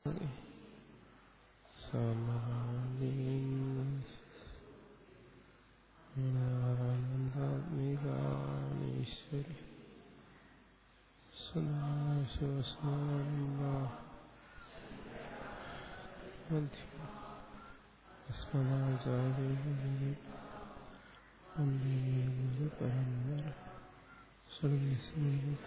ആനന്ദാത്മികാണീശ്വരി സദാശിവസാരംഭ അസ്മദാചാര്യ വന്ദേ ഗുരു പരമ്പര സർവീസ്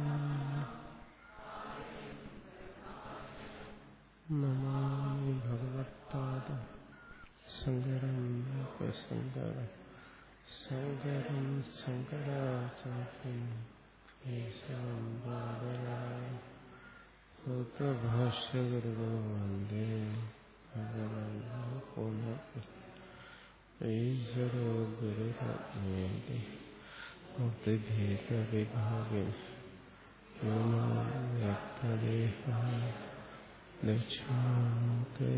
നമാമി ഭഗവത്പാദ ശങ്കരം ശങ്കരം ശങ്കരം ശങ്കരാചാര്യം ഈശ്വരം ബാദരായ സൂത്രഭാഷ്യകൃതോ വന്ദേ ഭഗവന്തോ പുനഃ ഈശ്വരോ ഗുരുരത്നേതി മൂർത്തിഭേദവിഭാഗിൻ വ്യക്തദേഹ ദക്ഷിണാമൂർത്തേ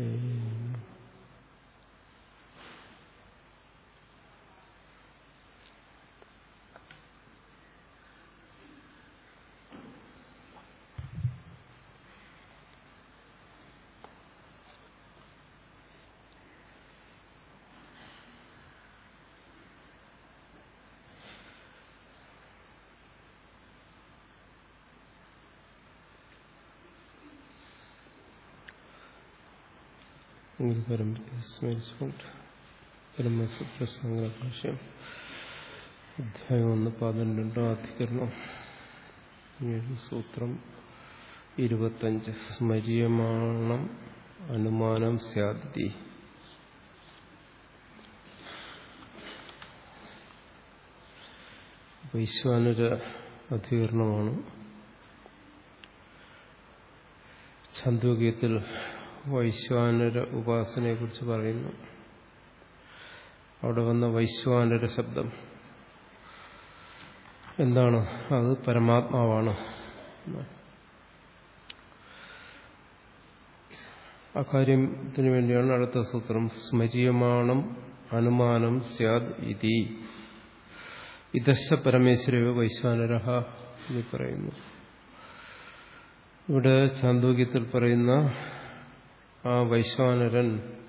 സ്മരിച്ചുകൊണ്ട് ബ്രഹ്മസൂത്ര സംഗ്രഭാഷ്യം അധ്യായം ഒന്ന് പതിനെട്ടോ അധികരണം ഏഴ് സൂത്രം ഇരുപത്തഞ്ച് സ്മര്യമാണം അനുമാനം സ്യാദി വൈശ്വാനര അധികരണമാണ് ഛന്ദോഗ്യത്തിൽ വൈശ്വാനര ഉപാസനയെ കുറിച്ച് പറയുന്നു അവിടെ വന്ന വൈശ്വാനര ശബ്ദം എന്താണ് അത് പരമാത്മാവാണ് അക്കാര്യത്തിന് വേണ്ടിയാണ് അടുത്ത സൂത്രം സ്മര്യമാണം അനുമാനം സ്യാദ് ഇതി ഇതശ പരമേശ്വരയോ വൈശ്വാനര എന്ന് പറയുന്നു ഇവിടെ ചാന്തോക്യത്തിൽ പറയുന്ന ആ വൈശ്വാനരൻ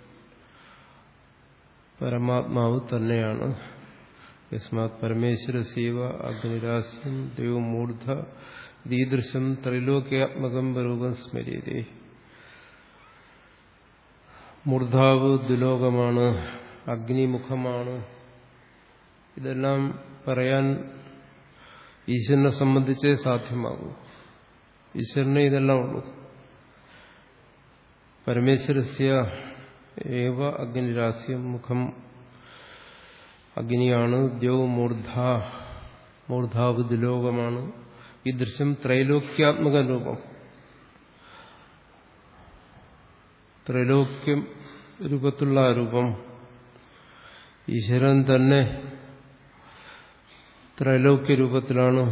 പരമാത്മാവ് തന്നെയാണ് യസ്മാത് പരമേശ്വര സീവ അഗ്നിരാസ്യം ദൈവമൂർധ ദീദൃശം ത്രൈലോക്യാത്മകം രൂപം സ്മര്യതേ മൂർധാവ് ദുലോകമാണ് അഗ്നിമുഖമാണ് ഇതെല്ലാം പറയാൻ ഈശ്വരനെ സംബന്ധിച്ചേ സാധ്യമാകൂ ഈശ്വരനെ ഇതെല്ലാം ഉള്ളൂ പരമേശ്വരസ്യ ഏവ അഗ്നിരാസ്യം മുഖം അഗ്നിയാണ് ദ്യൗ മൂർധ മൂർധാവ് ദുലോകമാണ് ഈ ദൃശ്യം ത്രൈലോക്യാത്മക രൂപം ത്രൈലോക്യം രൂപത്തിലുള്ള രൂപം ഈശ്വരൻ തന്നെ ത്രൈലോക്യ രൂപത്തിലാണ്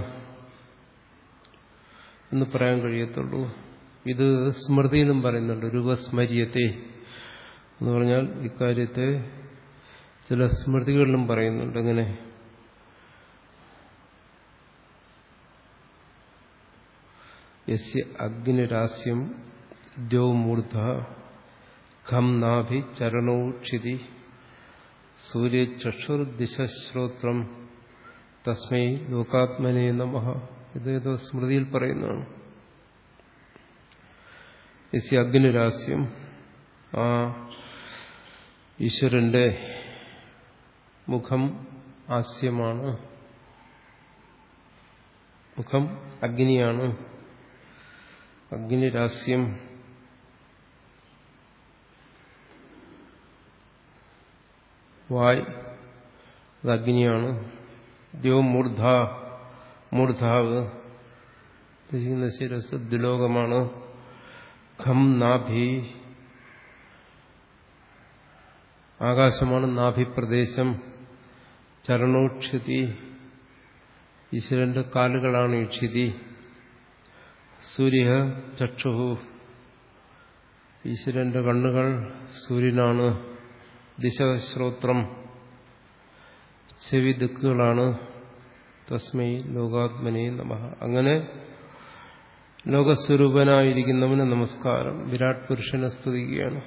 എന്ന് പറയാൻ കഴിയത്തുള്ളൂ ഇത് സ്മൃതിയിലും പറയുന്നുണ്ട് രൂപസ്മര്യത്തെ എന്ന് പറഞ്ഞാൽ ഇക്കാര്യത്തെ ചില സ്മൃതികളിലും പറയുന്നുണ്ട് എങ്ങനെ യസ്യ അഗ്നിരാസ്യം ദ്യൗമൂർധ ഖം നാഭി ചരണോക്ഷിതി സൂര്യചക്ഷുർദിശ്രോത്രം തസ്മൈ ലോകാത്മനെ നമ ഇതേതോ സ്മൃതിയിൽ പറയുന്നതാണ് യസ്യ അഗ്നിരാസ്യം ആ ഈശ്വരന്റെ മുഖം ആസ്യമാണ് മുഖം അഗ്നിയാണ് അഗ്നിരാസ്യം വായ് അത് അഗ്നിയാണ് ദ്യോ മൂർധ മൂർധാവ് ശിരസ് ദുലോകമാണ് ഖം നാഭി ആകാശമാണ് നാഭിപ്രദേശം ചരണോക്ഷിതി ഈശ്വരന്റെ കാലുകളാണ് ഇക്ഷിതി സൂര്യ ചക്ഷു ഈശ്വരന്റെ കണ്ണുകൾ സൂര്യനാണ് ദിശശ്രോത്രം ചെവി ദിക്കുകളാണ് തസ്മൈ ലോകാത്മനെ നമ അങ്ങനെ ലോകസ്വരൂപനായിരിക്കുന്നവന് നമസ്കാരം വിരാട് പുരുഷനെ സ്തുതിക്കുകയാണ്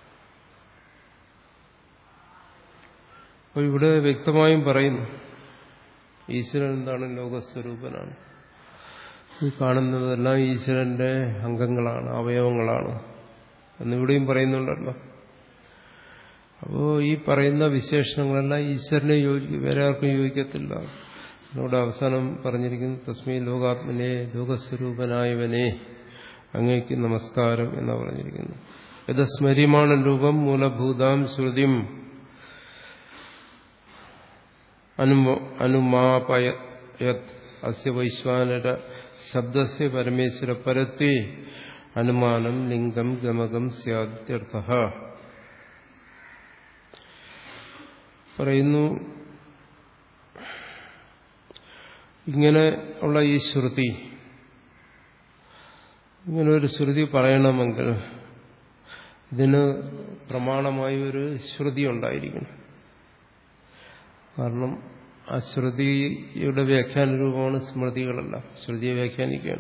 അപ്പോൾ ഇവിടെ വ്യക്തമായും പറയുന്നു ഈശ്വരൻ എന്താണ് ലോകസ്വരൂപനാണ് ഈ കാണുന്നതെല്ലാം ഈശ്വരന്റെ അംഗങ്ങളാണ് അവയവങ്ങളാണ് എന്നിവിടെയും പറയുന്നുണ്ടല്ലോ അപ്പോൾ ഈ പറയുന്ന വിശേഷണങ്ങളെല്ലാം ഈശ്വരനെ യോജിക്കും വേറെ ആർക്കും യോജിക്കത്തില്ല ഇവിടെ അവസാനം പറഞ്ഞിരിക്കുന്നു തസ്മൈ ലോകാത്മനെ ലോകസ്വരൂപനായവനെ അങ്ങേക്ക് നമസ്കാരം എന്ന് പറഞ്ഞിരിക്കുന്നു ഇത് സ്മരിമാണ രൂപം മൂലഭൂതാം ശ്രുതിം അനുമാപയത് അസ്യ വൈശ്വാനര ശബ്ദസ്യ പരമേശ്വര പരത്വേ അനുമാനം ലിംഗം ഗമകം സ്യാദ്യർത്ഥ പറയുന്നു ഇങ്ങനെ ഉള്ള ഈ ശ്രുതി ഇങ്ങനെ ഒരു ശ്രുതി പറയണമെങ്കിൽ ഇതിന് പ്രമാണമായി ഒരു ശ്രുതി ഉണ്ടായിരിക്കണം കാരണം ആ ശ്രുതിയുടെ വ്യാഖ്യാന രൂപമാണ് സ്മൃതികളെല്ലാം ശ്രുതിയെ വ്യാഖ്യാനിക്കുകയാണ്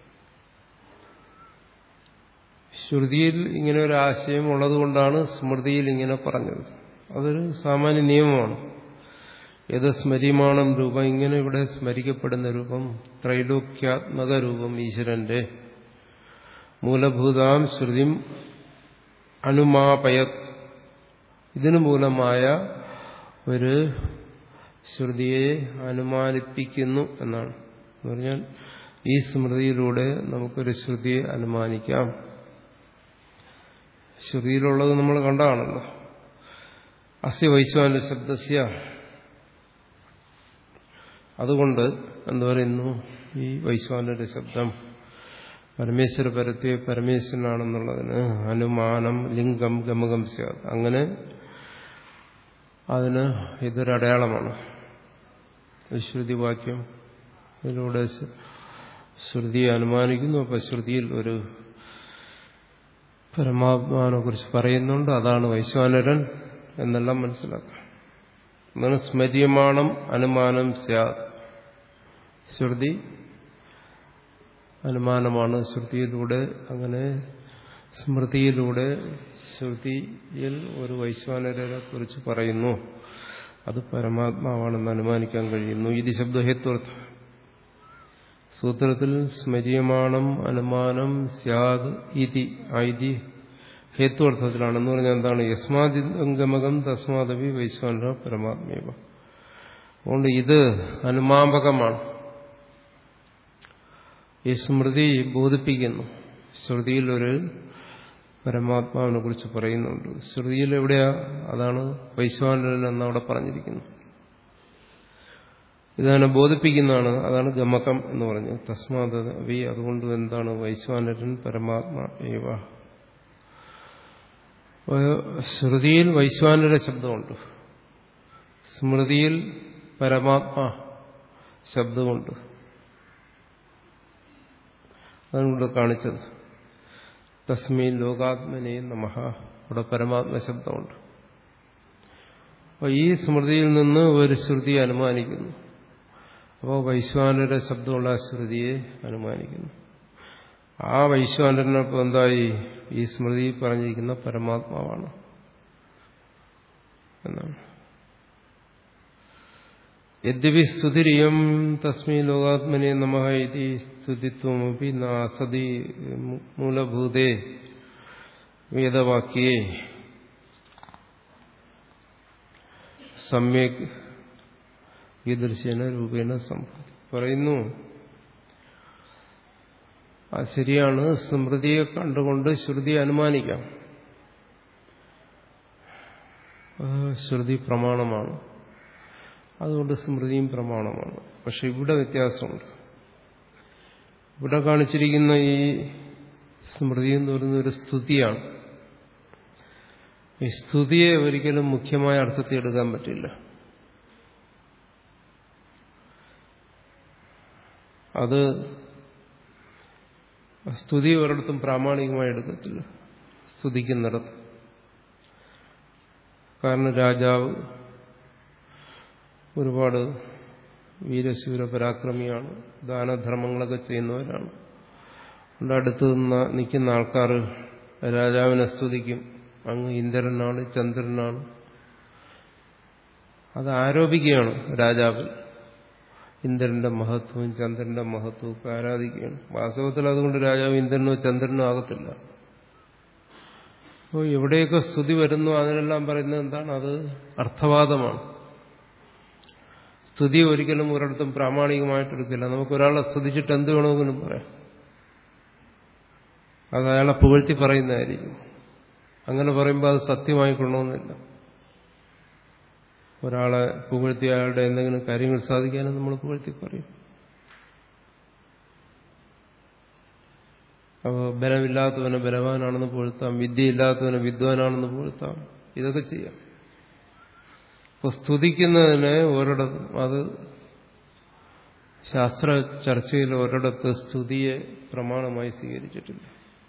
ശ്രുതിയിൽ ഇങ്ങനെ ഒരു ആശയം ഉള്ളതുകൊണ്ടാണ് സ്മൃതിയിൽ ഇങ്ങനെ പറഞ്ഞത് അതൊരു സാമാന്യ നിയമമാണ് ഏത് സ്മരിമാണം രൂപം ഇങ്ങനെ ഇവിടെ സ്മരിക്കപ്പെടുന്ന രൂപം ത്രൈലോക്യാത്മക രൂപം ഈശ്വരന്റെ മൂലഭൂതാം ശ്രുതിം അനുമാപയത് ഇതിനു മൂലമായ ഒരു ശ്രുതിയെ അനുമാനിപ്പിക്കുന്നു എന്നാണ് എന്ന് പറഞ്ഞാൽ ഈ സ്മൃതിയിലൂടെ നമുക്കൊരു ശ്രുതിയെ അനുമാനിക്കാം ശ്രുതിയിലുള്ളത് നമ്മൾ കണ്ടതാണല്ലോ അസ്യ വൈശ്വാന്റെ ശബ്ദസ്യ അതുകൊണ്ട് എന്തു പറയുന്നു ഈ വൈശ്വാനന്റെ ശബ്ദം പരമേശ്വര പരത്തെ പരമേശ്വരനാണെന്നുള്ളതിന് അനുമാനം ലിംഗം ഗമകം സ്യാത് അങ്ങനെ അതിന് ഇതൊരടയാളമാണ് ശ്രുതിവാക്യം ഇതിലൂടെ ശ്രുതിയെ അനുമാനിക്കുന്നു അപ്പൊ ശ്രുതിയിൽ ഒരു പരമാത്മാവിനെ കുറിച്ച് പറയുന്നുണ്ട് അതാണ് വൈശ്വാനരൻ എന്നെല്ലാം മനസ്സിലാക്കാം എന്നാണ് സ്മര്യമാണം അനുമാനം സ്യാത് ശ്രുതി അനുമാനമാണ് ശ്രുതിയിലൂടെ അങ്ങനെ സ്മൃതിയിലൂടെ ശ്രുതിയിൽ ഒരു വൈശ്വാനരെ കുറിച്ച് പറയുന്നു അത് പരമാത്മാവാണെന്ന് അനുമാനിക്കാൻ കഴിയുന്നു ഇത് ശബ്ദഹേത്വർത്ഥ സൂത്രത്തിൽ സ്മര്യമാണം അനുമാനം സ്യാദ് ഇതി ഐതി ഹേത്വർത്ഥത്തിലാണെന്ന് പറഞ്ഞാൽ എന്താണ് യസ്മാതിഗമകം തസ്മാദവി വൈശ്വാന പരമാത്മേവ അതുകൊണ്ട് ഇത് അനുമാപകമാണ് ഈ സ്മൃതി ബോധിപ്പിക്കുന്നു ശ്രുതിയിൽ ഒരു പരമാത്മാവിനെ കുറിച്ച് പറയുന്നുണ്ട് ശ്രുതിയിൽ എവിടെയാ അതാണ് വൈശ്വാനരൻ എന്നവിടെ പറഞ്ഞിരിക്കുന്നു ഇതാണ് ബോധിപ്പിക്കുന്നതാണ് അതാണ് ഗമകം എന്ന് പറഞ്ഞു തസ്മാത് വി അതുകൊണ്ട് എന്താണ് വൈശ്വാനരൻ പരമാത്മ ഏവ ശ്രുതിയിൽ വൈശ്വാനര ശബ്ദമുണ്ട് സ്മൃതിയിൽ പരമാത്മ ശബ്ദമുണ്ട് അതാണ് ഇവിടെ കാണിച്ചത് തസ്മീൻ ലോകാത്മനെ നമഹ ഇവിടെ പരമാത്മ ശബ്ദമുണ്ട് അപ്പോൾ ഈ സ്മൃതിയിൽ നിന്ന് ഒരു ശ്രുതി അനുമാനിക്കുന്നു അപ്പോൾ വൈശ്വാനര ശബ്ദമുള്ള ശ്രുതിയെ അനുമാനിക്കുന്നു ആ വൈശ്വാനരനൊപ്പം എന്തായി ഈ സ്മൃതി പറഞ്ഞിരിക്കുന്ന പരമാത്മാവാണ് എന്നാണ് യദ്യപി സ്തുതിരിയം തസ്മൈ ലോകാത്മനെ നമ ഇതി സ്തുതിത്വമപി നാസതി മൂലഭൂതേ വേദവാക്യേ സമ്യക് ഈദൃശ്യന രൂപേണ സംഭവം പറയുന്നു ആ ശരിയാണ് സ്മൃതിയെ കണ്ടുകൊണ്ട് ശ്രുതി അനുമാനിക്കാം ശ്രുതി പ്രമാണമാണ് അതുകൊണ്ട് സ്മൃതിയും പ്രമാണമാണ് പക്ഷെ ഇവിടെ വ്യത്യാസമുണ്ട് ഇവിടെ കാണിച്ചിരിക്കുന്ന ഈ സ്മൃതി എന്ന് പറയുന്ന ഒരു സ്തുതിയാണ് ഈ സ്തുതിയെ ഒരിക്കലും മുഖ്യമായ അർത്ഥത്തിൽ എടുക്കാൻ പറ്റില്ല അത് സ്തുതി ഒരിടത്തും പ്രാമാണികമായി എടുക്കത്തില്ല സ്തുതിക്കുന്നിടത്ത് കാരണം രാജാവ് ഒരുപാട് വീരശൂര പരാക്രമിയാണ് ദാനധർമ്മങ്ങളൊക്കെ ചെയ്യുന്നവരാണ് അവിടെ അടുത്ത് നിന്ന് നിൽക്കുന്ന ആൾക്കാർ രാജാവിനെ സ്തുതിക്കും അങ്ങ് ഇന്ദ്രനാണ് ചന്ദ്രനാണ് അത് ആരോപിക്കുകയാണ് രാജാവ് ഇന്ദ്രന്റെ മഹത്വവും ചന്ദ്രന്റെ മഹത്വവും ഒക്കെ ആരാധിക്കുകയാണ് വാസ്തവത്തിൽ അതുകൊണ്ട് രാജാവ് ഇന്ദ്രനോ ചന്ദ്രനോ ആകത്തില്ല അപ്പോൾ എവിടെയൊക്കെ സ്തുതി വരുന്നു അതിനെല്ലാം പറയുന്നത് എന്താണ് അത് അർത്ഥവാദമാണ് സ്തുതി ഒരിക്കലും ഒരിടത്തും പ്രാമാണികമായിട്ടെടുക്കില്ല നമുക്ക് ഒരാളെ സ്തുതിച്ചിട്ട് എന്ത് വേണമെങ്കിലും പറയാം അത് അയാളെ പുകഴ്ത്തി പറയുന്നതായിരിക്കും അങ്ങനെ പറയുമ്പോൾ അത് സത്യമായിക്കൊള്ളണമെന്നില്ല ഒരാളെ പുകഴ്ത്തി അയാളുടെ എന്തെങ്കിലും കാര്യങ്ങൾ സാധിക്കാനും നമ്മൾ പുകഴ്ത്തി പറയും അപ്പോൾ ബലമില്ലാത്തവനെ ബലവാനാണെന്ന് പുകഴ്ത്താം വിദ്യയില്ലാത്തവനെ വിദ്വാനാണെന്ന് പുകഴ്ത്താം ഇതൊക്കെ ചെയ്യാം അപ്പോൾ സ്തുതിക്കുന്നതിന് ഒരിടത്തും അത് ശാസ്ത്ര ചർച്ചയിൽ ഒരിടത്ത് സ്തുതിയെ പ്രമാണമായി സ്വീകരിച്ചിട്ടില്ല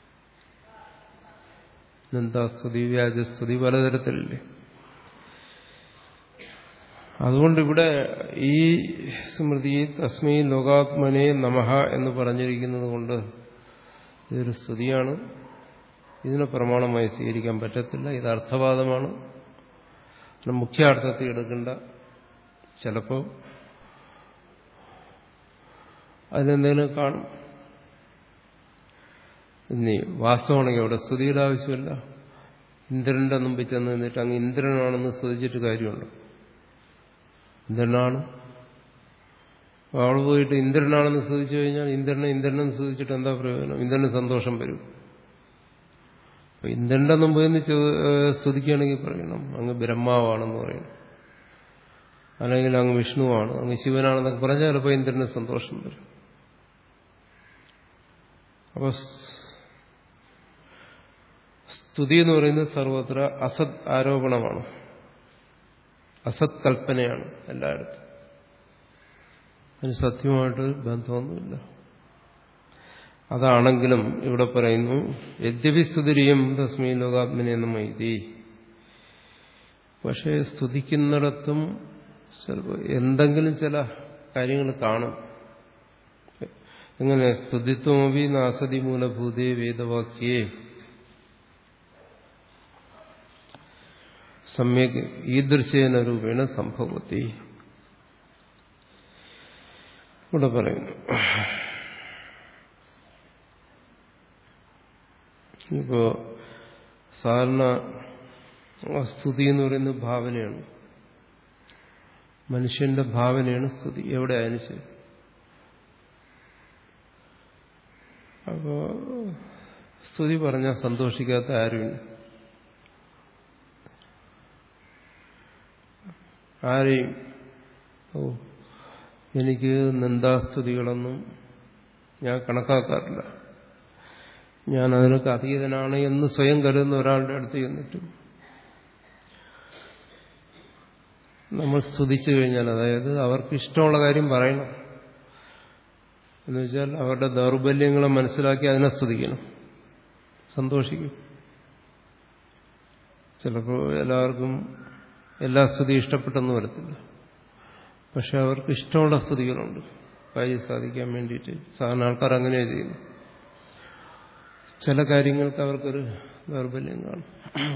നിന്ദാസ്തുതി വ്യാജസ്തുതി പലതരത്തിലില്ലേ അതുകൊണ്ട് ഇവിടെ ഈ സ്മൃതി തസ്മൈ ലോകാത്മനെ നമഹ എന്ന് പറഞ്ഞിരിക്കുന്നത് കൊണ്ട് ഇതൊരു സ്തുതിയാണ് ഇതിനെ പ്രമാണമായി സ്വീകരിക്കാൻ പറ്റത്തില്ല ഇത് അർത്ഥവാദമാണ് മുഖ്യാർത്ഥത്തിൽ എടുക്കേണ്ട ചിലപ്പോൾ അതിനെന്തെങ്കിലും കാണും ഇനി വാസ്തവമാണെങ്കിൽ അവിടെ സ്തുതിയുടെ ആവശ്യമില്ല ഇന്ദ്രന്റെ മുമ്പിൽ ചെന്ന് നിന്നിട്ട് അങ്ങ് ഇന്ദ്രനാണെന്ന് സ്തുതിച്ചിട്ട് കാര്യമുണ്ട് ഇന്ദ്രനാണ് അവൾ പോയിട്ട് ഇന്ദ്രനാണെന്ന് സ്തുതിച്ചു കഴിഞ്ഞാൽ ഇന്ദ്രനെ ഇന്ദ്രനെന്ന് സ്തുതിച്ചിട്ട് എന്താ പ്രയോജനം ഇന്ദ്രന് സന്തോഷം വരും അപ്പൊ ഇന്ദ്രന്റെ മുമ്പ് നിന്ന് സ്തുതിക്കുകയാണെങ്കിൽ പറയണം അങ്ങ് ബ്രഹ്മാവാണെന്ന് പറയണം അല്ലെങ്കിൽ അങ്ങ് വിഷ്ണുവാണ് അങ്ങ് ശിവനാണെന്നൊക്കെ പറഞ്ഞാൽ ചിലപ്പോൾ ഇന്ദ്രന് സന്തോഷം വരും അപ്പൊ സ്തുതി എന്ന് പറയുന്നത് സർവത്ര അസത് ആരോപണമാണ് അസത് കൽപ്പനയാണ് എല്ലായിടത്തും അതിന് സത്യമായിട്ട് ബന്ധമൊന്നുമില്ല അതാണെങ്കിലും ഇവിടെ പറയുന്നു യദ്യപി സ്തുതിരിയും തസ്മീ ലോകാത്മനെ എന്ന മൈതി പക്ഷേ സ്തുതിക്കുന്നിടത്തും ചിലപ്പോൾ എന്തെങ്കിലും ചില കാര്യങ്ങൾ കാണും എങ്ങനെ സ്തുതിത്വമപി നാസതി മൂലഭൂതേ വേദവാക്യേ സമ്യക് ഈദൃശേന രൂപേണ സംഭവത്തി ഇവിടെ പറയുന്നു ഇപ്പോ സാധാരണ സ്തുതി എന്ന് പറയുന്നത് ഭാവനയാണ് മനുഷ്യന്റെ ഭാവനയാണ് സ്തുതി എവിടെ ആയാലും ശരി അപ്പോ സ്തുതി പറഞ്ഞാൽ സന്തോഷിക്കാത്ത ആരുമില്ല ആരെയും ഓ എനിക്ക് നിന്ദാസ്തുതികളൊന്നും ഞാൻ കണക്കാക്കാറില്ല ഞാൻ അതിനൊക്കെ അതീതനാണ് എന്ന് സ്വയം കരുതുന്ന ഒരാളുടെ അടുത്ത് ചെന്നിട്ടും നമ്മൾ സ്തുതിച്ചു കഴിഞ്ഞാൽ അതായത് അവർക്ക് ഇഷ്ടമുള്ള കാര്യം പറയണം എന്നുവെച്ചാൽ അവരുടെ ദൗർബല്യങ്ങളെ മനസ്സിലാക്കി അതിനെ സ്തുതിക്കണം സന്തോഷിക്കും ചിലപ്പോൾ എല്ലാവർക്കും എല്ലാ സ്തുതി ഇഷ്ടപ്പെട്ടെന്ന് വരത്തില്ല പക്ഷെ അവർക്ക് ഇഷ്ടമുള്ള സ്തുതികളുണ്ട് കാര്യം സാധിക്കാൻ വേണ്ടിയിട്ട് സാധാരണ ആൾക്കാർ അങ്ങനെയാണ് ചെയ്യുന്നു ചില കാര്യങ്ങൾക്ക് അവർക്കൊരു ദൗർബല്യം കാണും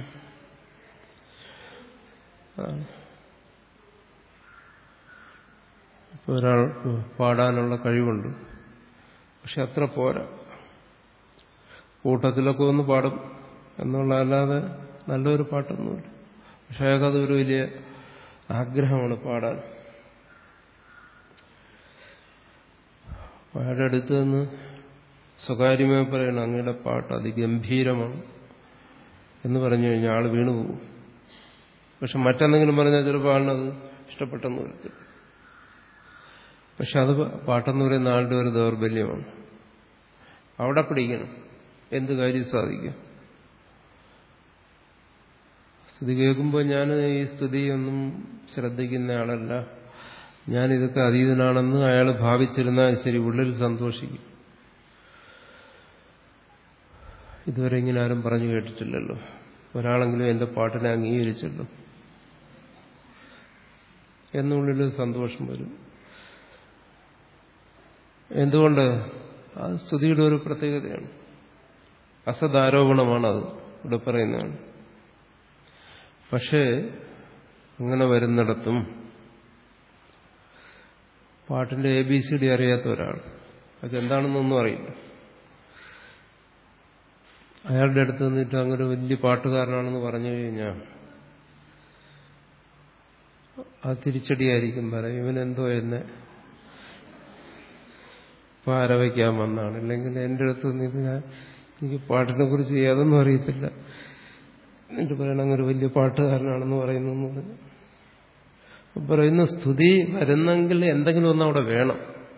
ഇപ്പോൾ ഒരാൾക്ക് പാടാനുള്ള കഴിവുണ്ട് പക്ഷെ അത്ര പോരാ കൂട്ടത്തിലൊക്കെ ഒന്ന് പാടും എന്നുള്ള അല്ലാതെ നല്ലൊരു പാട്ടൊന്നുമില്ല പക്ഷെ അയാൾക്കത് ഒരു വലിയ ആഗ്രഹമാണ് പാടാൻ അയാളുടെ അടുത്ത് നിന്ന് സ്വകാര്യമായി പറയണം അങ്ങയുടെ പാട്ട് അതിഗംഭീരമാണ് എന്ന് പറഞ്ഞു കഴിഞ്ഞാൽ ആൾ വീണുപോകും പക്ഷെ മറ്റെന്തെങ്കിലും പറഞ്ഞാൽ ചിലപ്പോൾ ആളിനത് ഇഷ്ടപ്പെട്ടെന്ന് വരത്തില്ല പക്ഷെ അത് പാട്ടെന്ന് പറയുന്ന ആളുടെ ഒരു ദൗർബല്യമാണ് അവിടെ പിടിക്കണം എന്ത് കാര്യം സാധിക്കും സ്തുതി കേൾക്കുമ്പോൾ ഞാൻ ഈ സ്തുതിയൊന്നും ശ്രദ്ധിക്കുന്ന ആളല്ല ഞാനിതൊക്കെ അതീതനാണെന്ന് അയാൾ ഭാവിച്ചിരുന്നാൽ ശരി ഉള്ളിൽ സന്തോഷിക്കും ഇതുവരെ ഇങ്ങനെ ആരും പറഞ്ഞു കേട്ടിട്ടില്ലല്ലോ ഒരാളെങ്കിലും എന്റെ പാട്ടിനെ അംഗീകരിച്ചല്ലോ എന്നുള്ളിൽ സന്തോഷം വരും എന്തുകൊണ്ട് അത് സ്തുതിയുടെ ഒരു പ്രത്യേകതയാണ് അസദാരോപണമാണത് ഇവിടെ പറയുന്നതാണ് പക്ഷേ അങ്ങനെ വരുന്നിടത്തും പാട്ടിന്റെ എ ബി സി ഡി അറിയാത്ത ഒരാൾ അതെന്താണെന്നൊന്നും അറിയില്ല അയാളുടെ അടുത്ത് നിന്നിട്ട് അങ്ങനെ വലിയ പാട്ടുകാരനാണെന്ന് പറഞ്ഞു കഴിഞ്ഞാൽ ആ തിരിച്ചടിയായിരിക്കും പറയും ഇവനെന്തോ എന്നെ പാരവയ്ക്കാൻ വന്നാണ് അല്ലെങ്കിൽ എൻ്റെ അടുത്ത് നിന്നിട്ട് ഞാൻ എനിക്ക് പാട്ടിനെ കുറിച്ച് ഏതൊന്നും അറിയത്തില്ല എന്നിട്ട് പറയണം അങ്ങനെ ഒരു വലിയ പാട്ടുകാരനാണെന്ന് പറയുന്നു എന്ന് പറഞ്ഞു പറയുന്ന സ്തുതി വരുന്നെങ്കിൽ എന്തെങ്കിലും ഒന്നും അവിടെ വേണം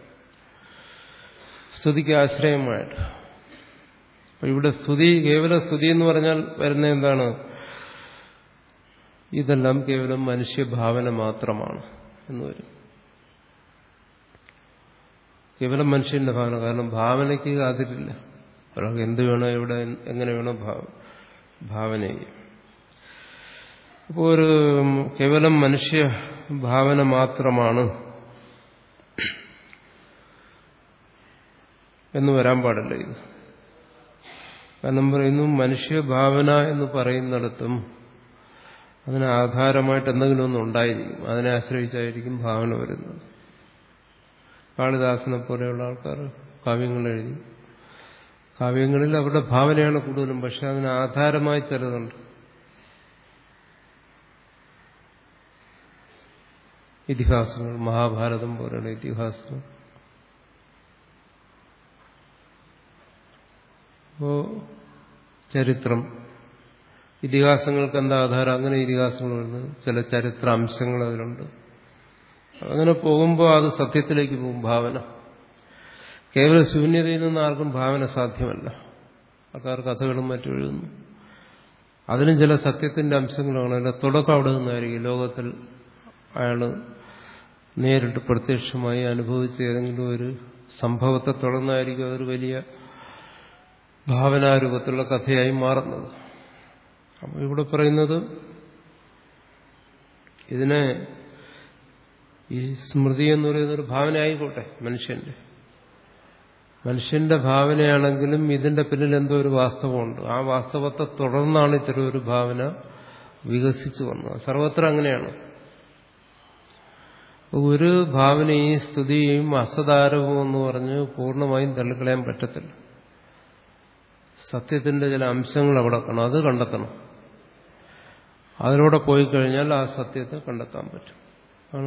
സ്തുതിക്ക് ആശ്രയമായിട്ട് അപ്പൊ ഇവിടെ സ്തുതി കേവല സ്തുതി എന്ന് പറഞ്ഞാൽ വരുന്ന എന്താണ് ഇതെല്ലാം കേവലം മനുഷ്യഭാവന മാത്രമാണ് എന്ന് വരും കേവലം മനുഷ്യന്റെ ഭാവന കാരണം ഭാവനയ്ക്ക് അതിരില്ല ഒരാൾക്ക് എന്ത് വേണോ എവിടെ എങ്ങനെ വേണോ ഭാവന ചെയ്യും അപ്പോൾ ഒരു കേവലം മനുഷ്യ ഭാവന മാത്രമാണ് എന്ന് വരാൻ പാടില്ല ഇത് കാരണം പറയുന്നു മനുഷ്യഭാവന എന്ന് പറയുന്നിടത്തും അതിന് ആധാരമായിട്ട് എന്തെങ്കിലും ഒന്നും ഉണ്ടായിരിക്കും അതിനെ ആശ്രയിച്ചായിരിക്കും ഭാവന വരുന്നത് കാളിദാസനെ പോലെയുള്ള ആൾക്കാർ കാവ്യങ്ങൾ എഴുതി കാവ്യങ്ങളിൽ അവരുടെ ഭാവനയാണ് കൂടുതലും പക്ഷെ അതിന് ആധാരമായി ചിലതുണ്ട് ഇതിഹാസങ്ങൾ മഹാഭാരതം പോലെയുള്ള ഇതിഹാസങ്ങൾ അപ്പോ ചരിത്രം ഇതിഹാസങ്ങൾക്ക് എന്താ ആധാരം അങ്ങനെ ഇതിഹാസങ്ങളുണ്ട് ചില ചരിത്ര അംശങ്ങൾ അതിലുണ്ട് അങ്ങനെ പോകുമ്പോൾ അത് സത്യത്തിലേക്ക് പോകും ഭാവന കേവല ശൂന്യതയിൽ നിന്ന് ആർക്കും ഭാവന സാധ്യമല്ല ആൾക്കാർ കഥകളും മറ്റും എഴുതുന്നു അതിനും ചില സത്യത്തിന്റെ അംശങ്ങളാണ് അതിന്റെ തുടക്കം അവിടെ നിന്നായിരിക്കും ലോകത്തിൽ അയാൾ നേരിട്ട് പ്രത്യക്ഷമായി അനുഭവിച്ച ഏതെങ്കിലും ഒരു സംഭവത്തെ തുടർന്നായിരിക്കും അതൊരു വലിയ ഭാവനാരൂപത്തിലുള്ള കഥയായി മാറുന്നത് അപ്പോൾ ഇവിടെ പറയുന്നത് ഇതിനെ ഈ സ്മൃതി എന്ന് പറയുന്നൊരു ഭാവന ആയിക്കോട്ടെ മനുഷ്യന്റെ മനുഷ്യന്റെ ഭാവനയാണെങ്കിലും ഇതിന്റെ പിന്നിൽ എന്തോ ഒരു വാസ്തവമുണ്ട് ആ വാസ്തവത്തെ തുടർന്നാണ് ഇത്തരം ഒരു ഭാവന വികസിച്ചു വന്നത് സർവത്ര അങ്ങനെയാണ് ഒരു ഭാവനയും സ്തുതിയും അസദാരവും എന്ന് പറഞ്ഞ് പൂർണ്ണമായും തള്ളിക്കളയാൻ പറ്റത്തില്ല സത്യത്തിന്റെ ചില അംശങ്ങൾ അവിടെ കാണും അത് കണ്ടെത്തണം അതിലൂടെ പോയി കഴിഞ്ഞാൽ ആ സത്യത്തെ കണ്ടെത്താൻ പറ്റും ആണ്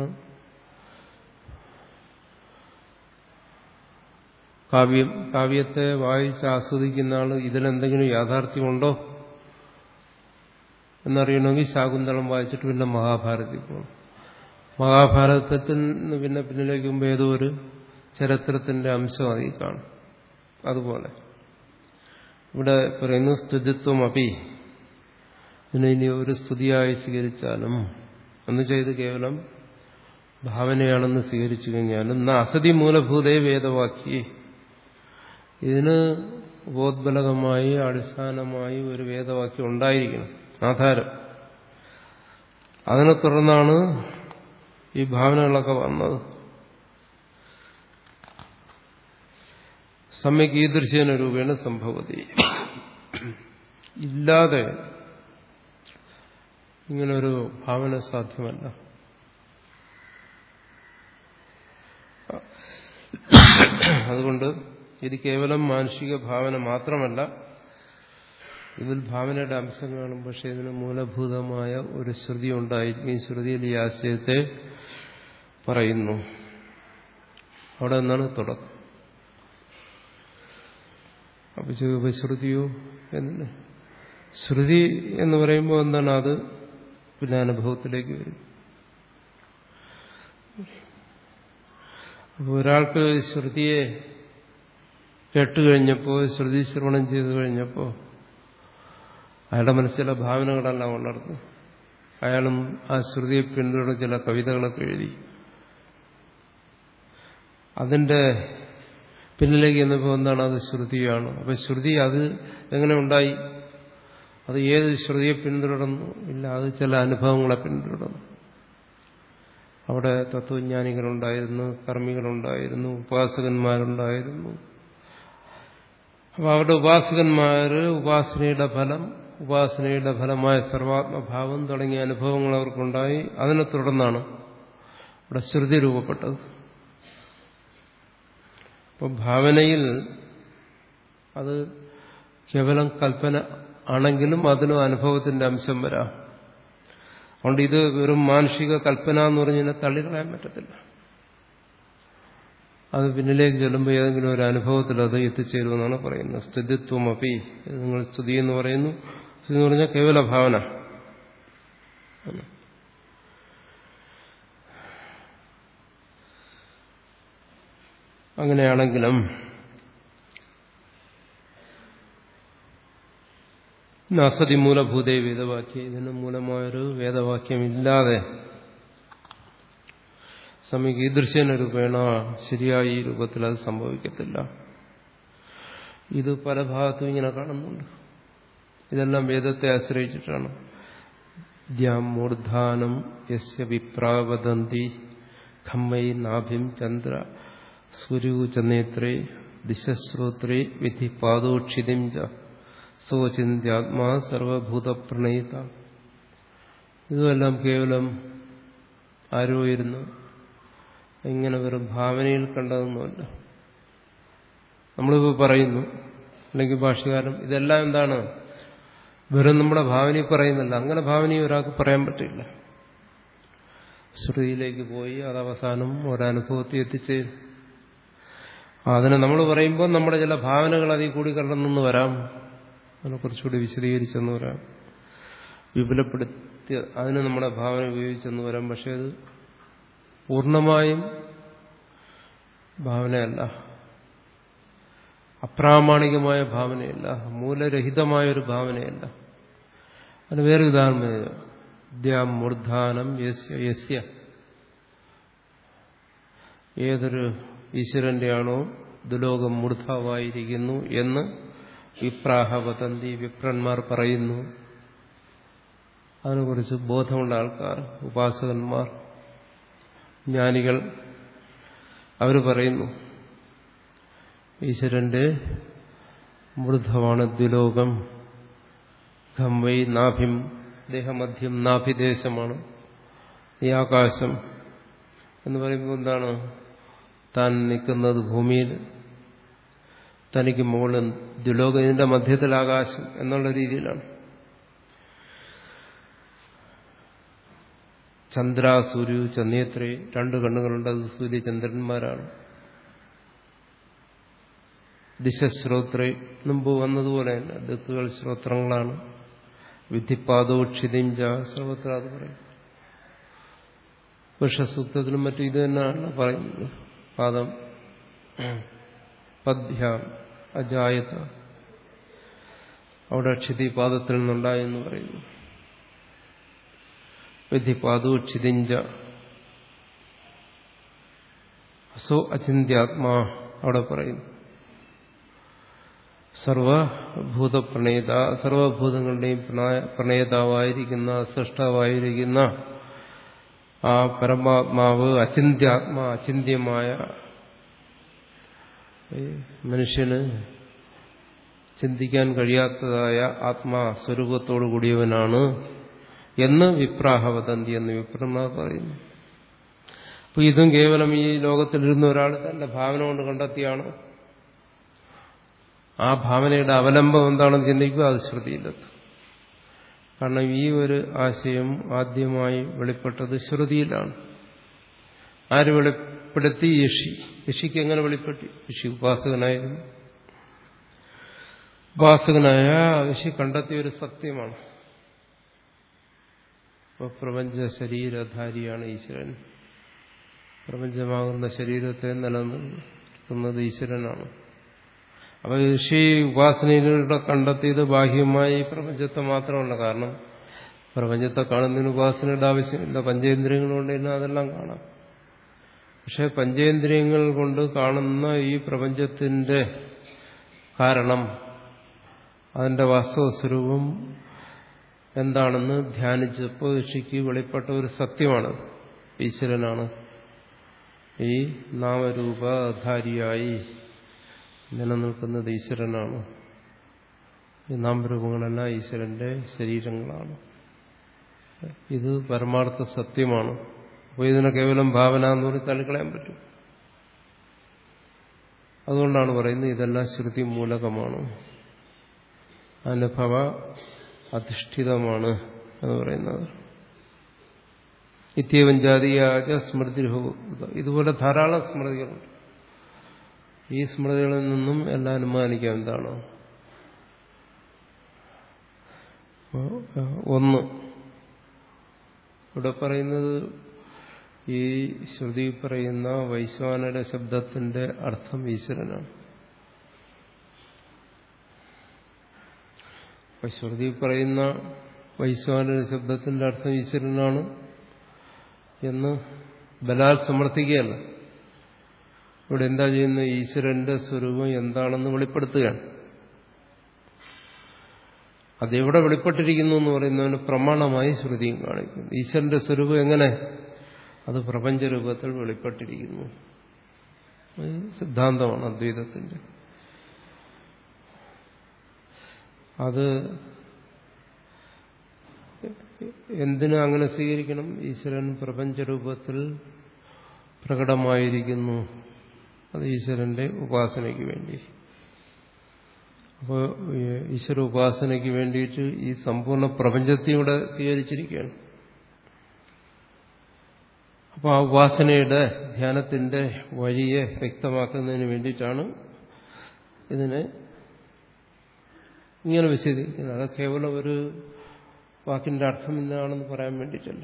കാവ്യം കാവ്യത്തെ വായിച്ച് ആസ്വദിക്കുന്ന ആൾ ഇതിലെന്തെങ്കിലും യാഥാർത്ഥ്യമുണ്ടോ എന്നറിയണമെങ്കിൽ ശാകുന്തളം വായിച്ചിട്ട് പിന്നെ മഹാഭാരതത്തിൽ പോകണം മഹാഭാരതത്തിൽ നിന്ന് പിന്നെ പിന്നിലേക്ക് മുമ്പ് ഏതോ ഒരു ചരിത്രത്തിന്റെ അംശം അതിൽ കാണും അതുപോലെ ഇവിടെ പറയുന്നു സ്തുതിത്വം അപി ഇതിനെ ഇനി ഒരു സ്തുതിയായി സ്വീകരിച്ചാലും എന്ന് ചെയ്ത് കേവലം ഭാവനയാണെന്ന് സ്വീകരിച്ചു കഴിഞ്ഞാലും ന അസതി മൂലഭൂതേ വേദവാക്യേ ഇതിന് ഉപോദ്ബലകമായി അടിസ്ഥാനമായി ഒരു വേദവാക്യം ഉണ്ടായിരിക്കണം ആധാരം അതിനെ തുടർന്നാണ് ഈ ഭാവനകളൊക്കെ വന്നത് സമ്യക് ഈദൃശ്യന രൂപേണ സംഭവതി ഇല്ലാതെ ഇങ്ങനൊരു ഭാവന സാധ്യമല്ല അതുകൊണ്ട് ഇത് കേവലം മാനുഷിക ഭാവന മാത്രമല്ല ഇതിൽ ഭാവനയുടെ അംശം കാണും പക്ഷെ ഇതിന് മൂലഭൂതമായ ഒരു ശ്രുതി ഉണ്ടായിരിക്കും ഈ ശ്രുതിയിൽ ഈ ആശയത്തെ പറയുന്നു അവിടെ നിന്നാണ് തുടക്കം അപ്പൊ ഉപശ്രുതിയോ എന്ന് ശ്രുതി എന്ന് പറയുമ്പോൾ എന്താണ് അത് പിന്നെ അനുഭവത്തിലേക്ക് വരും അപ്പോൾ ഒരാൾക്ക് ശ്രുതിയെ കേട്ടുകഴിഞ്ഞപ്പോൾ ശ്രുതി ശ്രവണം ചെയ്തു കഴിഞ്ഞപ്പോൾ അയാളുടെ മനസ്സിലെ ഭാവനകളെല്ലാം ഉണർന്നു അയാളും ആ ശ്രുതിയെ പിന്തുടർന്ന് ചില കവിതകളൊക്കെ എഴുതി അതിന്റെ പിന്നിലേക്ക് എന്നപ്പോൾ എന്താണ് അത് ശ്രുതിയാണ് അപ്പൊ ശ്രുതി അത് എങ്ങനെ ഉണ്ടായി അത് ഏത് ശ്രുതിയെ പിന്തുടർന്നു ഇല്ല അത് ചില അനുഭവങ്ങളെ പിന്തുടർന്നു അവിടെ തത്വജ്ഞാനികളുണ്ടായിരുന്നു കർമ്മികളുണ്ടായിരുന്നു ഉപാസകന്മാരുണ്ടായിരുന്നു അപ്പോൾ അവരുടെ ഉപാസകന്മാര് ഉപാസനയുടെ ഫലം ഉപാസനയുടെ ഫലമായ സർവാത്മഭാവം തുടങ്ങിയ അനുഭവങ്ങൾ അവർക്കുണ്ടായി അതിനെ തുടർന്നാണ് ഇവിടെ ശ്രുതി രൂപപ്പെട്ടത് അപ്പോൾ ഭാവനയിൽ അത് കേവലം കൽപ്പന ആണെങ്കിലും അതിനും അനുഭവത്തിന്റെ അംശം വരാം അതുകൊണ്ട് ഇത് വെറും മാനുഷിക കൽപ്പന എന്ന് പറഞ്ഞതിനെ തള്ളിക്കളയാൻ പറ്റത്തില്ല അത് പിന്നിലേക്ക് ചെല്ലുമ്പോൾ ഏതെങ്കിലും ഒരു അനുഭവത്തിൽ അത് എത്തിച്ചേരുമെന്നാണ് പറയുന്നത് സ്ഥിതിത്വം അപ്പി നിങ്ങൾ സ്തുതി എന്ന് പറയുന്നു സ്തുതി എന്ന് പറഞ്ഞാൽ കേവല ഭാവന അങ്ങനെയാണെങ്കിലും അസതി മൂലഭൂതേ വേദവാക്യം ഇതിന് മൂലമായൊരു വേദവാക്യം ഇല്ലാതെ സമയക്ക് ഈ ദൃശ്യന രൂപേണ ശരിയായ ഈ രൂപത്തിൽ അത് സംഭവിക്കത്തില്ല ഇത് പല ഭാഗത്തും ഇങ്ങനെ കാണുന്നുണ്ട് ഇതെല്ലാം വേദത്തെ ആശ്രയിച്ചിട്ടാണ് ദ്യാം മൂർധാനം യസ്യ വിപ്രാവദന്തി ഖമ്മൈ നാഭിം ചന്ദ്ര സൂര്യൂചനേത്രേ ദിശശ്രോത്രേ വിധി പാദോക്ഷിതിം ച സോചിന്യാത്മാ സർവഭൂതപ്രണയിത ഇതുമെല്ലാം കേവലം ആരോ ഇരുന്ന് ഇങ്ങനെ വെറും ഭാവനയിൽ കണ്ടതൊന്നുമല്ല നമ്മളിപ്പോൾ പറയുന്നു അല്ലെങ്കിൽ ഭാഷകാരം ഇതെല്ലാം എന്താണ് വെറും നമ്മുടെ ഭാവനയിൽ പറയുന്നില്ല അങ്ങനെ ഭാവനയും ഒരാൾക്ക് പറയാൻ പറ്റില്ല ശ്രുതിയിലേക്ക് പോയി അത് അവസാനം ഒരനുഭവത്തിൽ എത്തിച്ചേരും അതിനെ നമ്മൾ പറയുമ്പോൾ നമ്മുടെ ചില ഭാവനകൾ അതിൽ കൂടി കണ്ടെന്നു വരാം അതിനെ കുറച്ചുകൂടി വിശദീകരിച്ചെന്ന് വരാം വിപുലപ്പെടുത്തി അതിന് നമ്മുടെ ഭാവന ഉപയോഗിച്ചെന്ന് വരാം പക്ഷെ അത് പൂർണ്ണമായും ഭാവനയല്ല അപ്രാമാണികമായ ഭാവനയല്ല മൂലരഹിതമായൊരു ഭാവനയല്ല അതിന് വേറെ ഉദാഹരണം ദ്യാം മൂർധാനം യസ്യ യസ്യ ഏതൊരു ഈശ്വരന്റെയാണോ ദുലോകം മൂർധാവായിരിക്കുന്നു എന്ന് വിപ്രാഹവതന്തി വിപ്രന്മാർ പറയുന്നു അതിനെക്കുറിച്ച് ബോധമുള്ള ആൾക്കാർ ഉപാസകന്മാർ ജ്ഞാനികൾ അവർ പറയുന്നു ഈശ്വരന്റെ മൃദ്ധമാണ് ദ്വിലോകം ഖംവൈ നാഭിം ദേഹമധ്യം നാഭിദേശമാണ് ഈ ആകാശം എന്ന് പറയുമ്പോൾ എന്താണ് താൻ നിൽക്കുന്നത് ഭൂമിയിൽ തനിക്ക് മുകളിൽ ദ്വിലോകം ഇതിന്റെ മധ്യത്തിൽ ആകാശം എന്നുള്ള രീതിയിലാണ് ചന്ദ്ര സൂര്യ ചന്ദ്രേത്രേ രണ്ട് കണ്ണുകളുണ്ട് അത് സൂര്യചന്ദ്രന്മാരാണ് ദിശശ്രോത്രേ മുമ്പ് വന്നതുപോലെ തന്നെ ദിക്കുകൾ ശ്രോത്രങ്ങളാണ് വിധിപ്പാദോക്ഷിതിം ജ സർവത്ര അത് പറയും പുരുഷസൂക്തത്തിലും മറ്റും ഇത് തന്നെയാണ് പറയുന്നത് പാദം പദ്ഭ്യാം അജായത അവിടെ ക്ഷിതി പാദത്തിൽ നിന്നുണ്ടായെന്ന് പറയുന്നു വിധിപാദോക്ഷിതിഞ്ച അസോ അചിന്യാത്മാ അവിടെ പറയുന്നു സർവഭൂതപ്രണേത സർവഭൂതങ്ങളുടെയും പ്രണേതാവായിരിക്കുന്ന സൃഷ്ടാവായിരിക്കുന്ന ആ പരമാത്മാവ് അചിന്യാത്മാ അചിന്യമായ മനുഷ്യന് ചിന്തിക്കാൻ കഴിയാത്തതായ ആത്മാ സ്വരൂപത്തോടു കൂടിയവനാണ് എന്ന് വിപ്രാഹവതന്തി എന്ന് വിപ്രന്മാർ പറയുന്നു അപ്പൊ ഇതും കേവലം ഈ ലോകത്തിലിരുന്ന ഒരാൾ തന്റെ ഭാവന കൊണ്ട് കണ്ടെത്തിയാണ് ആ ഭാവനയുടെ അവലംബം എന്താണെന്ന് ചിന്തിക്കുക അത് ശ്രുതിയിലെത്തും കാരണം ഈ ഒരു ആശയം ആദ്യമായി വെളിപ്പെട്ടത് ശ്രുതിയിലാണ് ആര് വെളിപ്പെടുത്തി യഷി യഷിക്ക് എങ്ങനെ വെളിപ്പെട്ടി യഷി ഉപാസകനായിരുന്നു ഉപാസകനായ ഋഷി കണ്ടെത്തിയ ഒരു സത്യമാണ് ഇപ്പോൾ പ്രപഞ്ച ശരീരധാരിയാണ് ഈശ്വരൻ പ്രപഞ്ചമാകുന്ന ശരീരത്തെ നിലനിർത്തുന്നത് ഈശ്വരനാണ് അപ്പോൾ ഋഷി ഉപാസനയിലൂടെ കണ്ടെത്തിയത് ബാഹ്യമായി പ്രപഞ്ചത്തെ മാത്രമല്ല കാരണം പ്രപഞ്ചത്തെ കാണുന്നതിന് ഉപാസനയുടെ ആവശ്യമില്ല പഞ്ചേന്ദ്രിയങ്ങൾ കൊണ്ട് തന്നെ അതെല്ലാം കാണാം പക്ഷെ പഞ്ചേന്ദ്രിയങ്ങൾ കൊണ്ട് കാണുന്ന ഈ പ്രപഞ്ചത്തിന്റെ കാരണം അതിന്റെ വാസ്തവ സ്വരൂപം എന്താണെന്ന് ധ്യാനിച്ചപ്പോൾ ഋഷിക്ക് വെളിപ്പെട്ട ഒരു സത്യമാണ് ഈശ്വരനാണ് ഈ നാമരൂപധാരിയായി നിലനിൽക്കുന്നത് ഈശ്വരനാണ് ഈ നാമരൂപങ്ങളെല്ലാം ഈശ്വരന്റെ ശരീരങ്ങളാണ് ഇത് പരമാർത്ഥ സത്യമാണ് അപ്പോൾ ഇതിനെ കേവലം ഭാവന എന്ന് പറഞ്ഞ് തള്ളിക്കളയാൻ പറ്റും അതുകൊണ്ടാണ് പറയുന്നത് ഇതെല്ലാം ശ്രുതി മൂലകമാണ് അനുഭവ അധിഷ്ഠിതമാണ് എന്ന് പറയുന്നത് ഇത്യവൻ ജാതീയാച സ്മൃതി ഇതുപോലെ ധാരാളം സ്മൃതികളുണ്ട് ഈ സ്മൃതികളിൽ നിന്നും എല്ലാം അനുമാനിക്കാം എന്താണ് ഒന്ന് ഇവിടെ പറയുന്നത് ഈ ശ്രുതി പറയുന്ന വൈശ്വാനയുടെ ശബ്ദത്തിന്റെ അർത്ഥം ഈശ്വരനാണ് അപ്പൊ ശ്രുതി പറയുന്ന വൈശ്വാനയുടെ ശബ്ദത്തിന്റെ അർത്ഥം ഈശ്വരനാണ് എന്ന് ബലാൽ സമർത്ഥിക്കുകയല്ല ഇവിടെ എന്താ ചെയ്യുന്നത് ഈശ്വരന്റെ സ്വരൂപം എന്താണെന്ന് വെളിപ്പെടുത്തുകയാണ് അതെവിടെ വെളിപ്പെട്ടിരിക്കുന്നു എന്ന് പറയുന്നതിന് പ്രമാണമായി ശ്രുതിയും കാണിക്കുന്നു ഈശ്വരന്റെ സ്വരൂപം എങ്ങനെ അത് പ്രപഞ്ചരൂപത്തിൽ വെളിപ്പെട്ടിരിക്കുന്നു സിദ്ധാന്തമാണ് അദ്വൈതത്തിന്റെ അത് എന്തിനു അങ്ങനെ സ്വീകരിക്കണം ഈശ്വരൻ പ്രപഞ്ചരൂപത്തിൽ പ്രകടമായിരിക്കുന്നു അത് ഈശ്വരന്റെ ഉപാസനയ്ക്ക് വേണ്ടി അപ്പോൾ ഈശ്വര ഉപാസനയ്ക്ക് വേണ്ടിയിട്ട് ഈ സമ്പൂർണ്ണ പ്രപഞ്ചത്തെ ഇവിടെ സ്വീകരിച്ചിരിക്കുകയാണ് അപ്പോൾ ആ ഉപാസനയുടെ ധ്യാനത്തിന്റെ വഴിയെ വ്യക്തമാക്കുന്നതിന് വേണ്ടിയിട്ടാണ് ഇതിനെ ഇങ്ങനെ വിശദീകരിക്കുന്നത് അത് കേവലം ഒരു വാക്കിന്റെ അർത്ഥം ഇന്നാണെന്ന് പറയാൻ വേണ്ടിയിട്ടല്ല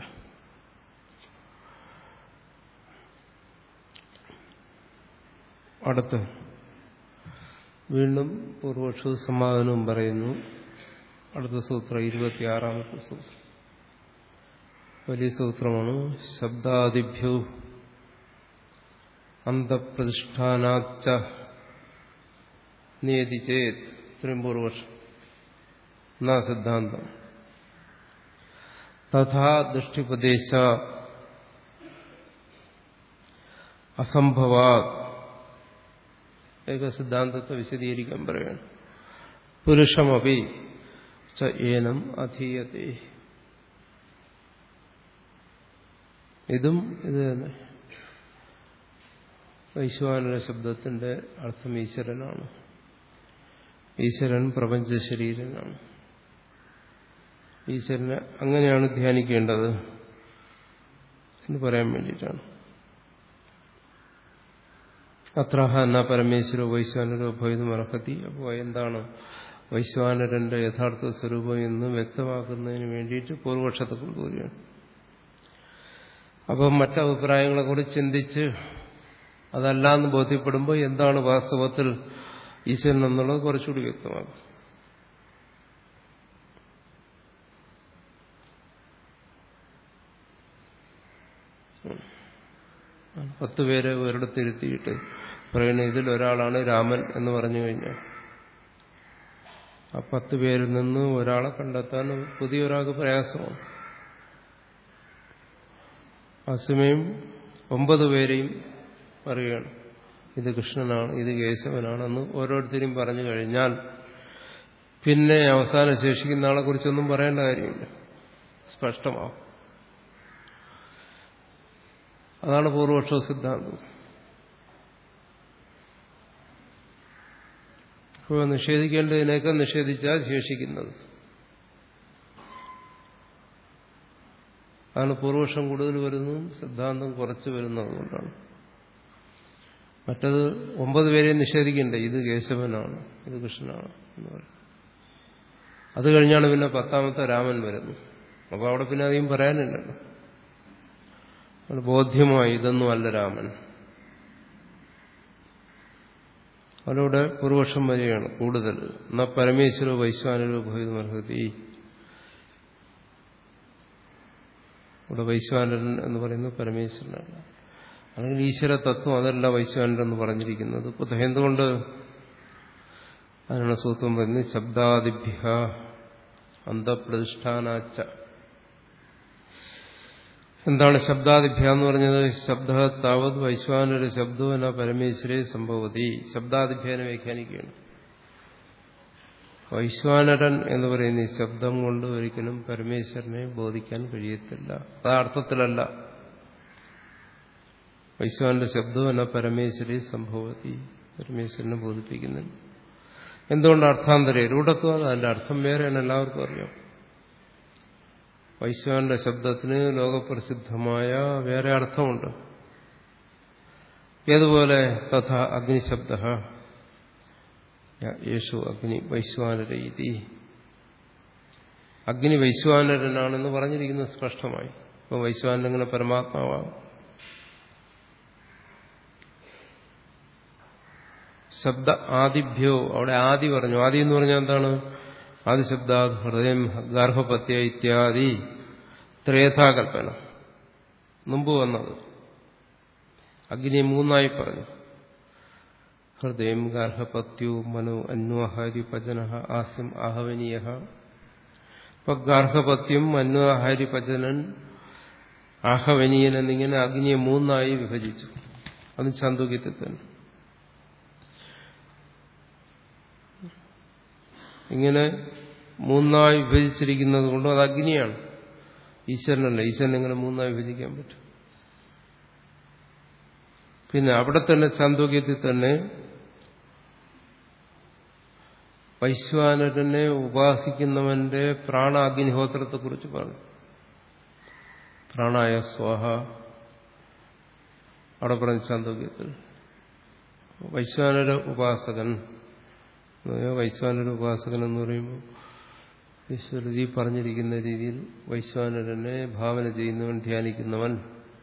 അടുത്ത് വീണ്ടും പൂർവക്ഷ സമാധാനവും പറയുന്നു അടുത്ത സൂത്രം ഇരുപത്തിയാറാമത്തെ സൂത്രം വലിയ സൂത്രമാണ് ശബ്ദാദിഭ്യോ അന്തപ്രതിഷ്ഠാനാച്ച നിയതി ചേത് ഇത്രയും പൂർവക്ഷം എന്നാ സിദ്ധാന്തം തഥാ ദൃഷ്ടിപദേശ അസംഭവാ ഏക സിദ്ധാന്തത്തെ വിശദീകരിക്കാൻ പറയാണ് പുരുഷമപി ച ഏനം അധീയത്തെ ഇതും ഇത് തന്നെ വൈശ്വാനര ശബ്ദത്തിന്റെ അർത്ഥം ഈശ്വരനാണ് ഈശ്വരൻ പ്രപഞ്ച ശരീരനാണ് ഈശ്വരനെ അങ്ങനെയാണ് ധ്യാനിക്കേണ്ടത് എന്ന് പറയാൻ വേണ്ടിയിട്ടാണ് അത്രഹ എന്ന പരമേശ്വരോ വൈശ്വാനരോ ഭേദം അർഹതി അപ്പോൾ എന്താണ് വൈശ്വാനരന്റെ യഥാർത്ഥ സ്വരൂപം എന്ന് വ്യക്തമാക്കുന്നതിന് വേണ്ടിയിട്ട് പൂർവപക്ഷത്തെ കൊണ്ടുവരികയാണ് അപ്പം മറ്റഭിപ്രായങ്ങളെ കുറിച്ച് ചിന്തിച്ച് അതല്ലാന്ന് ബോധ്യപ്പെടുമ്പോൾ എന്താണ് വാസ്തവത്തിൽ ഈശ്വരൻ എന്നുള്ളത് കുറച്ചുകൂടി വ്യക്തമാകും പത്ത് പേരെ ഒരിടത്തിരുത്തിയിട്ട് പറയുന്ന ഇതിൽ ഒരാളാണ് രാമൻ എന്ന് പറഞ്ഞു കഴിഞ്ഞാൽ ആ പത്ത് പേരിൽ നിന്ന് ഒരാളെ കണ്ടെത്താൻ പുതിയൊരാൾക്ക് പ്രയാസമാണ് അസമയം ഒമ്പത് പേരെയും പറയുകയാണ് ഇത് കൃഷ്ണനാണ് ഇത് കേശവനാണെന്ന് ഓരോരുത്തരും പറഞ്ഞു കഴിഞ്ഞാൽ പിന്നെ അവസാനം ശേഷിക്കുന്ന ആളെ കുറിച്ചൊന്നും പറയേണ്ട കാര്യമില്ല സ്പഷ്ടമാവും അതാണ് പൂർവപക്ഷ സിദ്ധാന്തം അപ്പോൾ നിഷേധിക്കേണ്ടതിനേക്ക് നിഷേധിച്ചാൽ ശേഷിക്കുന്നത് അതാണ് പൂർവപക്ഷം കൂടുതൽ വരുന്നതും സിദ്ധാന്തം കുറച്ച് വരുന്നത് കൊണ്ടാണ് മറ്റത് ഒമ്പത് പേരെ നിഷേധിക്കണ്ടേ ഇത് കേശവനാണ് ഇത് കൃഷ്ണനാണ് എന്ന് പറയും അത് കഴിഞ്ഞാണ് പിന്നെ പത്താമത്തെ രാമൻ വരുന്നത് അപ്പോൾ അവിടെ പിന്നെ അധികം പറയാനില്ലല്ലോ അത് ബോധ്യമായി ഇതൊന്നും അല്ല രാമൻ അതിലൂടെ പൂർവക്ഷം വരികയാണ് കൂടുതൽ എന്നാ പരമേശ്വര വൈശ്വാനരോ ഭേദമർഹതി ഇവിടെ വൈശ്വാനരൻ എന്ന് പറയുന്നത് പരമേശ്വരനാണ് അല്ലെങ്കിൽ ഈശ്വര തത്വം അതല്ല വൈശ്വാനരൻ എന്ന് പറഞ്ഞിരിക്കുന്നത് ഇപ്പൊ എന്തുകൊണ്ട് അതിനാണ് സൂത്രം പറയുന്നത് ശബ്ദാദിഭ്യ അന്തപ്രതിഷ്ഠാനാച്ച എന്താണ് ശബ്ദാദിഭ്യ എന്ന് പറഞ്ഞത് ശബ്ദ താവത് വൈശ്വാനൊരു ശബ്ദവും എന്ന പരമേശ്വരെ സംഭവതി ശബ്ദാദിഭ്യാനെ വ്യാഖ്യാനിക്കുകയാണ് വൈശ്വാനരൻ എന്ന് പറയുന്ന ഈ ശബ്ദം കൊണ്ട് ഒരിക്കലും പരമേശ്വരനെ ബോധിക്കാൻ കഴിയത്തില്ല ആ അർത്ഥത്തിലല്ല വൈശ്വാന്റെ ശബ്ദവും എന്ന പരമേശ്വരി സംഭവത്തി പരമേശ്വരനെ ബോധിപ്പിക്കുന്നുണ്ട് എന്തുകൊണ്ട് അർത്ഥാന്തരേ രൂഢത്വം അതിന്റെ അർത്ഥം വേറെയാണ് എല്ലാവർക്കും അറിയാം വൈശ്വാന്റെ ശബ്ദത്തിന് ലോകപ്രസിദ്ധമായ വേറെ അർത്ഥമുണ്ട് ഏതുപോലെ തഥ അഗ്നിശബ്ദ യേശു അഗ്നി വൈശ്വാനരീതി അഗ്നി വൈശ്വാനരനാണെന്ന് പറഞ്ഞിരിക്കുന്നത് സ്പഷ്ടമായി ഇപ്പൊ വൈശ്വാനൻ ഇങ്ങനെ പരമാത്മാവാകും ശബ്ദ ആദിഭ്യോ അവിടെ ആദി പറഞ്ഞു ആദി എന്ന് പറഞ്ഞാൽ എന്താണ് ആദിശബ്ദ ഹൃദയം ഗർഭപത്യ ഇത്യാദി ത്രേഥാകൽപ്പന മുമ്പ് വന്നത് അഗ്നിയെ മൂന്നായി പറഞ്ഞു ഹൃദയം ഗാർഹപത്യു മനു അന്വാഹാരി പചന ആസ്യം ആഹവനീയ ഇപ്പൊ ഗാർഹപത്യം അന്വാഹാരി പചനൻ ആഹവനീയൻ എന്നിങ്ങനെ അഗ്നിയെ മൂന്നായി വിഭജിച്ചു അത് ചാന്തോക്യത്തിൽ തന്നെ ഇങ്ങനെ മൂന്നായി വിഭജിച്ചിരിക്കുന്നത് കൊണ്ട് അത് അഗ്നിയാണ് ഈശ്വരനല്ല ഈശ്വരൻ എങ്ങനെ മൂന്നായി വിഭജിക്കാൻ പറ്റും പിന്നെ അവിടെ തന്നെ ചാന്തോക്യത്തിൽ തന്നെ വൈശ്വാനരനെ ഉപാസിക്കുന്നവന്റെ പ്രാണ അഗ്നിഹോത്രത്തെ കുറിച്ച് പറഞ്ഞു പ്രാണായ സ്വാഹ അവിടെ പറഞ്ഞ ചാന്തോക്യത്തിൽ വൈശ്വാനര ഉപാസകൻ വൈശ്വാനര ഉപാസകൻ എന്ന് പറയുമ്പോൾ ഈശ്വരജി പറഞ്ഞിരിക്കുന്ന രീതിയിൽ വൈശ്വാനരനെ ഭാവന ചെയ്യുന്നവൻ ധ്യാനിക്കുന്നവൻ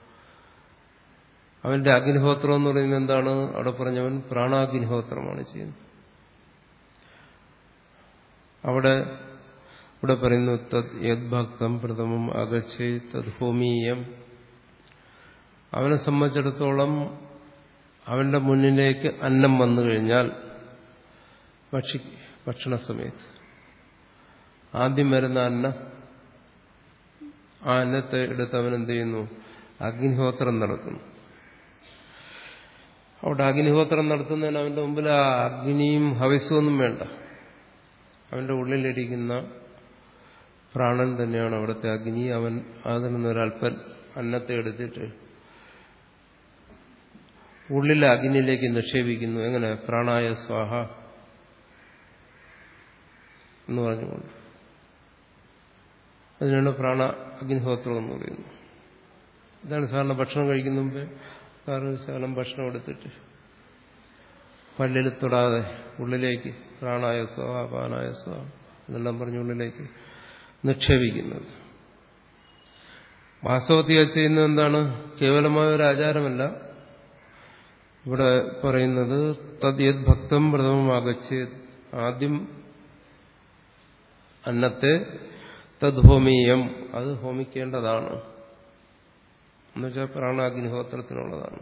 അവന്റെ അഗ്നിഹോത്രം എന്ന് പറയുന്നത് എന്താണ് അവിടെ പറഞ്ഞവൻ പ്രാണാഗ്നിഹോത്രമാണ് ചെയ്യുന്നത് അവിടെ ഇവിടെ പറയുന്നു തത് യദ്ഭക്തം പ്രഥമം അകച്ചേ തത് ഹോമീയം അവനെ സംബന്ധിച്ചിടത്തോളം അവന്റെ മുന്നിലേക്ക് അന്നം വന്നു കഴിഞ്ഞാൽ ഭക്ഷി ഭക്ഷണ സമയത്ത് ആദ്യം വരുന്ന അന്നം ആ അന്നത്തെ എടുത്ത് അവൻ എന്ത് ചെയ്യുന്നു അഗ്നിഹോത്രം നടത്തുന്നു അവിടെ അഗ്നിഹോത്രം നടത്തുന്നതിന് അവന്റെ മുമ്പിൽ ആ അഗ്നിയും ഹവിസ്വൊന്നും വേണ്ട അവന്റെ ഉള്ളിലിരിക്കുന്ന പ്രാണൻ തന്നെയാണ് അവിടുത്തെ അഗ്നി അവൻ അതിൽ നിന്നൊരൽപ്പൻ അന്നത്തെ എടുത്തിട്ട് ഉള്ളിലെ അഗ്നിയിലേക്ക് നിക്ഷേപിക്കുന്നു എങ്ങനെ പ്രാണായ സ്വാഹ എന്ന് പറഞ്ഞുകൊണ്ട് അതിനാണ് പ്രാണ അഗ്നിഹോത്രം എന്ന് പറയുന്നത് ഇതാണ് സാധാരണ ഭക്ഷണം കഴിക്കുന്ന മുമ്പേ സാറ് ശകലം ഭക്ഷണം എടുത്തിട്ട് പല്ലിൽ തൊടാതെ ഉള്ളിലേക്ക് പ്രാണായ സ്വാഹ പാനായ സ്വാഹ എന്നെല്ലാം പറഞ്ഞ് ഉള്ളിലേക്ക് നിക്ഷേപിക്കുന്നത് വാസ്തവത്തിൽ ചെയ്യുന്നത് എന്താണ് കേവലമായ ഒരു ആചാരമല്ല ഇവിടെ പറയുന്നത് തദ്യത് ഭക്തം പ്രഥമമാകച്ച് ആദ്യം അന്നത്തെ തദ്ഹോമീയം അത് ഹോമിക്കേണ്ടതാണ് എന്നുവെച്ചാൽ പ്രാണാഗ്നിഹോത്രത്തിനുള്ളതാണ്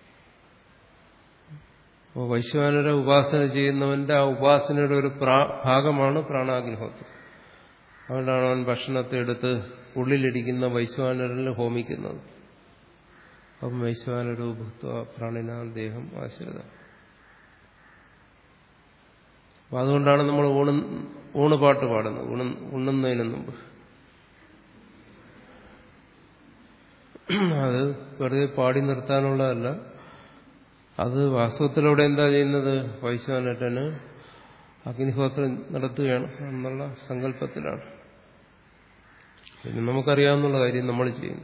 അപ്പോൾ വൈശ്വാനര ഉപാസന ചെയ്യുന്നവന്റെ ആ ഉപാസനയുടെ ഒരു ഭാഗമാണ് പ്രാണാഗ്നിഹോത്രം അതുകൊണ്ടാണ് അവൻ ഭക്ഷണത്തെ എടുത്ത് ഉള്ളിലിരിക്കുന്ന വൈശ്വാനരിൽ ഹോമിക്കുന്നത് അപ്പം വൈശ്വാനരോ ഭുക്ത പ്രാണിന ദേഹം ആശ്രിത അപ്പൊ അതുകൊണ്ടാണ് നമ്മൾ ഊണ് ഊണുപാട്ട് പാടുന്നത് ഊണ് ഉണ്ണുന്നതിന് മുമ്പ് അത് വെറുതെ പാടി നിർത്താനുള്ളതല്ല അത് വാസ്തവത്തിലൂടെ എന്താ ചെയ്യുന്നത് വൈശ്വാനട്ടന് അഗ്നിഹോത്രം നടത്തുകയാണ് എന്നുള്ള സങ്കല്പത്തിലാണ് പിന്നെ നമുക്കറിയാവുന്ന കാര്യം നമ്മൾ ചെയ്യുന്നു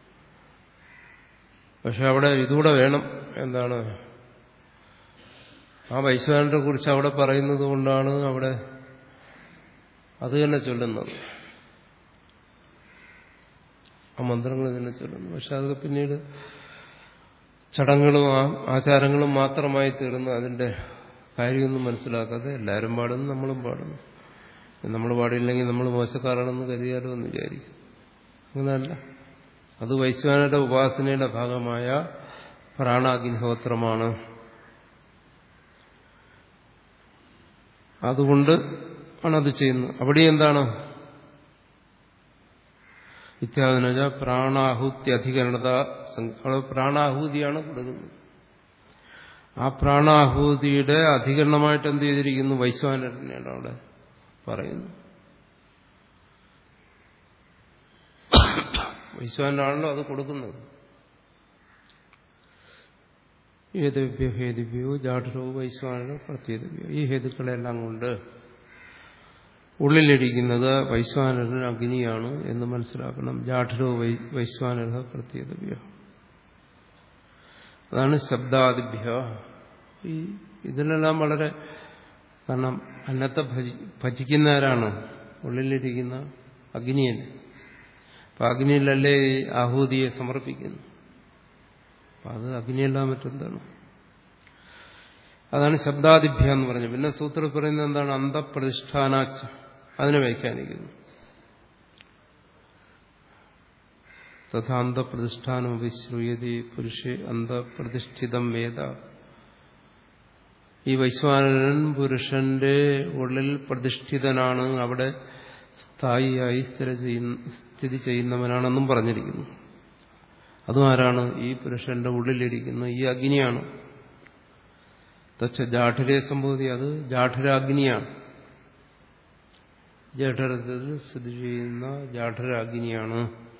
പക്ഷെ അവിടെ ഇതുകൂടെ വേണം എന്താണ് ആ വൈശ്വാനത്തെ കുറിച്ച് അവിടെ പറയുന്നത് കൊണ്ടാണ് അവിടെ അത് തന്നെ ചൊല്ലുന്നത് ആ മന്ത്രങ്ങൾ തന്നെ ചൊല്ലുന്നു പക്ഷെ അത് പിന്നീട് ചടങ്ങുകളും ആചാരങ്ങളും മാത്രമായി തീർന്ന് അതിന്റെ കാര്യമൊന്നും മനസ്സിലാക്കാതെ എല്ലാവരും പാടുന്നു നമ്മളും പാടുന്നു നമ്മൾ പാടിയില്ലെങ്കിൽ നമ്മൾ മോശക്കാരാണെന്ന് കരുതിയാലോ എന്ന് വിചാരിക്കും അങ്ങനെയല്ല അത് വൈശ്വാനയുടെ ഉപാസനയുടെ ഭാഗമായ പ്രാണാഗ്നിഹോത്രമാണ് അതുകൊണ്ട് ആണ് അത് ചെയ്യുന്നത് അവിടെ എന്താണ് ഇത്യാദിന പ്രാണാഹുത്യധികരണത അവിടെ പ്രാണാഹൂതിയാണ് കൊടുക്കുന്നത് ആ പ്രാണാഹൂതിയുടെ അധികരണമായിട്ട് എന്ത് ചെയ്തിരിക്കുന്നു വൈശ്വാനരനെയാണ് അവിടെ പറയുന്നു വൈശ്വാനാണല്ലോ അത് കൊടുക്കുന്നത് ഏതവ്യോ ഹേതുഭ്യോ ജാഠരോ വൈശ്വാനോ പ്രത്യേകവ്യോ ഈ ഹേതുക്കളെല്ലാം കൊണ്ട് ഉള്ളിലിരിക്കുന്നത് വൈശ്വാനരൻ അഗ്നിയാണ് എന്ന് മനസ്സിലാക്കണം ജാഠരോ വൈശ്വാനര പ്രത്യേകവ്യോ അതാണ് ശബ്ദാദിഭ്യ ഈ ഇതിനെല്ലാം വളരെ കാരണം അന്നത്തെ ഭജി ഭജിക്കുന്നവരാണ് ഉള്ളിലിരിക്കുന്ന അഗ്നിയൻ അപ്പൊ അഗ്നിയിലല്ലേ ആഹൂതിയെ സമർപ്പിക്കുന്നു അപ്പൊ അത് അഗ്നിയെല്ലാം മറ്റെന്താണ് അതാണ് ശബ്ദാദിഭ്യ എന്ന് പറഞ്ഞത് പിന്നെ സൂത്രത്തിൽ പറയുന്നത് എന്താണ് അന്തപ്രതിഷ്ഠാനാച്ച അതിനെ വ്യാഖ്യാനിക്കുന്നു തഥാ അന്തപ്രതിഷ്ഠാനം വിശ്രൂയതി പുരുഷേ അന്തപ്രതിഷ്ഠിതം വേദ ഈ വൈശ്വാനരൻ പുരുഷന്റെ ഉള്ളിൽ പ്രതിഷ്ഠിതനാണ് അവിടെ സ്ഥായിയായി സ്ഥിര ചെയ്യുന്ന സ്ഥിതി ചെയ്യുന്നവനാണെന്നും പറഞ്ഞിരിക്കുന്നു അതും ആരാണ് ഈ പുരുഷന്റെ ഉള്ളിലിരിക്കുന്ന ഈ അഗ്നിയാണ് തച്ച ജാഠരെ സംഭവതി അത് ജാഠരാഗ്നിയാണ് ജഠരത്തിൽ സ്ഥിതി ചെയ്യുന്ന ജാഠരാഗ്നിയാണ്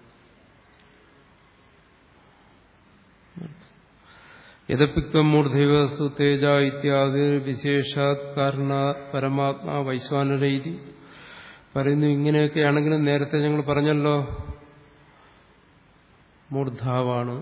യഥപ്പിക്തം മൂർധൈവസു തേജ ഇത്യാദി വിശേഷാത് കാരണ പരമാത്മാ വൈശ്വാനരീതി പറയുന്നു ഇങ്ങനെയൊക്കെയാണെങ്കിലും നേരത്തെ ഞങ്ങൾ പറഞ്ഞല്ലോ മൂർധാവാണ്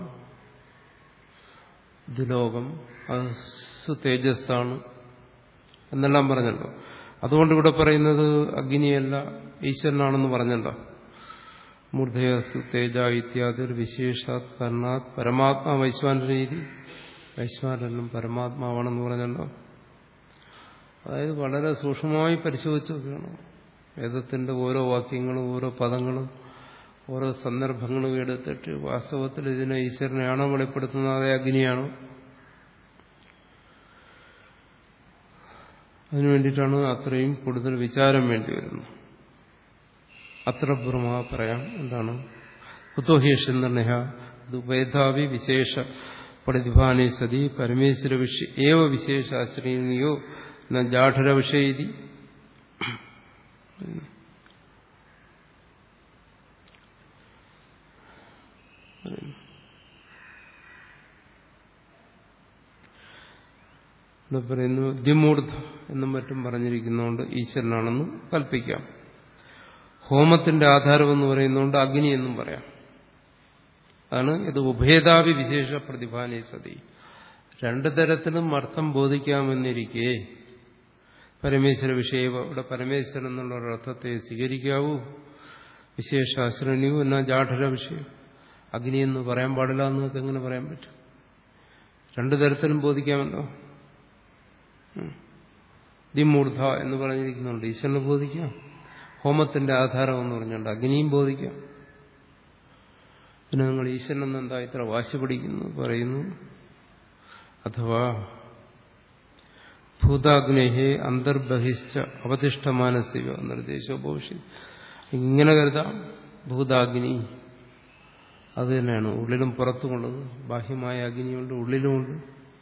ദുലോകം അത് സുതേജസ്സാണ് എന്നെല്ലാം പറഞ്ഞല്ലോ അതുകൊണ്ട് ഇവിടെ പറയുന്നത് അഗ്നിയല്ല ഈശ്വരനാണെന്ന് പറഞ്ഞല്ലോ മൂർധയസു തേജ ഇത്യാദി വിശേഷാത് കാരണാത് പരമാത്മാ വൈശ്വാന രീതി വൈശ്വാനനും പരമാത്മാവാണെന്ന് പറഞ്ഞല്ലോ അതായത് വളരെ സൂക്ഷ്മമായി പരിശോധിച്ച് നോക്കണം വേദത്തിന്റെ ഓരോ വാക്യങ്ങളും ഓരോ പദങ്ങളും ഓരോ സന്ദർഭങ്ങളും എടുത്തിട്ട് വാസ്തവത്തിൽ ഇതിനെ ഈശ്വരനെയാണോ വെളിപ്പെടുത്തുന്നത് അതേ അഗ്നിയാണോ അതിനു വേണ്ടിയിട്ടാണ് അത്രയും കൂടുതൽ വിചാരം വേണ്ടി വരുന്നത് അത്ര ബ്രഹ്മ പറയാം എന്താണ് കുത്തോഹേഷ നിർണയ ഇത് വേദാവി വിശേഷ പ്രതിഭാനെ സതി പരമേശ്വര വിഷയ ഏവ വിശേഷാശ്രയനിയോ ജാഠര വിഷയതി പറയുന്നു ദ്വിമൂർധ എന്നും മറ്റും പറഞ്ഞിരിക്കുന്നതുകൊണ്ട് ഈശ്വരനാണെന്ന് കൽപ്പിക്കാം ഹോമത്തിന്റെ ആധാരം എന്ന് പറയുന്നതുകൊണ്ട് അഗ്നി എന്നും പറയാം അതാണ് ഇത് ഉഭേദാവി വിശേഷ പ്രതിഭാനെ സതി രണ്ടു തരത്തിലും അർത്ഥം ബോധിക്കാമെന്നിരിക്കെ പരമേശ്വര വിഷയ ഇവിടെ പരമേശ്വരൻ എന്നുള്ള ഒരർത്ഥത്തെ സ്വീകരിക്കാവൂ വിശേഷാശ്രണിയൂ എന്നാ ജാഠര വിഷയം അഗ്നി എന്ന് പറയാൻ പാടില്ല എന്നൊക്കെ എങ്ങനെ പറയാൻ പറ്റും രണ്ടു തരത്തിലും ബോധിക്കാമല്ലോ ദിമൂർധ എന്ന് പറഞ്ഞിരിക്കുന്നുണ്ട് ഈശ്വരനെ ബോധിക്കാം ഹോമത്തിന്റെ ആധാരം എന്ന് പറഞ്ഞുകൊണ്ട് അഗ്നിയും ബോധിക്കാം പിന്നെ നിങ്ങൾ ഈശ്വരൻ എന്താ ഇത്ര വാശി പിടിക്കുന്നു പറയുന്നു അഥവാ ഭൂതാഗ്നേഹെ അന്തർബഹിശ്ച അവതിഷ്ഠമാനസിക നിർദ്ദേശോ ഭവിഷ്യത് ഇങ്ങനെ കരുതാം ഭൂതാഗ്നി അത് തന്നെയാണ് ഉള്ളിലും പുറത്തുമുള്ളത് ബാഹ്യമായ അഗ്നിയുണ്ട് ഉള്ളിലുമുണ്ട്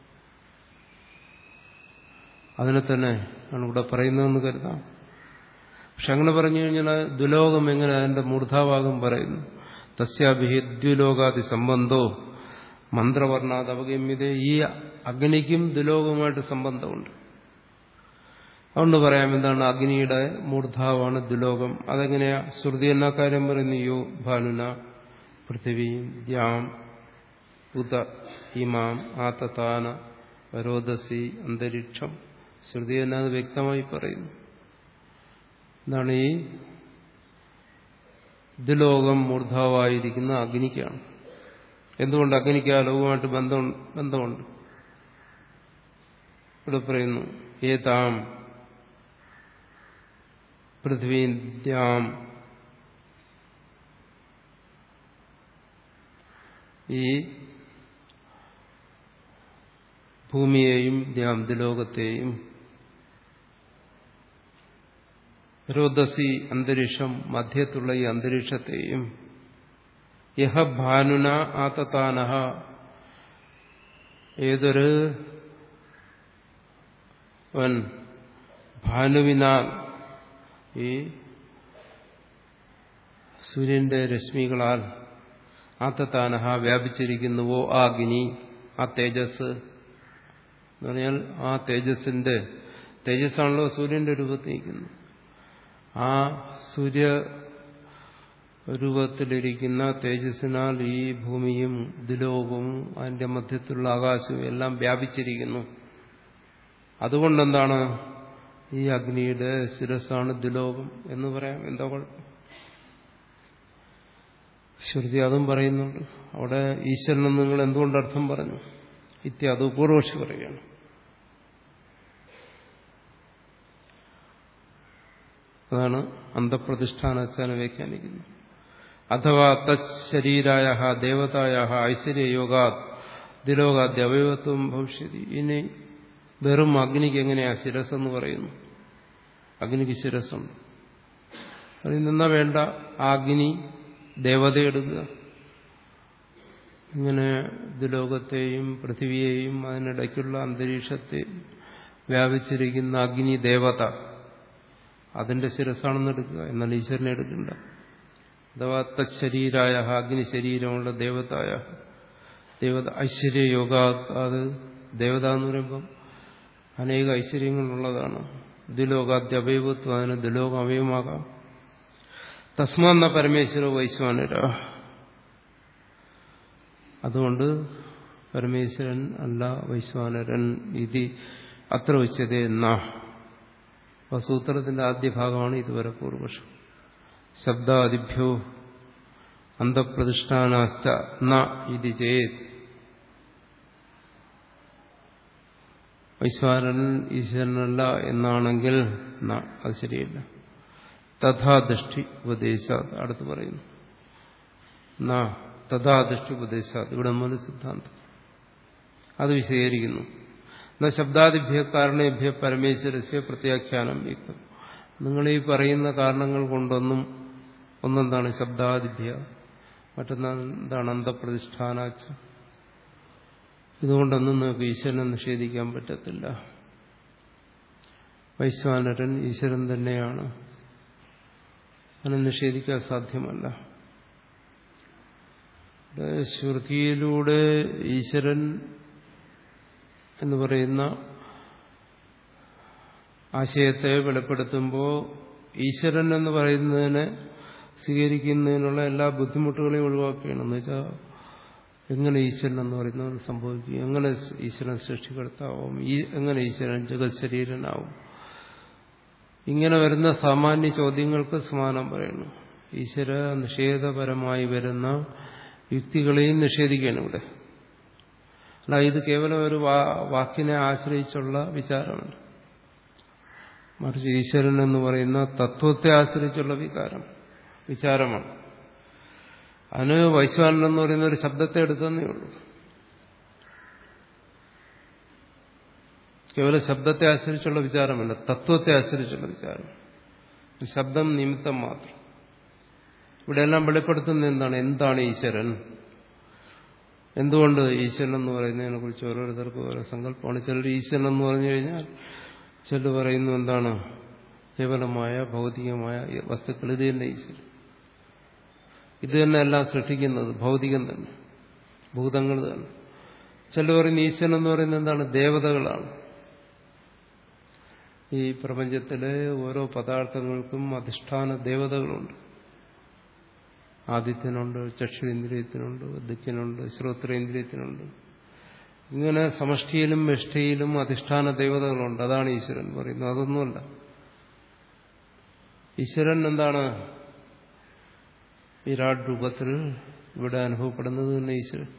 അതിനെ തന്നെ ആണ് ഇവിടെ പറയുന്നതെന്ന് കരുതാം പക്ഷെ അങ്ങനെ പറഞ്ഞു കഴിഞ്ഞാൽ ദുലോകം എങ്ങനെ അതിന്റെ മൂർധാഭാഗം പറയുന്നു തസ്യാഭിഹി ദ്വിലോകാദി സംബന്ധോ മന്ത്രവർണ്ണാത് അവഗമ്യത ഈ അഗ്നിക്കും ദുലോകവുമായിട്ട് സംബന്ധമുണ്ട് അതുകൊണ്ട് പറയാം എന്താണ് അഗ്നിയുടെ മൂർധാവാണ് ദുലോകം അതെങ്ങനെയാ ശ്രുതി എന്നാ കാര്യം പറയുന്നു യോ ഭാനുന പൃഥിവീം ദ്യാം ഉത ഇമാം ആതതാന വരോദസി അന്തരീക്ഷം ശ്രുതി എന്നത് വ്യക്തമായി പറയുന്നു എന്താണ് ഈ ദുലോകം മൂർധാവായിരിക്കുന്ന അഗ്നിക്കാണ് എന്തുകൊണ്ട് അഗ്നിക്ക് ആ ലോകവുമായിട്ട് ബന്ധം ബന്ധമുണ്ട് ഇവിടെ പറയുന്നു ഏതാം പൃഥ്വീദ്യാം ഈ ഭൂമിയെയും ദ്യാം ദുലോകത്തെയും രോദസി അന്തരീക്ഷം മധ്യത്തുള്ള ഈ അന്തരീക്ഷത്തെയും യഹ ഭാനുന ആതത്താനഹ ഏതൊരു വൻ ഭാനുവിനാൽ ഈ സൂര്യന്റെ രശ്മികളാൽ ആത്തത്താനഹ വ്യാപിച്ചിരിക്കുന്നുവോ ആ അഗ്നി ആ തേജസ് എന്ന് പറഞ്ഞാൽ ആ തേജസ്സിന്റെ തേജസ്സാണല്ലോ സൂര്യന്റെ രൂപത്തിൽ നിൽക്കുന്നത് ആ സൂര്യ രൂപത്തിലിരിക്കുന്ന തേജസ്സിനാൽ ഈ ഭൂമിയും ദുലോകവും അതിന്റെ മധ്യത്തിലുള്ള ആകാശവും എല്ലാം വ്യാപിച്ചിരിക്കുന്നു അതുകൊണ്ടെന്താണ് ഈ അഗ്നിയുടെ ശിരസ്സാണ് ദുലോകം എന്ന് പറയാം എന്താ കുഴപ്പം ശ്രുതി അതും പറയുന്നുണ്ട് അവിടെ ഈശ്വരൻ നിങ്ങൾ എന്തുകൊണ്ട് അർത്ഥം പറഞ്ഞു ഇത്യാദു പൂർവക്ഷി പറയുകയാണ് അതാണ് അന്തപ്രതിഷ്ഠാനച്ചാന വ്യാഖ്യാനിക്കുന്നത് അഥവാ തരീരായ ദേവതായ ഐശ്വര്യയോഗാ ദിലോകാദ്യ അവയവത്വം ഭവിഷ്യതി ഇനി വെറും അഗ്നിക്ക് എങ്ങനെയാ ശിരസെന്ന് പറയുന്നു അഗ്നിക്ക് ശിരസ്സുണ്ട് അതിൽ നിന്നാ വേണ്ട ആ അഗ്നി ദേവതയെടുക്കുക ഇങ്ങനെ ദുലോകത്തെയും പൃഥിവിയെയും അതിനിടയ്ക്കുള്ള അന്തരീക്ഷത്തെ വ്യാപിച്ചിരിക്കുന്ന അഗ്നി ദേവത അതിന്റെ ശിരസാണെന്ന് എടുക്കുക എന്നാൽ ഈശ്വരനെ എടുക്കണ്ട അഥവാ തരീരായ അഗ്നി ശരീരമുള്ള ദേവതായ ദേവത ഐശ്വര്യയോഗ അത് ദേവത എന്ന് പറയുമ്പം അനേക ഐശ്വര്യങ്ങളുള്ളതാണ് ദുലോകാദ്യ അവയവത്വം അതിന് ദുലോക അവയവമാകാം തസ്മാന്ന പരമേശ്വര വൈശ്വാനര അതുകൊണ്ട് പരമേശ്വരൻ അല്ല വൈശ്വാനരൻ ഇത് അത്ര ഉച്ചത് എന്ന സൂത്രത്തിന്റെ ആദ്യ ഭാഗമാണ് ഇതുവരെ പൂർവപക്ഷം ശബ്ദാദിഭ്യോ അന്തപ്രതിഷ്ഠാനാശ്ച ന ഇത് ചേത് വൈശ്വാനരൻ ഈശ്വരനല്ല എന്നാണെങ്കിൽ അത് ശരിയല്ല തഥാദൃഷ്ടി ഉപദേശ അടുത്ത് പറയുന്നു നാ തഥാദൃഷ്ടി ഉപദേശ ഇവിടെ മൂല സിദ്ധാന്തം അത് വിശദീകരിക്കുന്നു എന്നാ ശബ്ദാദിഭ്യ കാരണേഭ്യ പരമേശ്വരസ്യ പ്രത്യാഖ്യാനം യുക്തം നിങ്ങൾ ഈ പറയുന്ന കാരണങ്ങൾ കൊണ്ടൊന്നും ഒന്നെന്താണ് ശബ്ദാദിഭ്യ മറ്റൊന്നെന്താണ് അന്തപ്രതിഷ്ഠാനാച്ച ഇതുകൊണ്ടൊന്നും നിങ്ങൾക്ക് ഈശ്വരനെ നിഷേധിക്കാൻ പറ്റത്തില്ല വൈശ്വാനരൻ ഈശ്വരൻ തന്നെയാണ് അതിനെ നിഷേധിക്കാൻ സാധ്യമല്ല ശ്രുതിയിലൂടെ ഈശ്വരൻ എന്ന് പറയുന്ന ആശയത്തെ വെളിപ്പെടുത്തുമ്പോൾ ഈശ്വരൻ എന്ന് പറയുന്നതിനെ സ്വീകരിക്കുന്നതിനുള്ള എല്ലാ ബുദ്ധിമുട്ടുകളെയും ഒഴിവാക്കുകയാണ് എന്ന് വെച്ചാൽ എങ്ങനെ ഈശ്വരൻ എന്ന് പറയുന്നത് സംഭവിക്കും എങ്ങനെ ഈശ്വരൻ സൃഷ്ടികർത്താവും എങ്ങനെ ഈശ്വരൻ ജഗത് ശരീരനാവും ഇങ്ങനെ വരുന്ന സാമാന്യ ചോദ്യങ്ങൾക്ക് സമാനം പറയുന്നു ഈശ്വര നിഷേധപരമായി വരുന്ന യുക്തികളെയും നിഷേധിക്കുകയാണ് ഇവിടെ അല്ല ഇത് കേവലം ഒരു വാക്കിനെ ആശ്രയിച്ചുള്ള വിചാരമല്ല മറിച്ച് ഈശ്വരൻ എന്ന് പറയുന്ന തത്വത്തെ ആശ്രയിച്ചുള്ള വികാരം വിചാരമാണ് അതിന് വൈശ്വാനൻ എന്ന് പറയുന്ന ഒരു ശബ്ദത്തെ എടുത്തന്നേ ഉള്ളൂ കേവലം ശബ്ദത്തെ ആശ്രയിച്ചുള്ള വിചാരമല്ല തത്വത്തെ ആശ്രയിച്ചുള്ള വിചാരം ശബ്ദം നിമിത്തം മാത്രം ഇവിടെയെല്ലാം വെളിപ്പെടുത്തുന്നത് എന്താണ് എന്താണ് ഈശ്വരൻ എന്തുകൊണ്ട് ഈശ്വരൻ എന്ന് പറയുന്നതിനെ കുറിച്ച് ഓരോരുത്തർക്കും ഓരോ സങ്കല്പമാണ് ചിലർ ഈശ്വരൻ എന്ന് പറഞ്ഞു കഴിഞ്ഞാൽ ചിലർ പറയുന്നു എന്താണ് കേവലമായ ഭൗതികമായ വസ്തുക്കൾ ഇത് തന്നെ ഈശ്വരൻ ഇത് തന്നെ എല്ലാം സൃഷ്ടിക്കുന്നത് ഭൗതികം തന്നെ ഭൂതങ്ങൾ തന്നെ ചിലർ പറയുന്ന ഈശ്വരൻ എന്ന് പറയുന്നത് എന്താണ് ദേവതകളാണ് ഈ പ്രപഞ്ചത്തിലെ ഓരോ പദാർത്ഥങ്ങൾക്കും അധിഷ്ഠാന ദേവതകളുണ്ട് ആദിത്യനുണ്ട് ചക്ഷുരേന്ദ്രിയത്തിനുണ്ട് ദിക്കിനുണ്ട് ശ്രോത്രേന്ദ്രിയത്തിനുണ്ട് ഇങ്ങനെ സമഷ്ടിയിലും വെഷ്ടിയിലും അധിഷ്ഠാന ദേവതകളുണ്ട് അതാണ് ഈശ്വരൻ പറയുന്നത് അതൊന്നുമല്ല ഈശ്വരൻ എന്താണ് വിരാട് രൂപത്തിൽ ഇവിടെ അനുഭവപ്പെടുന്നത് തന്നെ ഈശ്വരൻ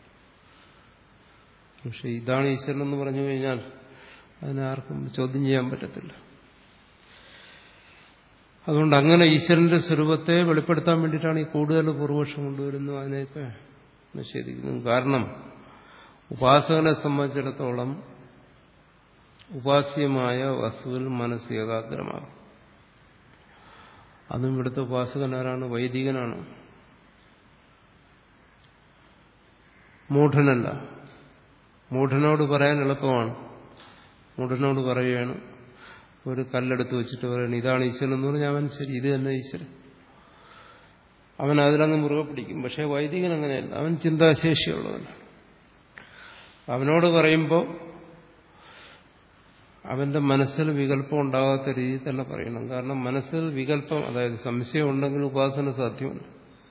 പക്ഷെ ഇതാണ് ഈശ്വരൻ എന്ന് പറഞ്ഞു കഴിഞ്ഞാൽ അതിനെ ആർക്കും ചോദ്യം ചെയ്യാൻ പറ്റത്തില്ല അതുകൊണ്ട് അങ്ങനെ ഈശ്വരന്റെ സ്വരൂപത്തെ വെളിപ്പെടുത്താൻ വേണ്ടിയിട്ടാണ് ഈ കൂടുതൽ പൂർവപക്ഷം കൊണ്ടുവരുന്നത് അതിനെയൊക്കെ നിഷേധിക്കുന്നത് കാരണം ഉപാസകനെ സംബന്ധിച്ചിടത്തോളം ഉപാസ്യമായ വസ്തുവിൽ മനസ്സ് ഏകാഗ്രമാകും അതും ഇവിടുത്തെ ഉപാസകനാരാണ് വൈദികനാണ് മൂഢനല്ല മൂഢനോട് പറയാൻ എളുപ്പമാണ് മൂഢനോട് പറയുകയാണ് ഒരു കല്ലെടുത്ത് വെച്ചിട്ട് പറയണം ഇതാണ് ഈശ്വരൻ എന്ന് പറഞ്ഞാൽ അവൻ ശരി ഇത് തന്നെ ഈശ്വരൻ അവൻ അതിലങ്ങ് മുറുകെ പിടിക്കും പക്ഷേ വൈദികൻ അങ്ങനെയല്ല അവൻ ചിന്താശേഷിയുള്ളവനാണ് അവനോട് പറയുമ്പോൾ അവന്റെ മനസ്സിൽ വികല്പം ഉണ്ടാകാത്ത രീതിയിൽ തന്നെ പറയണം കാരണം മനസ്സിൽ വികല്പം അതായത് സംശയം ഉണ്ടെങ്കിൽ ഉപാസന സാധ്യമല്ല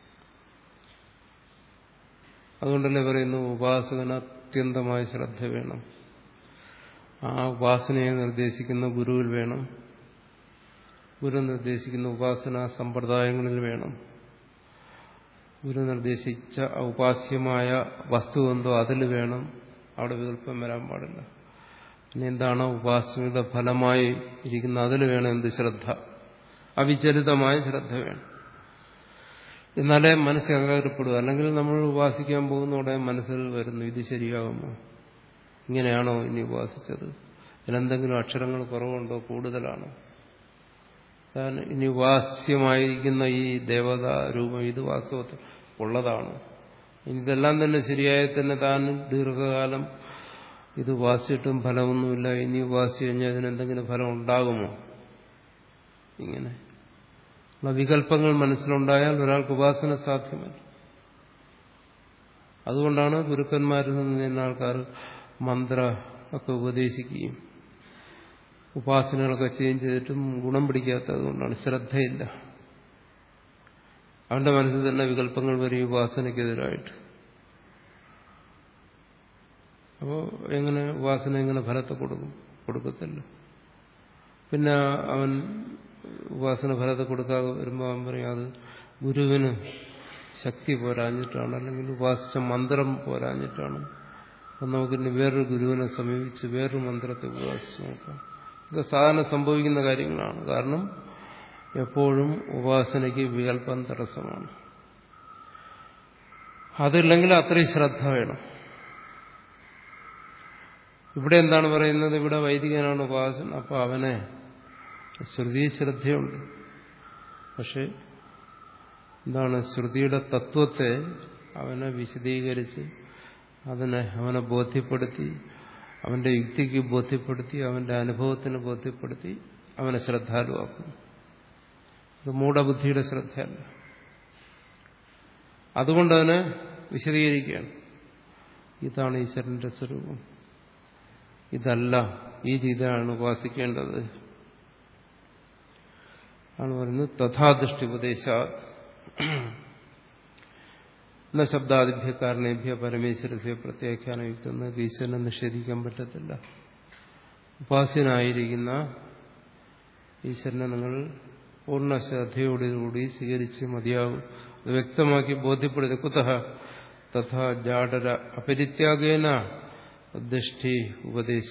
അതുകൊണ്ടല്ലേ പറയുന്നു ഉപാസകന് അത്യന്തമായ ശ്രദ്ധ വേണം ആ ഉപാസനയെ നിർദ്ദേശിക്കുന്ന ഗുരുവിൽ വേണം ഗുരു നിർദ്ദേശിക്കുന്ന ഉപാസനാ സമ്പ്രദായങ്ങളിൽ വേണം ഗുരു നിർദ്ദേശിച്ച ഉപാസ്യമായ വസ്തു എന്തോ അതിൽ വേണം അവിടെ വികല്പം വരാൻ പാടില്ല പിന്നെ എന്താണ് ഉപാസനയുടെ ഫലമായി ഇരിക്കുന്ന അതിൽ വേണം എന്ത് ശ്രദ്ധ അവിചലിതമായ ശ്രദ്ധ വേണം എന്നാലേ മനസ്സ് ഏകാഗ്രപ്പെടുക അല്ലെങ്കിൽ നമ്മൾ ഉപാസിക്കാൻ പോകുന്ന ഉടനെ മനസ്സിൽ വരുന്നു ഇത് ശരിയാകുമോ ഇങ്ങനെയാണോ ഇനി ഉപാസിച്ചത് ഇതിലെന്തെങ്കിലും അക്ഷരങ്ങൾ കുറവുണ്ടോ കൂടുതലാണോ താൻ ഇനി ഉപാസ്യമായിരിക്കുന്ന ഈ ദേവത രൂപം ഇത് വാസ്തവത്തിൽ ഉള്ളതാണ് ഇതെല്ലാം തന്നെ ശരിയായി തന്നെ താൻ ദീർഘകാലം ഇത് ഉപാസിച്ചിട്ടും ഫലമൊന്നുമില്ല ഇനി ഉപാസിച്ചു കഴിഞ്ഞാൽ അതിനെന്തെങ്കിലും ഫലം ഉണ്ടാകുമോ ഇങ്ങനെ ഉള്ള വികല്പങ്ങൾ മനസ്സിലുണ്ടായാൽ ഒരാൾക്ക് ഉപാസന സാധ്യമല്ല അതുകൊണ്ടാണ് ഗുരുക്കന്മാരിൽ നിന്ന് ആൾക്കാർ മന്ത്ര ഒക്കെ ഉപദേശിക്കുകയും ഉപാസനകളൊക്കെ ചെയ്യുകയും ചെയ്തിട്ടും ഗുണം പിടിക്കാത്തത് കൊണ്ടാണ് ശ്രദ്ധയില്ല അവന്റെ മനസ്സിൽ തന്നെ വികല്പങ്ങൾ വരും ഉപാസനയ്ക്കെതിരായിട്ട് അപ്പോൾ എങ്ങനെ ഉപാസന എങ്ങനെ ഫലത്തെ കൊടുക്കും കൊടുക്കത്തില്ല പിന്നെ അവൻ ഉപാസന ഫലത്തെ കൊടുക്കാതെ വരുമ്പോൾ അവൻ പറയും അത് ഗുരുവിന് ശക്തി പോരാഞ്ഞിട്ടാണ് അല്ലെങ്കിൽ ഉപാസിച്ച മന്ത്രം പോരാഞ്ഞിട്ടാണ് അപ്പം നമുക്കിനി വേറൊരു ഗുരുവിനെ സമീപിച്ച് വേറൊരു മന്ത്രത്തെ ഉപാസിച്ച് നോക്കാം ഇത് സാധാരണ സംഭവിക്കുന്ന കാര്യങ്ങളാണ് കാരണം എപ്പോഴും ഉപാസനയ്ക്ക് വികല്പം തടസ്സമാണ് അതില്ലെങ്കിൽ അത്രയും ശ്രദ്ധ വേണം ഇവിടെ എന്താണ് പറയുന്നത് ഇവിടെ വൈദികനാണ് ഉപാസന അപ്പൊ അവനെ ശ്രുതി ശ്രദ്ധയുണ്ട് പക്ഷെ എന്താണ് ശ്രുതിയുടെ തത്വത്തെ അവനെ വിശദീകരിച്ച് അതിനെ അവനെ ബോധ്യപ്പെടുത്തി അവന്റെ യുക്തിക്ക് ബോധ്യപ്പെടുത്തി അവന്റെ അനുഭവത്തിന് ബോധ്യപ്പെടുത്തി അവനെ ശ്രദ്ധാലുവാക്കുന്നു അത് മൂഢബുദ്ധിയുടെ ശ്രദ്ധയല്ല അതുകൊണ്ട് അവനെ വിശദീകരിക്കുകയാണ് ഇതാണ് ഈശ്വരന്റെ സ്വരൂപം ഇതല്ല ഈ രീതിയാണ് ഉപാസിക്കേണ്ടത് ആണ് പറയുന്നത് തഥാദൃഷ്ടി ഉപദേശ എന്ന ശബ്ദാദിഭ്യ കാരണേഭ്യ പരമേശ്വരസ്യ പ്രത്യാഖ്യാനയുക്തം ഈശ്വരനെ നിഷേധിക്കാൻ പറ്റത്തില്ല ഉപാസ്യനായിരിക്കുന്ന ഈശ്വരനെ നിങ്ങൾ പൂർണ്ണ ശ്രദ്ധയോടുകൂടി സ്വീകരിച്ച് മതിയാവും അത് വ്യക്തമാക്കി ബോധ്യപ്പെടുത്തി കുതഹ തഥാ ജാഡര അപരിത്യാഗേന ദൃഷ്ടി ഉപദേശ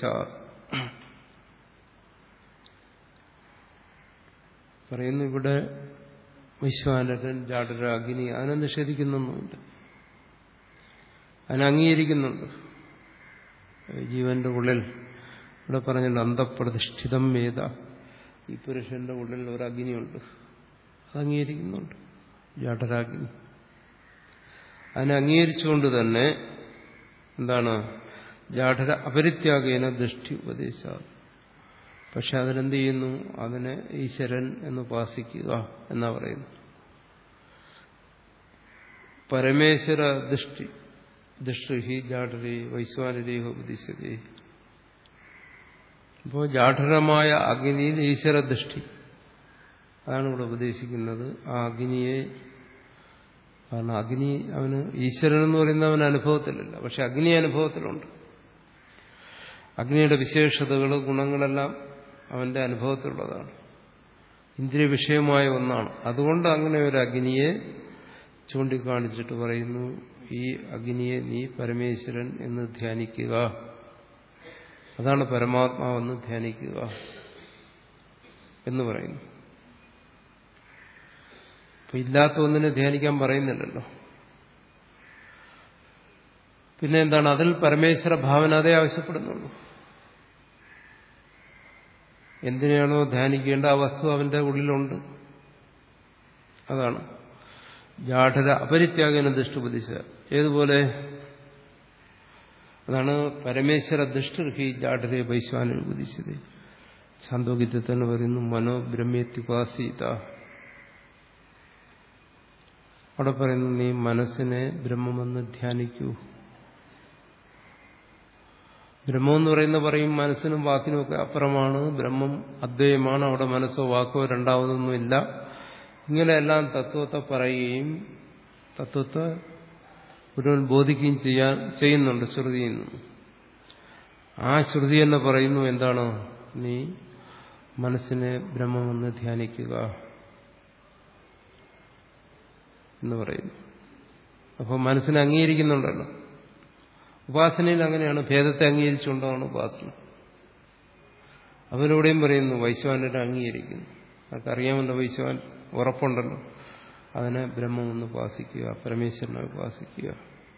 പറയുന്നു ഇവിടെ വിശ്വാനരൻ ജാഡര അഗ്നി അതിനെ നിഷേധിക്കുന്നൊന്നുമില്ല അതിനെ അംഗീകരിക്കുന്നുണ്ട് ജീവന്റെ ഉള്ളിൽ ഇവിടെ പറഞ്ഞല്ലോ അന്തപ്രതിഷ്ഠിതം വേദ ഈ പുരുഷന്റെ ഉള്ളിൽ ഒരു അഗ്നിയുണ്ട് അത് അംഗീകരിക്കുന്നുണ്ട് ജാഠരാഗ്നി അതിനെ അംഗീകരിച്ചുകൊണ്ട് തന്നെ എന്താണ് ജാഠര അപരിത്യാഗേന ദൃഷ്ടി ഉപദേശ പക്ഷെ അതിനെന്ത് ചെയ്യുന്നു അതിനെ ഈശ്വരൻ എന്ന് ഉപാസിക്കുക എന്നാ പറയുന്നു പരമേശ്വര ദൃഷ്ടി ദൃഷ്ടി ജാഠരേ വൈശ്വാനരേഹ ഉപദേശിച്ചതേ അപ്പോൾ ജാഠരമായ അഗ്നിയിൽ ഈശ്വര ദൃഷ്ടി അതാണ് ഇവിടെ ഉപദേശിക്കുന്നത് ആ അഗ്നിയെ കാരണം അഗ്നി അവന് ഈശ്വരൻ എന്ന് പറയുന്ന അവന് അനുഭവത്തിലല്ല പക്ഷെ അഗ്നി അനുഭവത്തിലുണ്ട് അഗ്നിയുടെ വിശേഷതകൾ ഗുണങ്ങളെല്ലാം അവന്റെ അനുഭവത്തിലുള്ളതാണ് ഇന്ദ്രിയ വിഷയമായ ഒന്നാണ് അതുകൊണ്ട് അങ്ങനെ ഒരു അഗ്നിയെ ചൂണ്ടിക്കാണിച്ചിട്ട് പറയുന്നു ഈ അഗ്നിയെ നീ പരമേശ്വരൻ എന്ന് ധ്യാനിക്കുക അതാണ് പരമാത്മാവെന്ന് ധ്യാനിക്കുക എന്ന് പറയുന്നു അപ്പൊ ഇല്ലാത്ത ഒന്നിനെ ധ്യാനിക്കാൻ പറയുന്നില്ലല്ലോ പിന്നെ എന്താണ് അതിൽ പരമേശ്വര ഭാവന അതേ ആവശ്യപ്പെടുന്നുള്ളൂ എന്തിനാണോ ധ്യാനിക്കേണ്ട ആ വസ്തു അവന്റെ ഉള്ളിലുണ്ട് അതാണ് ജാഠര അപരിത്യാഗന ദൃഷ്ടിപതിച്ച ഏതുപോലെ അതാണ് പരമേശ്വര ദുഷ്ടിർഹി ജാഠരെ വൈശ്വാനിൽ ഉപദേശിച്ചത് ഛാന്തോഗീതത്തിൽ തന്നെ പറയുന്നു മനോബ്രഹ്മ്യത്യുപാസീത അവിടെ പറയുന്നു നീ മനസ്സിനെ ബ്രഹ്മമെന്ന് ധ്യാനിക്കൂ ബ്രഹ്മം എന്ന് പറയുന്ന പറയും മനസ്സിനും വാക്കിനും ഒക്കെ അപ്പുറമാണ് ബ്രഹ്മം അദ്വൈതമാണ് അവിടെ മനസ്സോ വാക്കോ രണ്ടാമതൊന്നുമില്ല ഇങ്ങനെയെല്ലാം തത്വത്തെ പറയുകയും തത്വത്തെ മുഴുവൻ ബോധിക്കുകയും ചെയ്യാൻ ചെയ്യുന്നുണ്ട് ശ്രുതിയിൽ നിന്ന് ആ ശ്രുതി എന്ന് പറയുന്നു എന്താണ് നീ മനസ്സിനെ ബ്രഹ്മമെന്ന് ധ്യാനിക്കുക എന്ന് പറയുന്നു അപ്പോൾ മനസ്സിനെ അംഗീകരിക്കുന്നുണ്ടല്ലോ ഉപാസനയിൽ അങ്ങനെയാണ് ഭേദത്തെ അംഗീകരിച്ചുകൊണ്ടാണ് ഉപാസന അവരോടെയും പറയുന്നു വൈശ്വാനരെ അംഗീകരിക്കുന്നു അതൊക്കെ അറിയാമല്ലോ വൈശ്വാൻ ഉറപ്പുണ്ടല്ലോ അതിനെ ബ്രഹ്മമെന്ന് ഉപാസിക്കുക പരമേശ്വരനെ ഉപാസിക്കുക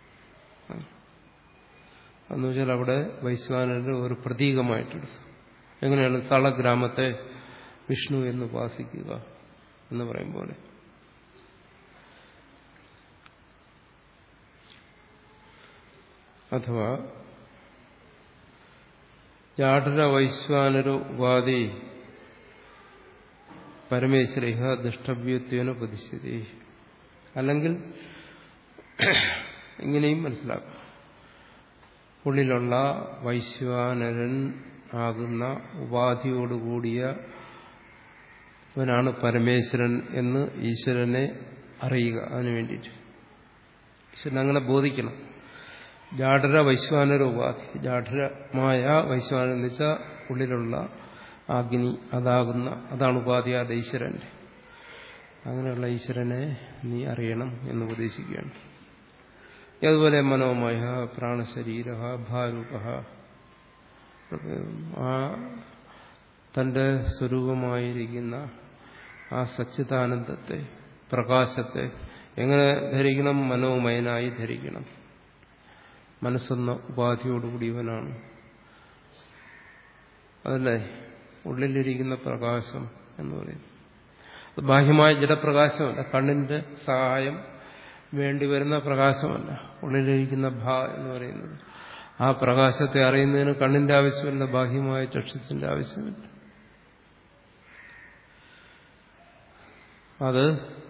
എന്ന് വെച്ചാൽ അവിടെ വൈശ്വാനരുടെ ഒരു പ്രതീകമായിട്ടെടുത്തു എങ്ങനെയാണ് തളഗ്രാമത്തെ വിഷ്ണു എന്ന് ഉപാസിക്കുക എന്ന് പറയും പോലെ അഥവാ ജാഠര വൈശ്വാനര ഉപാധി പരമേശ്വരിഹ ദുഷ്ടവ്യത്വന പ്രതിഷ്ഠിതി അല്ലെങ്കിൽ ഇങ്ങനെയും മനസ്സിലാക്കാം ഉള്ളിലുള്ള വൈശ്വാനരൻ ആകുന്ന ഉപാധിയോടുകൂടിയ അവനാണ് പരമേശ്വരൻ എന്ന് ഈശ്വരനെ അറിയുക അതിനു വേണ്ടിയിട്ട് ഈശ്വരൻ അങ്ങനെ ബോധിക്കണം ജാഠര വൈശ്വാനര ഉപാധി ജാഠരമായ വൈശ്വാനൻ എന്ന് വെച്ചാൽ ഉള്ളിലുള്ള അഗ്നി അതാകുന്ന അതാണ് ഉപാധി അത് ഈശ്വരന്റെ അങ്ങനെയുള്ള ഈശ്വരനെ നീ അറിയണം എന്ന് ഉപദേശിക്കുകയാണ് അതുപോലെ മനോമയ പ്രാണശരീര ഭാരൂപ ആ തന്റെ സ്വരൂപമായിരിക്കുന്ന ആ സച്ചിദാനന്ദത്തെ പ്രകാശത്തെ എങ്ങനെ ധരിക്കണം മനോമയനായി ധരിക്കണം മനസ്സെന്ന ഉപാധിയോടുകൂടിയവനാണ് അതല്ലേ ഉള്ളിലിരിക്കുന്ന പ്രകാശം എന്ന് പറയുന്നത് അത് ബാഹ്യമായ ജഡപ്രകാശമല്ല കണ്ണിന്റെ സഹായം വേണ്ടിവരുന്ന പ്രകാശമല്ല ഉള്ളിലിരിക്കുന്ന ഭ എന്ന് പറയുന്നത് ആ പ്രകാശത്തെ അറിയുന്നതിന് കണ്ണിന്റെ ആവശ്യമില്ല ബാഹ്യമായ ചക്ഷുസിന്റെ ആവശ്യമില്ല അത്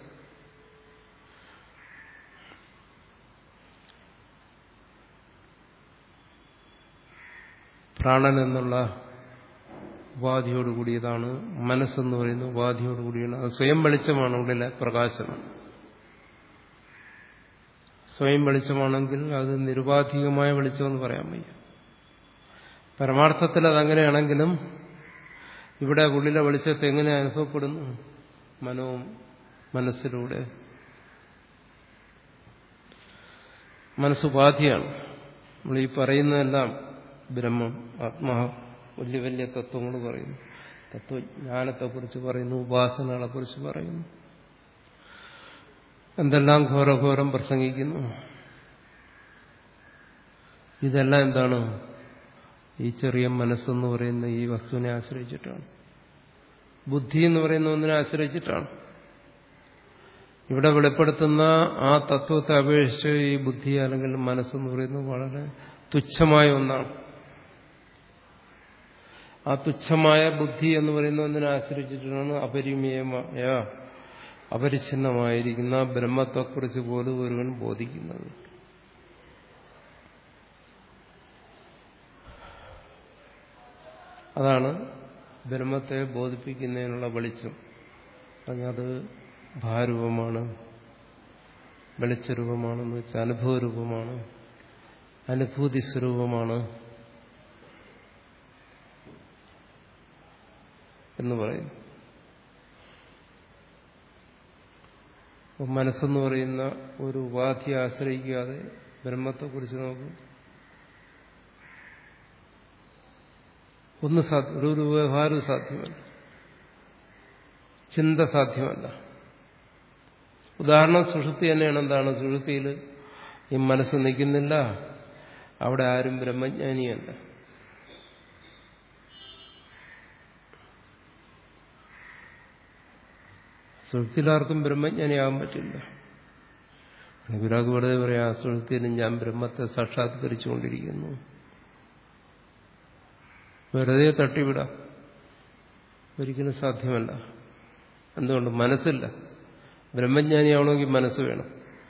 പ്രാണൻ എന്നുള്ള ഉപാധിയോടുകൂടിയതാണ് മനസ്സെന്ന് പറയുന്ന ഉപാധിയോടുകൂടിയാണ് അത് സ്വയം വെളിച്ചമാണ് ഉള്ളിലെ പ്രകാശം സ്വയം വെളിച്ചമാണെങ്കിൽ അത് നിരുപാധികമായ വെളിച്ചമെന്ന് പറയാൻ വയ്യ പരമാർത്ഥത്തിൽ അതങ്ങനെയാണെങ്കിലും ഇവിടെ ഉള്ളിലെ വെളിച്ചത്തെ എങ്ങനെ അനുഭവപ്പെടുന്നു മനോ മനസ്സിലൂടെ മനസ്സുപാധിയാണ് നമ്മൾ ഈ പറയുന്നതെല്ലാം ബ്രഹ്മം ആത്മാവ് വലിയ വലിയ തത്വങ്ങൾ പറയുന്നു തത്വജ്ഞാനത്തെക്കുറിച്ച് പറയുന്നു ഉപാസനകളെക്കുറിച്ച് പറയുന്നു എന്തെല്ലാം ഘോരഘോരം പ്രസംഗിക്കുന്നു ഇതെല്ലാം എന്താണ് ഈ ചെറിയ മനസ്സെന്ന് പറയുന്ന ഈ വസ്തുവിനെ ആശ്രയിച്ചിട്ടാണ് ബുദ്ധി എന്ന് പറയുന്ന ഒന്നിനെ ആശ്രയിച്ചിട്ടാണ് ഇവിടെ വെളിപ്പെടുത്തുന്ന ആ തത്വത്തെ അപേക്ഷിച്ച് ഈ ബുദ്ധി അല്ലെങ്കിൽ മനസ്സെന്ന് പറയുന്നത് വളരെ തുച്ഛമായ ഒന്നാണ് ആ തുച്ഛമായ ബുദ്ധി എന്ന് പറയുന്ന ഒന്നിനെ ആശ്രയിച്ചിട്ടാണ് അപരിമേയമായ അപരിച്ഛിന്നമായിരിക്കുന്ന ബ്രഹ്മത്തെക്കുറിച്ച് പോലും ഒരുവൻ ബോധിക്കുന്നത് അതാണ് ബ്രഹ്മത്തെ ബോധിപ്പിക്കുന്നതിനുള്ള വെളിച്ചം അത് ഭാരൂപമാണ് വെളിച്ചരൂപമാണെന്ന് വെച്ചാൽ അനുഭവരൂപമാണ് അനുഭൂതി സ്വരൂപമാണ് എന്ന് പറയുന്നു മനസ്സെന്ന് പറയുന്ന ഒരു ഉപാധി ആശ്രയിക്കാതെ ബ്രഹ്മത്തെക്കുറിച്ച് നോക്കും ഒന്ന് സാധ്യ ഒരു വ്യവഹാരം സാധ്യമല്ല ചിന്ത സാധ്യമല്ല ഉദാഹരണം സുഷുപ്തി തന്നെയാണ് എന്താണ് സുഷുപ്തിയിൽ ഈ മനസ്സ് നിൽക്കുന്നില്ല അവിടെ ആരും ബ്രഹ്മജ്ഞാനിയല്ല സുഷുപ്തിയിലാർക്കും ബ്രഹ്മജ്ഞാനിയാകാൻ പറ്റില്ല ഗുരാഗ് വെറുതെ പറയാം സുഹൃത്തിനും ഞാൻ ബ്രഹ്മത്തെ സാക്ഷാത്കരിച്ചുകൊണ്ടിരിക്കുന്നു വെറുതെ തട്ടിവിടാം ഒരിക്കലും സാധ്യമല്ല എന്തുകൊണ്ട് മനസ്സില്ല ബ്രഹ്മജ്ഞാനിയാവണമെങ്കിൽ മനസ്സ് വേണം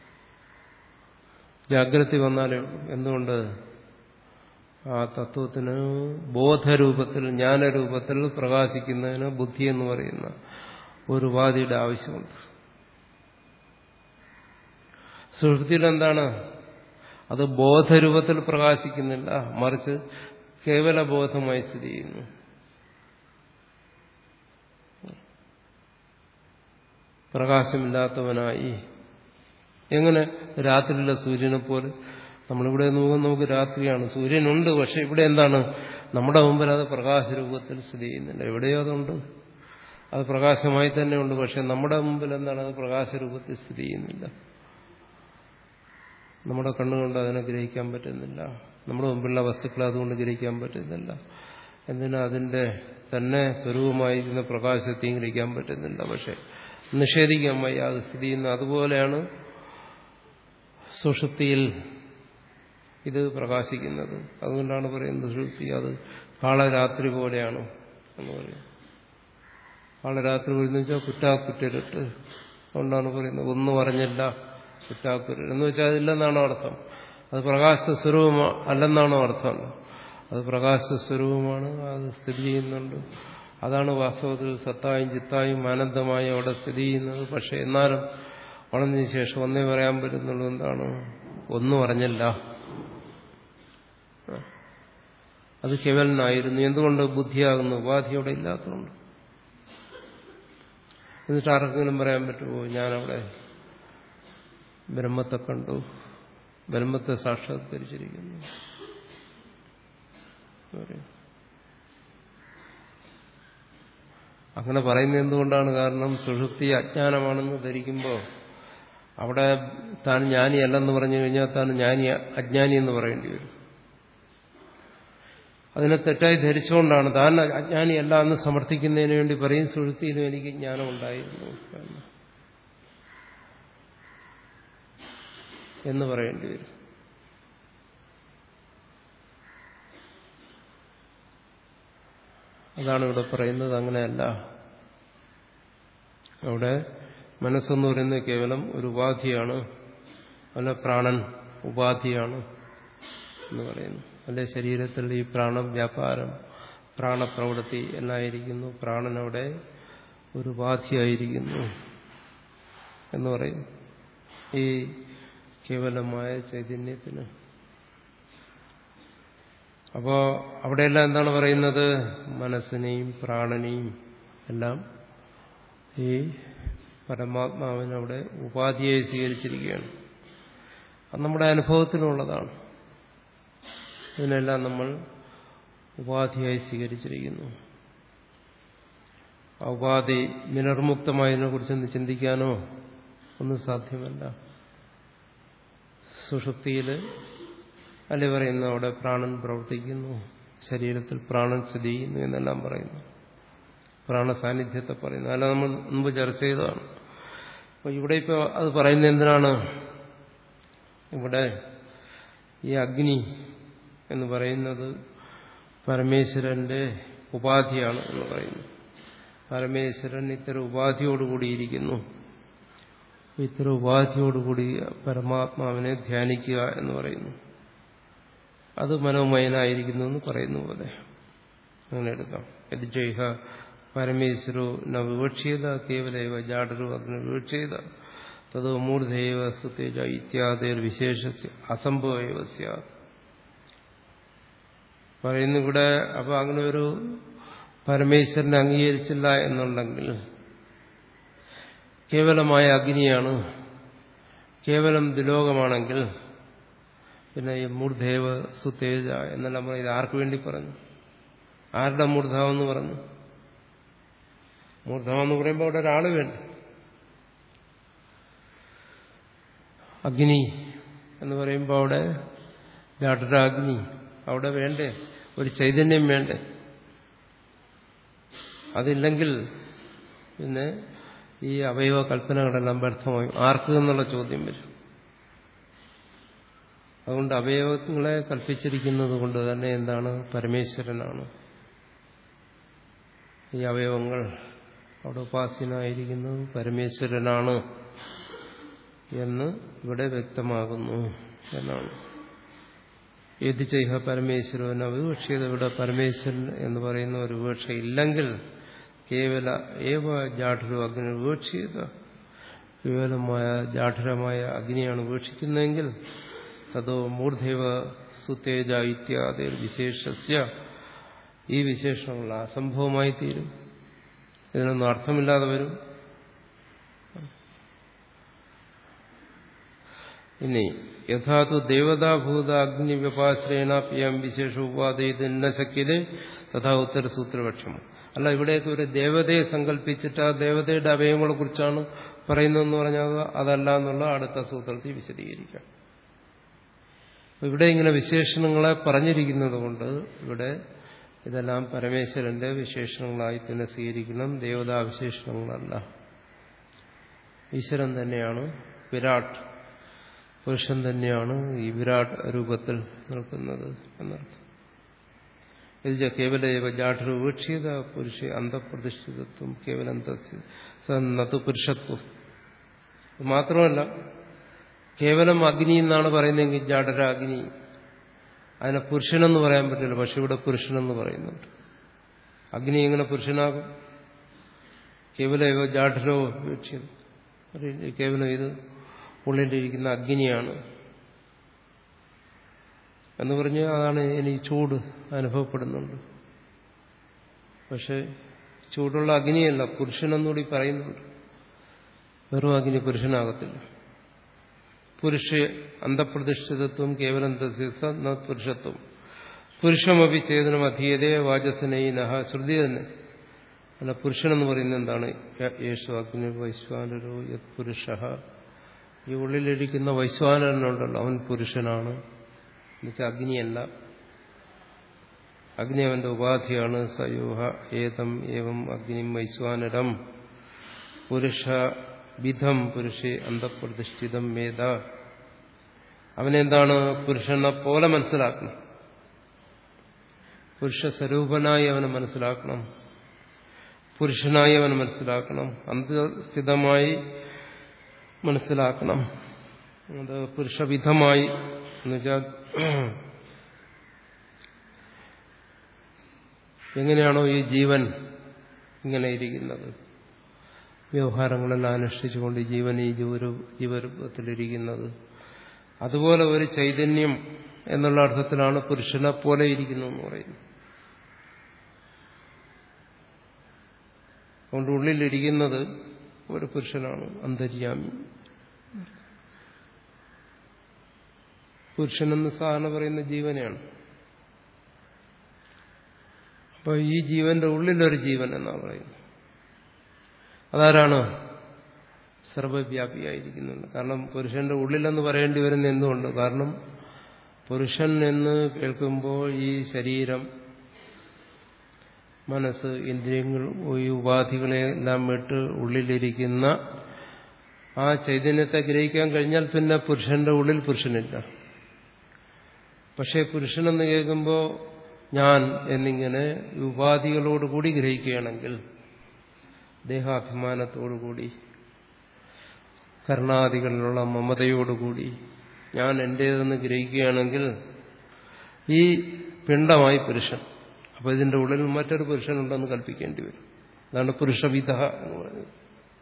ജാഗ്രത വന്നാലേ ഉള്ളൂ എന്തുകൊണ്ട് ആ തത്വത്തിന് ബോധരൂപത്തിൽ ജ്ഞാനരൂപത്തിൽ പ്രകാശിക്കുന്നതിന് ബുദ്ധി എന്ന് പറയുന്ന ഒരു ഉപാധിയുടെ ആവശ്യമുണ്ട് സുഹൃത്തിയിൽ എന്താണ് അത് ബോധരൂപത്തിൽ പ്രകാശിക്കുന്നില്ല മറിച്ച് കേവല ബോധമായി സ്ഥിതി ചെയ്യുന്നു പ്രകാശമില്ലാത്തവനായി എങ്ങനെ രാത്രിയിലെ സൂര്യനെ പോലെ നമ്മളിവിടെ നോക്കുമ്പോൾ നമുക്ക് രാത്രിയാണ് സൂര്യനുണ്ട് പക്ഷെ ഇവിടെ എന്താണ് നമ്മുടെ മുമ്പിൽ അത് പ്രകാശരൂപത്തിൽ സ്ഥിതി ചെയ്യുന്നില്ല എവിടെയോ അതുണ്ട് അത് പ്രകാശമായി തന്നെ ഉണ്ട് പക്ഷെ നമ്മുടെ മുമ്പിൽ എന്താണ് അത് പ്രകാശരൂപത്തിൽ സ്ഥിതി ചെയ്യുന്നില്ല നമ്മുടെ കണ്ണുകൊണ്ട് അതിനെ ഗ്രഹിക്കാൻ പറ്റുന്നില്ല നമ്മുടെ മുമ്പിലുള്ള വസ്തുക്കളെ അതുകൊണ്ട് ഗ്രഹിക്കാൻ പറ്റുന്നില്ല എന്തിനാ അതിന്റെ തന്നെ സ്വരൂപമായിരിക്കുന്ന പ്രകാശത്തെയും ഗ്രഹിക്കാൻ പറ്റുന്നില്ല പക്ഷെ നിഷേധിക്കാൻ വയ്യ അത് സ്ഥിതി ചെയ്യുന്ന അതുപോലെയാണ് സുഷുപ്തിയിൽ ഇത് പ്രകാശിക്കുന്നത് അതുകൊണ്ടാണ് പറയുന്നത് സുഷുപ്തി അത് കാളരാത്രി പോലെയാണ് എന്ന് പറയും കാളരാത്രി പോലെന്ന് വെച്ചാൽ കുറ്റാക്കുറ്റരിട്ട് അതുകൊണ്ടാണ് പറയുന്നത് ഒന്നും അറിഞ്ഞില്ല കുറ്റാക്കുരൽ എന്ന് വെച്ചാൽ അതില്ലെന്നാണോ അർത്ഥം അത് പ്രകാശ സ്വരൂപം അല്ലെന്നാണോ അർത്ഥം അത് പ്രകാശ സ്വരൂപമാണ് അത് സ്ഥിതി ചെയ്യുന്നുണ്ട് അതാണ് വാസ്തവത്തിൽ സത്തായും ചിത്തായും ആനന്ദമായും അവിടെ സ്ഥിതി ചെയ്യുന്നത് പക്ഷെ എന്നാലും വളർന്നതിന് ശേഷം ഒന്നേ പറയാൻ പറ്റുന്നുള്ളൂ എന്താണ് ഒന്നും അറിഞ്ഞില്ല അത് കേവലനായിരുന്നു എന്തുകൊണ്ട് ബുദ്ധിയാകുന്നു ഉപാധി അവിടെ ഇല്ലാത്തതുകൊണ്ട് എന്നിട്ട് ആർക്കെങ്കിലും പറയാൻ പറ്റുമോ ഞാനവിടെ ബ്രഹ്മത്തെ കണ്ടു ബ്രഹ്മത്തെ സാക്ഷാത്കരിച്ചിരിക്കുന്നു അങ്ങനെ പറയുന്നത് എന്തുകൊണ്ടാണ് കാരണം സുഷുപ്തി അജ്ഞാനമാണെന്ന് ധരിക്കുമ്പോൾ അവിടെ താൻ ജ്ഞാനിയല്ലെന്ന് പറഞ്ഞു കഴിഞ്ഞാൽ താൻ ജ്ഞാനി അജ്ഞാനി എന്ന് പറയേണ്ടി വരും അതിനെ തെറ്റായി ധരിച്ചുകൊണ്ടാണ് താൻ അജ്ഞാനിയല്ല എന്ന് സമർത്ഥിക്കുന്നതിന് വേണ്ടി പറയും സുഷുപ്തിയിലും എനിക്ക് ജ്ഞാനം ഉണ്ടായിരുന്നു എന്ന് എന്ന് പറയേണ്ടി വരും അതാണ് ഇവിടെ പറയുന്നത് അങ്ങനെയല്ല അവിടെ മനസ്സെന്ന് പറയുന്നത് കേവലം ഒരു ഉപാധിയാണ് അല്ല പ്രാണൻ ഉപാധിയാണ് എന്ന് പറയുന്നു അല്ലെ ശരീരത്തിൽ ഈ പ്രാണം വ്യാപാരം പ്രാണപ്രവൃത്തി എല്ലായിരിക്കുന്നു പ്രാണൻ അവിടെ ഒരു ഉപാധിയായിരിക്കുന്നു എന്ന് പറയുന്നു ഈ കേവലമായ ചൈതന്യത്തിന് അപ്പോ അവിടെയെല്ലാം എന്താണ് പറയുന്നത് മനസ്സിനെയും പ്രാണനെയും എല്ലാം ഈ പരമാത്മാവിനവിടെ ഉപാധിയായി സ്വീകരിച്ചിരിക്കുകയാണ് അത് നമ്മുടെ അനുഭവത്തിലുള്ളതാണ് ഇതിനെല്ലാം നമ്മൾ ഉപാധിയായി സ്വീകരിച്ചിരിക്കുന്നു ആ ഉപാധി നിലർമുക്തമായതിനെ കുറിച്ചൊന്ന് ചിന്തിക്കാനോ ഒന്നും സാധ്യമല്ല സുഷുപ്തിയിൽ അല്ലെ പറയുന്നു അവിടെ പ്രാണൻ പ്രവർത്തിക്കുന്നു ശരീരത്തിൽ പ്രാണൻ സ്ഥിതി ചെയ്യുന്നു എന്നെല്ലാം പറയുന്നു പ്രാണസാന്നിധ്യത്തെ പറയുന്നു അല്ല നമ്മൾ മുമ്പ് ചർച്ച ചെയ്തതാണ് അപ്പോൾ ഇവിടെ ഇപ്പോൾ അത് പറയുന്നത് എന്തിനാണ് ഇവിടെ ഈ അഗ്നി എന്ന് പറയുന്നത് പരമേശ്വരന്റെ ഉപാധിയാണ് എന്ന് പറയുന്നു പരമേശ്വരൻ ഇത്തരം ഉപാധിയോടുകൂടിയിരിക്കുന്നു ഇത്തരം ഉപാധിയോടുകൂടി പരമാത്മാവിനെ ധ്യാനിക്കുക എന്ന് പറയുന്നു അത് മനോമയനായിരിക്കുന്നു എന്ന് പറയുന്ന പോലെ അങ്ങനെ എടുക്കാം യദ്ജൈഹ പരമേശ്വരോ ന വിവക്ഷിയത കേവലൈവ ജാഡരോ അഗ്നി വിവക്ഷിയത തതോ മൂർധൈവ സുതേജ ഇത്യാദിർ വിശേഷ അസംഭവൈവ സ്യാത് പറയുന്നു ഇവിടെ അപ്പൊ അങ്ങനെ ഒരു പരമേശ്വരനെ അംഗീകരിച്ചില്ല എന്നുണ്ടെങ്കിൽ കേവലമായ അഗ്നിയാണ് കേവലം ദുലോകമാണെങ്കിൽ പിന്നെ ഈ മൂർധേവ സുതേജ എന്നെല്ലാം നമ്മൾ ഇത് ആർക്ക് വേണ്ടി പറഞ്ഞു ആരുടെ മൂർധാവെന്ന് പറഞ്ഞു മൂർധാവെന്ന് പറയുമ്പോൾ അവിടെ ഒരാൾ വേണ്ട അഗ്നി എന്ന് പറയുമ്പോൾ അവിടെ ജാഠരാഗ്നി അവിടെ വേണ്ടേ ഒരു ചൈതന്യം വേണ്ടേ അതില്ലെങ്കിൽ പിന്നെ ഈ അവയവ കൽപ്പനകളെല്ലാം വ്യർത്ഥമായി ആർക്ക് എന്നുള്ള ചോദ്യം വരും അതുകൊണ്ട് അവയവങ്ങളെ കൽപ്പിച്ചിരിക്കുന്നത് കൊണ്ട് തന്നെ എന്താണ് പരമേശ്വരനാണ് ഈ അവയവങ്ങൾ അവിടെ ഉപാസ്യനായിരിക്കുന്നത് പരമേശ്വരനാണ് എന്ന് ഇവിടെ വ്യക്തമാകുന്നു എന്നാണ് ഏത് ചെയ്ഹ പരമേശ്വരൻ അവിവക്ഷിയത് ഇവിടെ പരമേശ്വരൻ എന്ന് പറയുന്ന ഒരു വിവക്ഷ ഇല്ലെങ്കിൽ കേവല ഏവ ജാഠുരു അഗ്നി വിവക്ഷിയത് കേവലമായ ജാഠരമായ അഗ്നിയാണ് വീക്ഷിക്കുന്നതെങ്കിൽ തതോ മൂർധൈവ സുത്തേജ ഇത്യാദി വിശേഷസ്യ ഈ വിശേഷങ്ങൾ അസംഭവമായി തീരും ഇതിനൊന്നും അർത്ഥമില്ലാതെ വരും ഇനി യഥാതു ദേവതാഭൂത അഗ്നി വ്യപാശ്രയണ പിയം വിശേഷ ഉപാധയിത് ശക്യത തഥാ ഉത്തരസൂത്രപക്ഷം അല്ല ഇവിടെയൊക്കെ ഒരു ദേവതയെ സങ്കല്പിച്ചിട്ട് ആ ദേവതയുടെ അവയവങ്ങളെ കുറിച്ചാണ് പറയുന്നതെന്ന് പറഞ്ഞാൽ അതല്ല എന്നുള്ള അടുത്ത സൂത്രത്തിൽ വിശദീകരിക്കാം ഇവിടെ ഇങ്ങനെ വിശേഷണങ്ങളെ പറഞ്ഞിരിക്കുന്നത് കൊണ്ട് ഇവിടെ ഇതെല്ലാം പരമേശ്വരന്റെ വിശേഷണങ്ങളായി തന്നെ സ്വീകരിക്കണം ദേവതാവിശേഷണങ്ങളല്ല ഈശ്വരൻ തന്നെയാണ് വിരാട് പുരുഷൻ തന്നെയാണ് ഈ വിരാട് രൂപത്തിൽ നിൽക്കുന്നത് എന്നർത്ഥം ഇത് കേവല ജാഠര വീക്ഷിത പുരുഷ അന്തപ്രതിഷ്ഠിതത്വം കേവലം നതു പുരുഷത്വം മാത്രമല്ല കേവലം അഗ്നി എന്നാണ് പറയുന്നതെങ്കിൽ ജാഠര അഗ്നി അതിനെ പുരുഷനെന്ന് പറയാൻ പറ്റില്ല പക്ഷെ ഇവിടെ പുരുഷനെന്ന് പറയുന്നുണ്ട് അഗ്നി എങ്ങനെ പുരുഷനാകും കേവല ജാഠരോ വീക്ഷ്യം കേവലം ഇത് ഉള്ളിലിരിക്കുന്ന അഗ്നിയാണ് എന്ന് പറഞ്ഞ് അതാണ് എനിക്ക് ചൂട് അനുഭവപ്പെടുന്നുണ്ട് പക്ഷെ ചൂടുള്ള അഗ്നിയല്ല പുരുഷനെന്നുകൂടി പറയുന്നുണ്ട് വെറും അഗ്നി പുരുഷനാകത്തില്ല പുരുഷ അന്തപ്രതിഷ്ഠിതത്വം കേവലം തസ്യ പുരുഷത്വം പുരുഷമപി ചേതനം അധീയതേ വാചസനൈനഹ ശ്രുതി തന്നെ അല്ല പുരുഷനെന്ന് പറയുന്നത് എന്താണ് യേശു അഗ്നി വൈശ്വാനരോ യത് പുരുഷ ഈ ഉള്ളിലിരിക്കുന്ന വൈശ്വാനനുണ്ടല്ലോ അവൻ പുരുഷനാണ് എന്നുവെച്ചാൽ അഗ്നിയല്ല അഗ്നി അവന്റെ ഉപാധിയാണ് സയൂഹ ഏതം ഏവം അഗ്നി വൈശ്വാനരം പുരുഷ വിധം പുരുഷേ അന്തപ്രതിഷ്ഠിതം വേദ അവനെന്താണ് പുരുഷനെ പോലെ മനസ്സിലാക്കണം പുരുഷ സ്വരൂപനായി അവനെ മനസ്സിലാക്കണം പുരുഷനായി അവനെ മനസ്സിലാക്കണം അന്തസ്ഥിതമായി മനസ്സിലാക്കണം അത് പുരുഷവിധമായി എന്നുവെച്ചാൽ എങ്ങനെയാണോ ഈ ജീവൻ ഇങ്ങനെ ഇരിക്കുന്നത് വ്യവഹാരങ്ങളെല്ലാം അനുഷ്ഠിച്ചുകൊണ്ട് ജീവൻ ഈ ജീവ ജീവരൂപത്തിലിരിക്കുന്നത് അതുപോലെ ഒരു ചൈതന്യം എന്നുള്ള അർത്ഥത്തിലാണ് പുരുഷനെ പോലെ ഇരിക്കുന്നു എന്ന് പറയുന്നത് അതുകൊണ്ട് ഉള്ളിലിരിക്കുന്നത് ഒരു പുരുഷനാണ് അന്തര്യാമി പുരുഷനെന്ന് സാധാരണ പറയുന്ന ജീവനെയാണ് അപ്പൊ ഈ ജീവന്റെ ഉള്ളിലൊരു ജീവൻ എന്നാണ് പറയുന്നത് അതാരാണ് സർവവ്യാപിയായിരിക്കുന്നുണ്ട് കാരണം പുരുഷന്റെ ഉള്ളിലെന്ന് പറയേണ്ടി വരുന്ന എന്തുകൊണ്ട് കാരണം പുരുഷൻ എന്ന് കേൾക്കുമ്പോൾ ഈ ശരീരം മനസ്സ് ഇന്ദ്രിയങ്ങൾ ഈ ഉപാധികളെല്ലാം വിട്ട് ഉള്ളിലിരിക്കുന്ന ആ ചൈതന്യത്തെ ഗ്രഹിക്കാൻ കഴിഞ്ഞാൽ പിന്നെ പുരുഷന്റെ ഉള്ളിൽ പുരുഷനില്ല പക്ഷേ പുരുഷനെന്ന് കേൾക്കുമ്പോൾ ഞാൻ എന്നിങ്ങനെ ഉപാധികളോടുകൂടി ഗ്രഹിക്കുകയാണെങ്കിൽ ദേഹാഭിമാനത്തോടുകൂടി കർണാദികളിലുള്ള മമതയോടുകൂടി ഞാൻ എന്റേതെന്ന് ഗ്രഹിക്കുകയാണെങ്കിൽ ഈ പിണ്ടമായി പുരുഷൻ അപ്പൊ ഇതിന്റെ ഉള്ളിൽ മറ്റൊരു പുരുഷനുണ്ടെന്ന് കൽപ്പിക്കേണ്ടി വരും അതാണ് പുരുഷവിധ എന്ന് പറയുന്നത്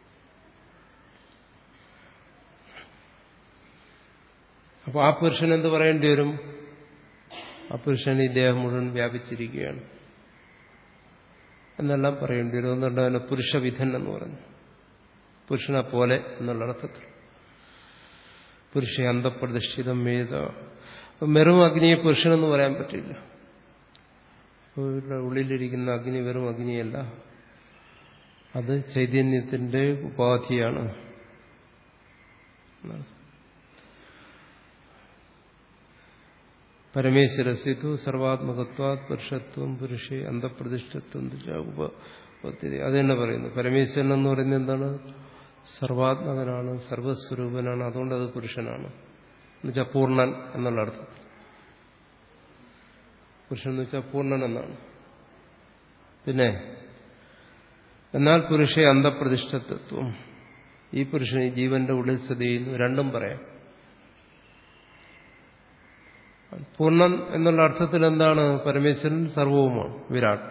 അപ്പൊ ആ പുരുഷൻ എന്ത് പറയേണ്ടി വരും ആ പുരുഷൻ ഈ ദേഹം മുഴുവൻ വ്യാപിച്ചിരിക്കുകയാണ് എന്നെല്ലാം പറയേണ്ടി വരും എന്നുകൊണ്ട് അവനെ പുരുഷവിധൻ എന്ന് പറഞ്ഞു പുരുഷനെ പോലെ എന്നുള്ള അർത്ഥത്തിൽ പുരുഷ അന്തപ്രതിഷ്ഠിതം വേദ വെറും അഗ്നിയെ പുരുഷനെന്ന് പറയാൻ പറ്റില്ല ഉള്ളിലിരിക്കുന്ന അഗ്നി വെറും അഗ്നിയല്ല അത് ചൈതന്യത്തിന്റെ ഉപാധിയാണ് പരമേശ്വരസ്യത്വ സർവാത്മകത്വാത് പുരുഷത്വം പുരുഷേ അന്തപ്രതിഷ്ഠത്വം ഉപപത്തി അത് തന്നെ പറയുന്നു പരമേശ്വരൻ എന്ന് പറയുന്നത് എന്താണ് സർവാത്മകനാണ് സർവസ്വരൂപനാണ് അതുകൊണ്ട് അത് പുരുഷനാണ് എന്നുവെച്ചാൽ പൂർണ്ണൻ എന്നുള്ള അർത്ഥം പുരുഷൻ എന്ന് വെച്ചാൽ പൂർണ്ണൻ എന്നാണ് പിന്നെ എന്നാൽ പുരുഷ അന്ധപ്രതിഷ്ഠത്വം ഈ പുരുഷൻ ഈ ജീവന്റെ ഉള്ളിൽ സ്ഥിതി ചെയ്യുന്നു രണ്ടും പറയാം പൂർണ്ണൻ എന്നുള്ള അർത്ഥത്തിൽ എന്താണ് പരമേശ്വരൻ സർവവുമാണ് വിരാട്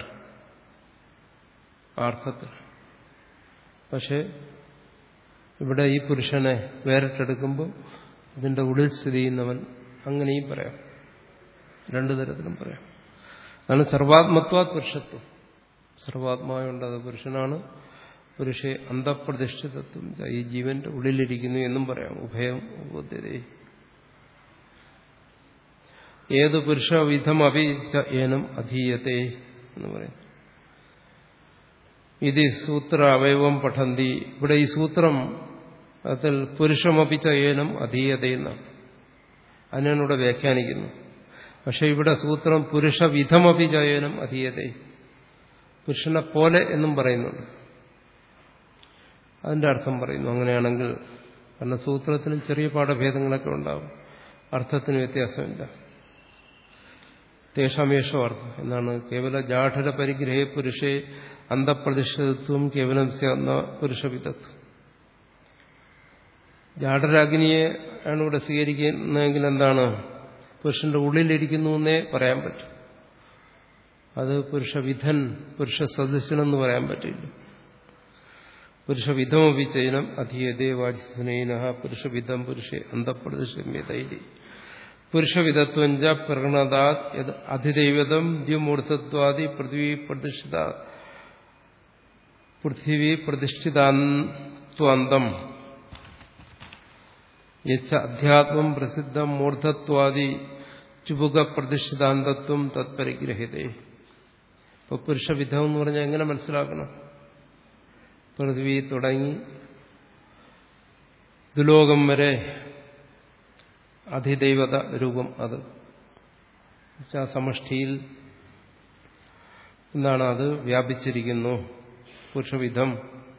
ആ അർത്ഥത്തിൽ പക്ഷെ ഇവിടെ ഈ പുരുഷനെ വേറിട്ടെടുക്കുമ്പോൾ ഇതിന്റെ ഉള്ളിൽ സ്ഥിതി ചെയ്യുന്നവൻ അങ്ങനെയും പറയാം രണ്ടു തരത്തിലും പറയാം അതാണ് സർവാത്മത്വാ പുരുഷത്വം സർവാത്മാവുണ്ട് അത് പുരുഷനാണ് പുരുഷ അന്തപ്രതിഷ്ഠിതത്വം ഈ ജീവന്റെ ഉള്ളിലിരിക്കുന്നു എന്നും പറയാം ഉഭയം ബോധ്യതേ ഏത് പുരുഷവിധം അഭി ഏനം അധീയത്തെ എന്ന് പറയും ഇത് സൂത്ര അവയവം പഠന്തി ഇവിടെ ഈ സൂത്രം അതിൽ പുരുഷമപിച്ച ഏനം അധീയതയെന്നാണ് അതിനാണ് ഇവിടെ വ്യാഖ്യാനിക്കുന്നു പക്ഷെ ഇവിടെ സൂത്രം പുരുഷവിധമപി ചയനം അധീയത പുരുഷനെ പോലെ എന്നും പറയുന്നുണ്ട് അതിന്റെ അർത്ഥം പറയുന്നു അങ്ങനെയാണെങ്കിൽ കാരണം സൂത്രത്തിനും ചെറിയ പാഠഭേദങ്ങളൊക്കെ ഉണ്ടാവും അർത്ഥത്തിന് വ്യത്യാസമില്ല തേഷാമേഷോ അർത്ഥം എന്നാണ് കേവല ജാഠര പരിഗ്രഹേ പുരുഷേ അന്തപ്രതിഷ്ഠിതത്വം കേവലം എന്ന പുരുഷവിധത്വം ജാഠരാഗ്നിയെ ആണ് ഇവിടെ സ്വീകരിക്കുന്നതെങ്കിൽ എന്താണ് പുരുഷന്റെ ഉള്ളിലിരിക്കുന്നു എന്നേ പറയാൻ പറ്റും അത് പുരുഷവിധൻ പുരുഷ സദസ്യനെന്ന് പറയാൻ പറ്റില്ല പുരുഷവിധമപി ചൈനം അധീയതേ വാചിസ്നേന പുരുഷവിധം പുരുഷ അന്തപ്രതിഷ്ഠൈരി പുരുഷവിധത്വഞ്ച പ്രകടനതാത് അധിദൈവതം ദ്യുമൂർത്തത്വാദി പൃഥ്വി പ്രതിഷ്ഠിത പൃഥ്വി പ്രതിഷ്ഠിതാന്ത്വന്തം യച്ച അധ്യാത്മം പ്രസിദ്ധം മൂർധത്വാദി ചുബുക പ്രതിഷ്ഠിതാന്തത്വം തത്പരിഗ്രഹിതേ ഇപ്പൊ പുരുഷവിധം എന്ന് പറഞ്ഞാൽ എങ്ങനെ മനസ്സിലാക്കണം പൃഥ്വി തുടങ്ങി ദുലോകം വരെ അധിദൈവത രൂപം അത് സമഷ്ടിയിൽ എന്താണ് അത് വ്യാപിച്ചിരിക്കുന്നു പുരുഷവിധം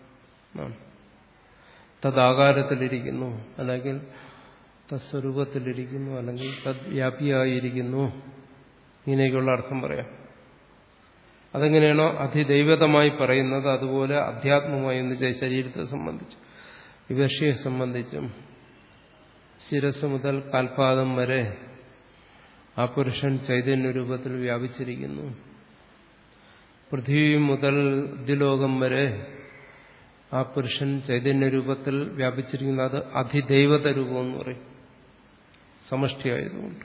തദാകാരത്തിലിരിക്കുന്നു അല്ലെങ്കിൽ തസ്വരൂപത്തിലിരിക്കുന്നു അല്ലെങ്കിൽ തദ് വ്യാപിയായിരിക്കുന്നു ഇങ്ങനെയൊക്കെയുള്ള അർത്ഥം പറയാം അതെങ്ങനെയാണോ അധിദൈവതമായി പറയുന്നത് അതുപോലെ അധ്യാത്മമായി എന്ന് വെച്ചാൽ ശരീരത്തെ സംബന്ധിച്ച് വിവക്ഷയെ സംബന്ധിച്ചും ശിരസ് മുതൽ കാൽപാദം വരെ ആ പുരുഷൻ ചൈതന്യ രൂപത്തിൽ വ്യാപിച്ചിരിക്കുന്നു പൃഥ്വി മുതൽ ദിലോകം വരെ ആ പുരുഷൻ ചൈതന്യ രൂപത്തിൽ വ്യാപിച്ചിരിക്കുന്ന അത് അധിദൈവത രൂപം എന്ന് പറയും സമഷ്ടിയായതുകൊണ്ട്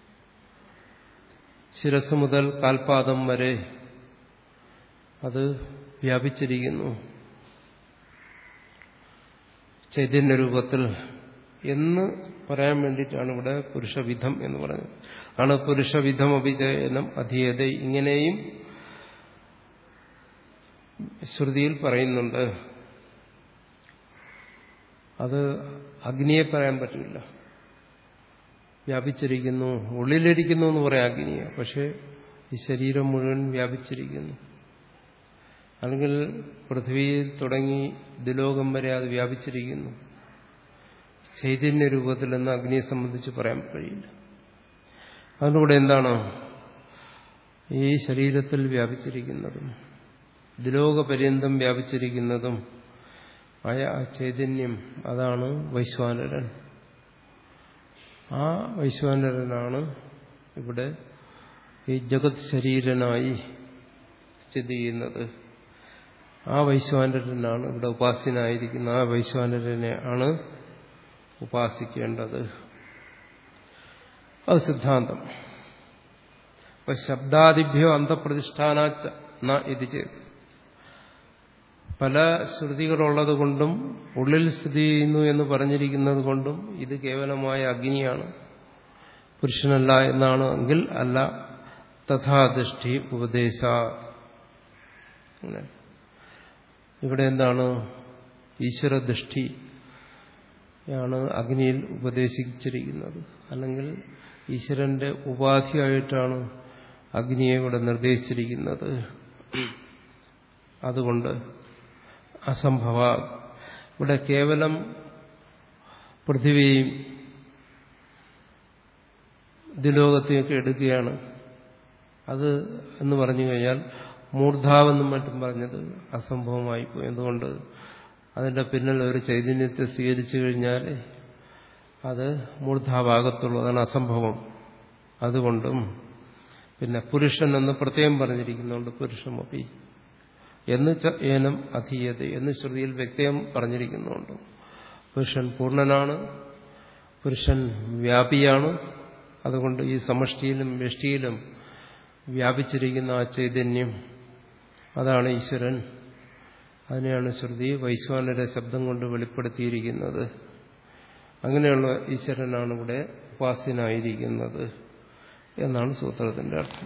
ശിരസ് മുതൽ കാൽപാദം വരെ അത് വ്യാപിച്ചിരിക്കുന്നു ചൈതന്യ രൂപത്തിൽ എന്ന് പറയാൻ വേണ്ടിയിട്ടാണ് ഇവിടെ പുരുഷവിധം എന്ന് പറയുന്നത് ആണ് പുരുഷവിധം അഭിചയനം അധീയത ഇങ്ങനെയും ശ്രുതിയിൽ പറയുന്നുണ്ട് അത് അഗ്നിയെ പറയാൻ പറ്റില്ല വ്യാപിച്ചിരിക്കുന്നു ഉള്ളിലിരിക്കുന്നു എന്ന് പറയാം അഗ്നിയെ പക്ഷെ ഈ ശരീരം മുഴുവൻ വ്യാപിച്ചിരിക്കുന്നു അല്ലെങ്കിൽ പൃഥ്വിയിൽ തുടങ്ങി ദിലോകം വരെ അത് വ്യാപിച്ചിരിക്കുന്നു ചൈതന്യ രൂപത്തിൽ എന്ന് അഗ്നിയെ സംബന്ധിച്ച് പറയാൻ കഴിയില്ല അതിലൂടെ എന്താണ് ഈ ശരീരത്തിൽ വ്യാപിച്ചിരിക്കുന്നതും ദിലോകപര്യന്തം വ്യാപിച്ചിരിക്കുന്നതും ആയ ആ ചൈതന്യം അതാണ് വൈശ്വാനരൻ ആ വൈശ്വാനരനാണ് ഇവിടെ ഈ ജഗത് ശരീരനായി സ്ഥിതി ചെയ്യുന്നത് ആ വൈശ്വാനരനാണ് ഇവിടെ ഉപാസ്യനായിരിക്കുന്ന ആ വൈശ്വാനരനെ ആണ് ഉപാസിക്കേണ്ടത് അത് സിദ്ധാന്തം അപ്പൊ ശബ്ദാദിഭ്യോ അന്തപ്രതിഷ്ഠാനാച്ച ഇത് ചെയ്ത് പല ശ്രുതികളുള്ളത് കൊണ്ടും ഉള്ളിൽ സ്ഥിതി ചെയ്യുന്നു എന്ന് പറഞ്ഞിരിക്കുന്നത് കൊണ്ടും ഇത് കേവലമായ അഗ്നിയാണ് പുരുഷനല്ല എന്നാണ് എങ്കിൽ അല്ല തഥാദൃഷ്ടി ഉപദേശ ഇവിടെ എന്താണ് ഈശ്വരദൃഷ്ടി യാണ് അഗ്നിയിൽ ഉപദേശിച്ചിരിക്കുന്നത് അല്ലെങ്കിൽ ഈശ്വരന്റെ ഉപാധിയായിട്ടാണ് അഗ്നിയെ ഇവിടെ നിർദ്ദേശിച്ചിരിക്കുന്നത് അതുകൊണ്ട് അസംഭവ ഇവിടെ കേവലം പൃഥിവിയും ദ്വിലോകത്തെയൊക്കെ എടുക്കുകയാണ് അത് എന്ന് പറഞ്ഞു കഴിഞ്ഞാൽ മൂർധാവെന്നും മറ്റും പറഞ്ഞത് അസംഭവമായി പോയി എന്തുകൊണ്ട് അതിന്റെ പിന്നിൽ ഒരു ചൈതന്യത്തെ സ്വീകരിച്ചു കഴിഞ്ഞാൽ അത് മൂർധാഭാഗത്തുള്ളൂ അതാണ് അസംഭവം അതുകൊണ്ടും പിന്നെ പുരുഷൻ എന്ന് പ്രത്യേകം പറഞ്ഞിരിക്കുന്നുണ്ട് പുരുഷമൊപ്പി എന്ന് ഏനം അധീയത എന്ന് ശ്രുതിയിൽ വ്യക്തം പറഞ്ഞിരിക്കുന്നുണ്ട് പുരുഷൻ പൂർണ്ണനാണ് പുരുഷൻ വ്യാപിയാണ് അതുകൊണ്ട് ഈ സമഷ്ടിയിലും വ്യഷ്ടിയിലും വ്യാപിച്ചിരിക്കുന്ന ആ ചൈതന്യം അതാണ് ഈശ്വരൻ അതിനെയാണ് ശ്രുതി വൈശ്വാനരെ ശബ്ദം കൊണ്ട് വെളിപ്പെടുത്തിയിരിക്കുന്നത് അങ്ങനെയുള്ള ഈശ്വരനാണ് ഇവിടെ ഉപാസ്യനായിരിക്കുന്നത് എന്നാണ് സൂത്രത്തിന്റെ അർത്ഥം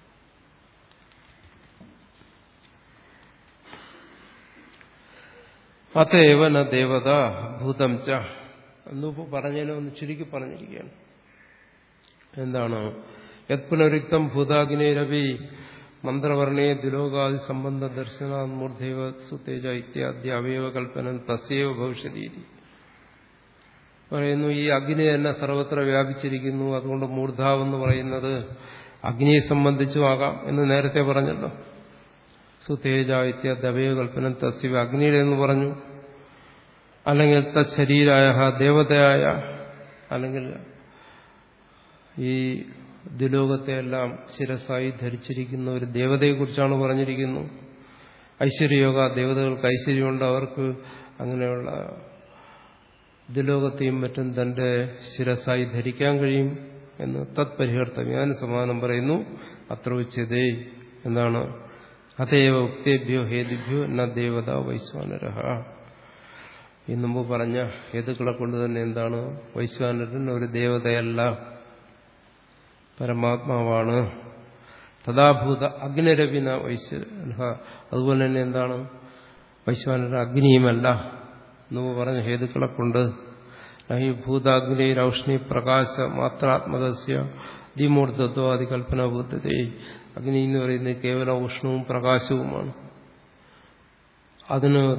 അതേവ ന ദേവത ഭൂതം ച എന്നിപ്പോ പറഞ്ഞതിനെ ഒന്ന് ചുരുക്കി പറഞ്ഞിരിക്കുകയാണ് എന്താണ് യത് പുനരുക്തം ഭൂതാഗ്നേരവി മന്ത്രവർണേ ദുലോകാദി സംബന്ധ ദർശനാത്മൂർദ്ധൈവ സുതേജ ഇത്യാദി അവയവ കൽപ്പന തസ്യവ ഭവിഷ്യതി പറയുന്നു ഈ അഗ്നി തന്നെ സർവത്ര വ്യാപിച്ചിരിക്കുന്നു അതുകൊണ്ട് മൂർധാവെന്ന് പറയുന്നത് അഗ്നിയെ സംബന്ധിച്ചുമാകാം എന്ന് നേരത്തെ പറഞ്ഞല്ലോ സുതേജ ഇത്യാദി അവയവ കൽപ്പന തസ്യവ അഗ്നിയുടെ എന്ന് പറഞ്ഞു അല്ലെങ്കിൽ തശരീരായ ദേവതയായ അല്ലെങ്കിൽ ഈ ദുലോകത്തെയെല്ലാം ശിരസായി ധരിച്ചിരിക്കുന്ന ഒരു ദേവതയെക്കുറിച്ചാണ് പറഞ്ഞിരിക്കുന്നു ഐശ്വര്യയോഗ ദേവതകൾക്ക് ഐശ്വര്യമുണ്ട് അവർക്ക് അങ്ങനെയുള്ള ദുലോകത്തെയും മറ്റും തന്റെ ശിരസായി ധരിക്കാൻ കഴിയും എന്ന് തത്പരിഹർത്തവ്യം അതിന് സമാനം പറയുന്നു അത്ര ഉച്ചതേ എന്താണ് അതേവ ഉക്തേഭ്യോ ഹേതുഭ്യോ ന ദേവത വൈശ്വാനരഹ ഈ മുമ്പ് പറഞ്ഞ ഹേതുക്കളെ കൊണ്ട് തന്നെ എന്താണ് വൈശ്വാനരൻ ഒരു ദേവതയല്ല പരമാത്മാവാണ് തഥാഭൂത അഗ്നിരവിന വൈശ്വര അതുപോലെ തന്നെ എന്താണ് വൈശ്വാനര അഗ്നിയുമല്ല എന്ന് പറഞ്ഞ ഹേതുക്കളെ കൊണ്ട് ഈ ഭൂതാഗ്നി രൗഷ്ണി പ്രകാശ മാത്രാത്മകസ്യ ദ്വിമൂർത്തത്വാദി കൽപ്പന ബുദ്ധത്തെ അഗ്നി എന്ന് പറയുന്നത് കേവലം ഉഷ്ണവും പ്രകാശവുമാണ് അതിന്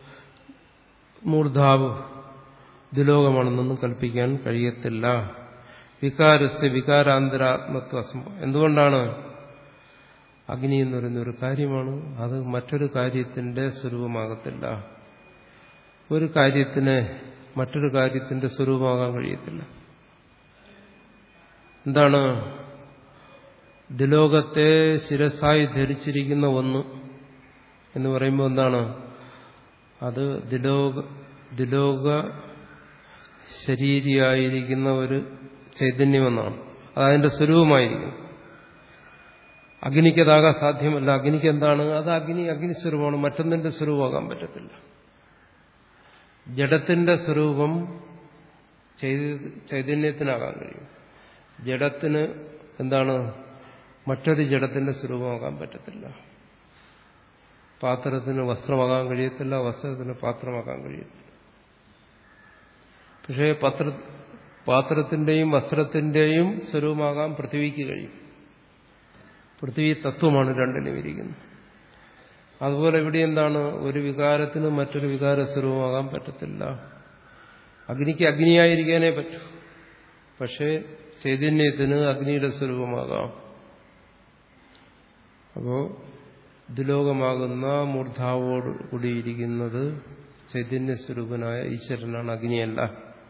മൂർധാവ് ദുലോകമാണെന്നൊന്നും കൽപ്പിക്കാൻ കഴിയത്തില്ല വികാരസ്യ വികാരാന്തരാത്മത്വ എന്തുകൊണ്ടാണ് അഗ്നി എന്ന് പറയുന്ന ഒരു കാര്യമാണ് അത് മറ്റൊരു കാര്യത്തിന്റെ സ്വരൂപമാകത്തില്ല ഒരു കാര്യത്തിന് മറ്റൊരു കാര്യത്തിന്റെ സ്വരൂപമാകാൻ കഴിയത്തില്ല എന്താണ് ദുലോകത്തെ ശിരസായി ധരിച്ചിരിക്കുന്ന ഒന്ന് എന്ന് പറയുമ്പോൾ എന്താണ് അത് ദിലോക ദിലോക ശരീരിയായിരിക്കുന്ന ഒരു ചൈതന്യമെന്നാണ് അതതിന്റെ സ്വരൂപമായിരിക്കും അഗ്നിക്കതാകാൻ സാധ്യമല്ല അഗ്നിക്ക് എന്താണ് അത് അഗ്നി അഗ്നി സ്വരൂപമാണ് മറ്റൊന്നിന്റെ സ്വരൂപമാകാൻ പറ്റത്തില്ല ജഡത്തിന്റെ സ്വരൂപം ചൈതന്യത്തിനാകാൻ കഴിയും ജഡത്തിന് എന്താണ് മറ്റൊരു ജഡത്തിന്റെ സ്വരൂപമാകാൻ പറ്റത്തില്ല പാത്രത്തിന് വസ്ത്രമാകാൻ കഴിയത്തില്ല വസ്ത്രത്തിന് പാത്രമാകാൻ കഴിയത്തില്ല പക്ഷേ പത്ര പാത്രത്തിന്റെയും വസ്ത്രത്തിന്റെയും സ്വരൂപമാകാൻ പൃഥ്വിക്ക് കഴിയും പൃഥ്വി തത്വമാണ് രണ്ടിനും ഇരിക്കുന്നത് അതുപോലെ ഇവിടെ എന്താണ് ഒരു വികാരത്തിന് മറ്റൊരു വികാര സ്വരൂപമാകാൻ പറ്റത്തില്ല അഗ്നിക്ക് അഗ്നിയായിരിക്കാനേ പറ്റൂ പക്ഷേ ചൈതന്യത്തിന് അഗ്നിയുടെ സ്വരൂപമാകാം അപ്പോ ദുലോകമാകുന്ന മൂർധാവോട് കൂടിയിരിക്കുന്നത് ചൈതന്യസ്വരൂപനായ ഈശ്വരനാണ് അഗ്നിയല്ല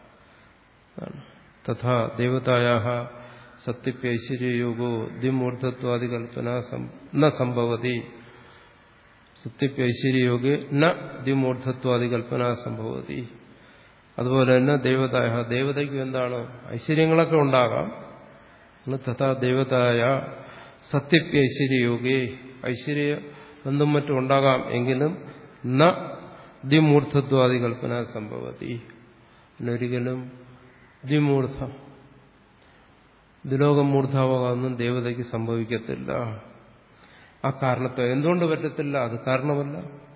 തഥാ ദേവതായ സത്യപ്യൈശ്വര്യയോഗോ ദ്വിമൂർധത്വാദി കൽപ്പന ന സംഭവതി സത്യപ്യൈശ്വര്യയോഗെ ന ദ്വിമൂർധത്വാദി കൽപ്പന സംഭവതി അതുപോലെ തന്നെ ദേവതായ ദേവതയ്ക്കും എന്താണ് ഐശ്വര്യങ്ങളൊക്കെ ഉണ്ടാകാം തഥാ ദേവതായ സത്യപ്യൈശ്വര്യയോഗേ ഐശ്വര്യ എന്തും മറ്റും ഉണ്ടാകാം എങ്കിലും ന ദ്വിമൂർധത്വാദി കൽപ്പന സംഭവതി ഒരിക്കലും ദ്വിമൂർധ ദുലോകമൂർധാവാകാമെന്നും ദേവതയ്ക്ക് സംഭവിക്കത്തില്ല ആ കാരണത്തെ എന്തുകൊണ്ട് പറ്റത്തില്ല അത് കാരണമല്ല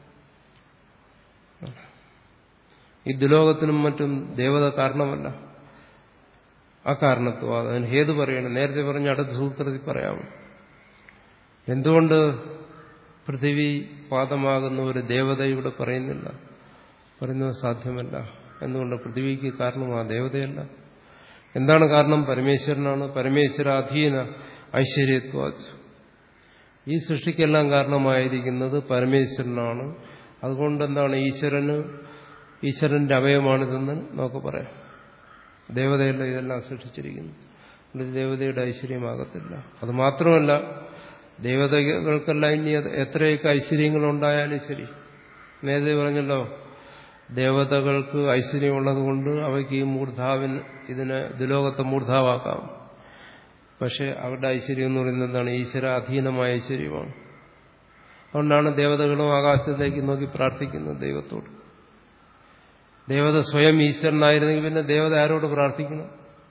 ഈ ദുലോകത്തിനും മറ്റും ദേവത കാരണമല്ല ആ കാരണത്വം അതിന് ഹേതു പറയണം നേരത്തെ പറഞ്ഞ അടുത്ത സൂത്രത്തിൽ പറയാം എന്തുകൊണ്ട് പൃഥിവി പാദമാകുന്ന ഒരു ദേവത ഇവിടെ പറയുന്നില്ല പറയുന്നത് സാധ്യമല്ല എന്തുകൊണ്ട് പൃഥ്വിക്ക് കാരണം ആ ദേവതയല്ല എന്താണ് കാരണം പരമേശ്വരനാണ് പരമേശ്വരാധീന ഐശ്വര്യത്വ ഈ സൃഷ്ടിക്കെല്ലാം കാരണമായിരിക്കുന്നത് പരമേശ്വരനാണ് അതുകൊണ്ട് എന്താണ് ഈശ്വരന് ഈശ്വരന്റെ അവയവമാണിതെന്ന് നമുക്ക് പറയാം ദേവതയല്ല ഇതെല്ലാം സൃഷ്ടിച്ചിരിക്കുന്നു അതുകൊണ്ട് ദേവതയുടെ ഐശ്വര്യമാകത്തില്ല അത് മാത്രമല്ല ദേവതകൾക്കെല്ലാം ഇനി എത്രയൊക്കെ ഐശ്വര്യങ്ങളുണ്ടായാലും ശരി നേരത്തെ പറഞ്ഞല്ലോ ദേവതകൾക്ക് ഐശ്വര്യമുള്ളത് കൊണ്ട് അവയ്ക്ക് ഈ മൂർധാവിന് ഇതിനെ ദുലോകത്തെ മൂർധാവാക്കാം പക്ഷെ അവരുടെ ഐശ്വര്യം എന്ന് പറയുന്നത് എന്താണ് ഈശ്വര അധീനമായ ഐശ്വര്യമാണ് അതുകൊണ്ടാണ് ദേവതകളും ആകാശത്തേക്ക് നോക്കി പ്രാർത്ഥിക്കുന്നത് ദൈവത്തോട് ദേവത സ്വയം ഈശ്വരനായിരുന്നെങ്കിൽ പിന്നെ ദേവത ആരോട് പ്രാർത്ഥിക്കണം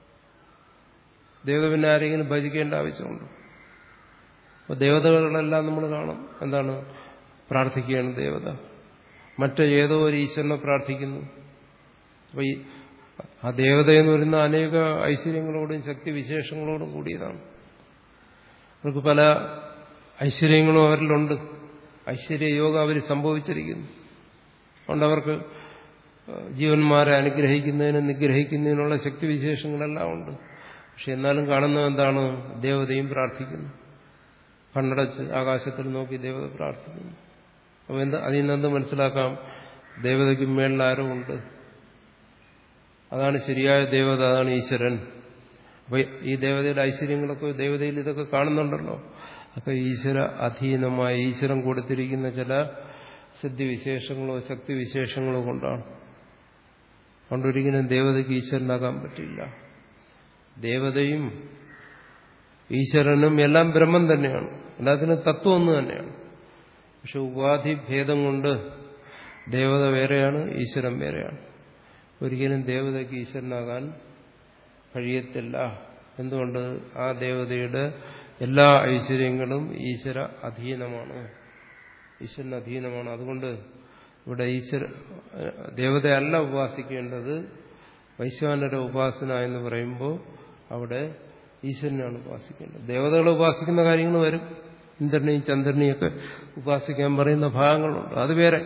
ദേവത പിന്നെ ആരെങ്കിലും ഭജിക്കേണ്ട ആവശ്യമുണ്ടോ അപ്പോൾ ദേവതകളെല്ലാം നമ്മൾ കാണും എന്താണ് പ്രാർത്ഥിക്കുകയാണ് ദേവത മറ്റ് ഏതോ ഒരു ഈശ്വരനെ പ്രാർത്ഥിക്കുന്നു അപ്പോൾ ഈ ആ ദേവത എന്ന് പറയുന്ന അനേക ഐശ്വര്യങ്ങളോടും ശക്തിവിശേഷങ്ങളോടും കൂടിയതാണ് അവർക്ക് പല ഐശ്വര്യങ്ങളും അവരിലുണ്ട് ഐശ്വര്യയോഗം അവർ സംഭവിച്ചിരിക്കുന്നു അതുകൊണ്ട് അവർക്ക് ജീവന്മാരെ അനുഗ്രഹിക്കുന്നതിനും നിഗ്രഹിക്കുന്നതിനുള്ള ശക്തിവിശേഷങ്ങളെല്ലാം ഉണ്ട് പക്ഷെ എന്നാലും കാണുന്നത് എന്താണ് ദേവതയും പ്രാർത്ഥിക്കുന്നു കണ്ണടച്ച് ആകാശത്തിൽ നോക്കി ദേവത പ്രാർത്ഥിക്കുന്നു അപ്പോൾ എന്താ അതിൽ നിന്നെന്ത് മനസ്സിലാക്കാം ദേവതയ്ക്ക് മേളിൽ ആരോ ഉണ്ട് അതാണ് ശരിയായ ദേവത അതാണ് ഈശ്വരൻ അപ്പൊ ഈ ദേവതയുടെ ഐശ്വര്യങ്ങളൊക്കെ ദേവതയിൽ ഇതൊക്കെ കാണുന്നുണ്ടല്ലോ ഒക്കെ ഈശ്വര അധീനമായ ഈശ്വരൻ കൊടുത്തിരിക്കുന്ന ചില സിദ്ധിവിശേഷങ്ങളോ ശക്തിവിശേഷങ്ങളോ കൊണ്ടാണ് അതുകൊണ്ടൊരിക്കലും ദേവതയ്ക്ക് ഈശ്വരനാകാൻ പറ്റില്ല ദേവതയും ഈശ്വരനും എല്ലാം ബ്രഹ്മം തന്നെയാണ് എല്ലാത്തിനും തത്വം ഒന്ന് തന്നെയാണ് പക്ഷെ ഉപാധി ഭേദം കൊണ്ട് ദേവത വേറെയാണ് ഈശ്വരൻ വേറെയാണ് ഒരിക്കലും ദേവതയ്ക്ക് ഈശ്വരനാകാൻ കഴിയത്തില്ല എന്തുകൊണ്ട് ആ ദേവതയുടെ എല്ലാ ഐശ്വര്യങ്ങളും ഈശ്വര അധീനമാണ് ഈശ്വരന് അധീനമാണ് അതുകൊണ്ട് ഇവിടെ ഈശ്വര ദേവതയല്ല ഉപാസിക്കേണ്ടത് വൈശ്വാനര ഉപാസന എന്ന് പറയുമ്പോൾ അവിടെ ഈശ്വരനാണ് ഉപാസിക്കേണ്ടത് ദേവതകളെ ഉപാസിക്കുന്ന കാര്യങ്ങൾ വരും ഇന്ദ്രനെയും ചന്ദ്രനെയും ഒക്കെ ഉപാസിക്കാൻ പറയുന്ന ഭാഗങ്ങളുണ്ട് അത് വേറെ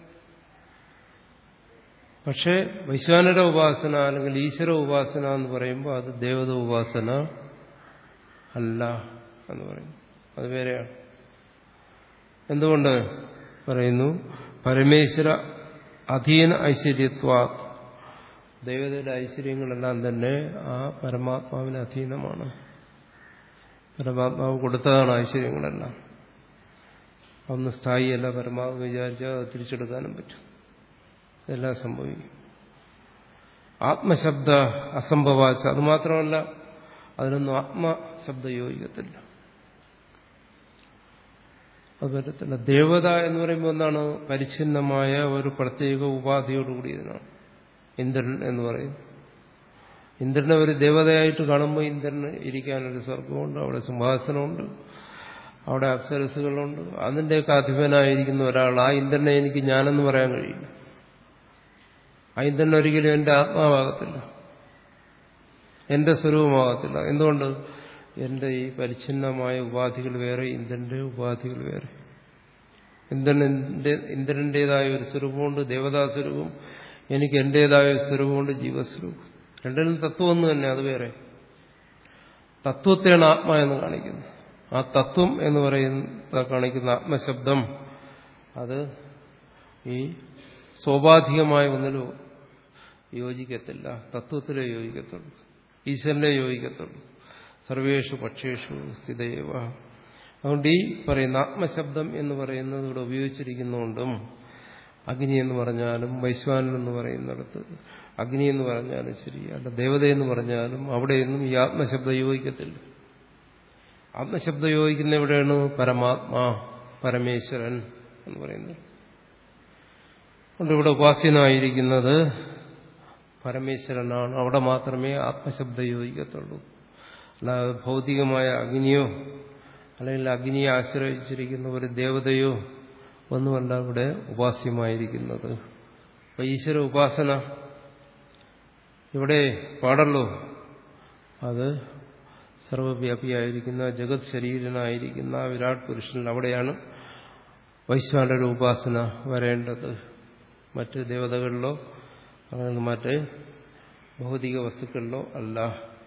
പക്ഷേ വൈശ്വാനര ഉപാസന അല്ലെങ്കിൽ ഈശ്വര ഉപാസന എന്ന് പറയുമ്പോൾ അത് ദേവത ഉപാസന അല്ല എന്ന് പറയുന്നു അത് വേറെയാണ് എന്തുകൊണ്ട് പറയുന്നു പരമേശ്വര അധീന ഐശ്വര്യത്വ ദൈവതയുടെ ഐശ്വര്യങ്ങളെല്ലാം തന്നെ ആ പരമാത്മാവിന് അധീനമാണ് പരമാത്മാവ് കൊടുത്തതാണ് ഐശ്വര്യങ്ങളെല്ലാം ഒന്ന് സ്ഥായിയല്ല പരമാത്മ വിചാരിച്ചാൽ അത് തിരിച്ചെടുക്കാനും പറ്റും എല്ലാം സംഭവിക്കും ആത്മശബ്ദ അസംഭവാച്ച അത് മാത്രമല്ല അതിനൊന്നും ആത്മശബ്ദ യോജിക്കത്തില്ല അത് പറ്റത്തില്ല ദേവത എന്ന് പറയുമ്പോൾ എന്താണ് പരിച്ഛിന്നമായ ഒരു പ്രത്യേക ഉപാധിയോടുകൂടിയതിനാണ് ഇന്ദ്രൻ എന്ന് പറയും ഇന്ദ്രനെ ഒരു ദേവതയായിട്ട് കാണുമ്പോൾ ഇന്ദ്രന് ഇരിക്കാനൊരു സ്വർഗമുണ്ട് അവിടെ സിംഹാസനമുണ്ട് അവിടെ അപ്സരസുകളുണ്ട് അതിൻ്റെയൊക്കെ അധിപനായിരിക്കുന്ന ഒരാൾ ആ ഇന്ദ്രനെ എനിക്ക് ഞാനെന്ന് പറയാൻ കഴിയില്ല ആ ഇന്ദ്രൻ ഒരിക്കലും എൻ്റെ ആത്മാവാകത്തില്ല എൻ്റെ സ്വരൂപമാകത്തില്ല എന്തുകൊണ്ട് എൻ്റെ ഈ പരിച്ഛിന്നമായ ഉപാധികൾ വേറെ ഇന്ദ്രന്റെ ഉപാധികൾ വേറെ ഇന്ദ്രന്റെ ഇന്ദ്രന്റേതായ ഒരു സ്വരൂപമുണ്ട് ദേവതാ സ്വരൂപം എനിക്ക് എന്റേതായ ഒരു സ്വരൂപമുണ്ട് ജീവസ്വരൂപം രണ്ടിനും തത്വം ഒന്ന് തന്നെ അത് വേറെ തത്വത്തെയാണ് ആത്മ എന്ന് കാണിക്കുന്നത് ആ തത്വം എന്ന് പറയുന്ന കാണിക്കുന്ന ആത്മശബ്ദം അത് ഈ സ്വാഭാവികമായ ഒന്നിലും യോജിക്കത്തില്ല തത്വത്തിലേ യോജിക്കത്തുള്ളൂ ഈശ്വരനെ യോജിക്കത്തുള്ളൂ സർവേഷു പക്ഷേഷു സ്ഥിതയവ അതുകൊണ്ട് ഈ പറയുന്ന ആത്മശബ്ദം എന്ന് പറയുന്നത് ഇവിടെ ഉപയോഗിച്ചിരിക്കുന്നതുകൊണ്ടും അഗ്നി എന്ന് പറഞ്ഞാലും വൈശ്വാനൻ എന്ന് പറയുന്നിടത്ത് അഗ്നി എന്ന് പറഞ്ഞാലും ശരി അല്ല ദേവത എന്ന് പറഞ്ഞാലും അവിടെയൊന്നും ഈ ആത്മശബ്ദം യോജിക്കത്തില്ല ആത്മശബ്ദം യോജിക്കുന്ന എവിടെയാണ് പരമാത്മാ പരമേശ്വരൻ എന്ന് പറയുന്നത് അതുകൊണ്ട് ഇവിടെ ഉപാസ്യനായിരിക്കുന്നത് പരമേശ്വരനാണ് അവിടെ മാത്രമേ ആത്മശബ്ദം യോജിക്കത്തുള്ളൂ അല്ലാതെ ഭൗതികമായ അഗ്നിയോ അല്ലെങ്കിൽ അഗ്നിയെ ആശ്രയിച്ചിരിക്കുന്ന ഒരു ദേവതയോ ഒന്നുമല്ല ഇവിടെ ഉപാസ്യമായിരിക്കുന്നത് അപ്പൊ ഈശ്വര ഉപാസന ഇവിടെ പാടല്ലോ അത് സർവവ്യാപിയായിരിക്കുന്ന ജഗത് ശരീരനായിരിക്കുന്ന വിരാട് പുരുഷനിൽ അവിടെയാണ് വൈശ്വാനരുടെ ഉപാസന വരേണ്ടത് മറ്റ് ദേവതകളിലോ അല്ലെങ്കിൽ മറ്റ് ഭൗതിക വസ്തുക്കളിലോ അല്ല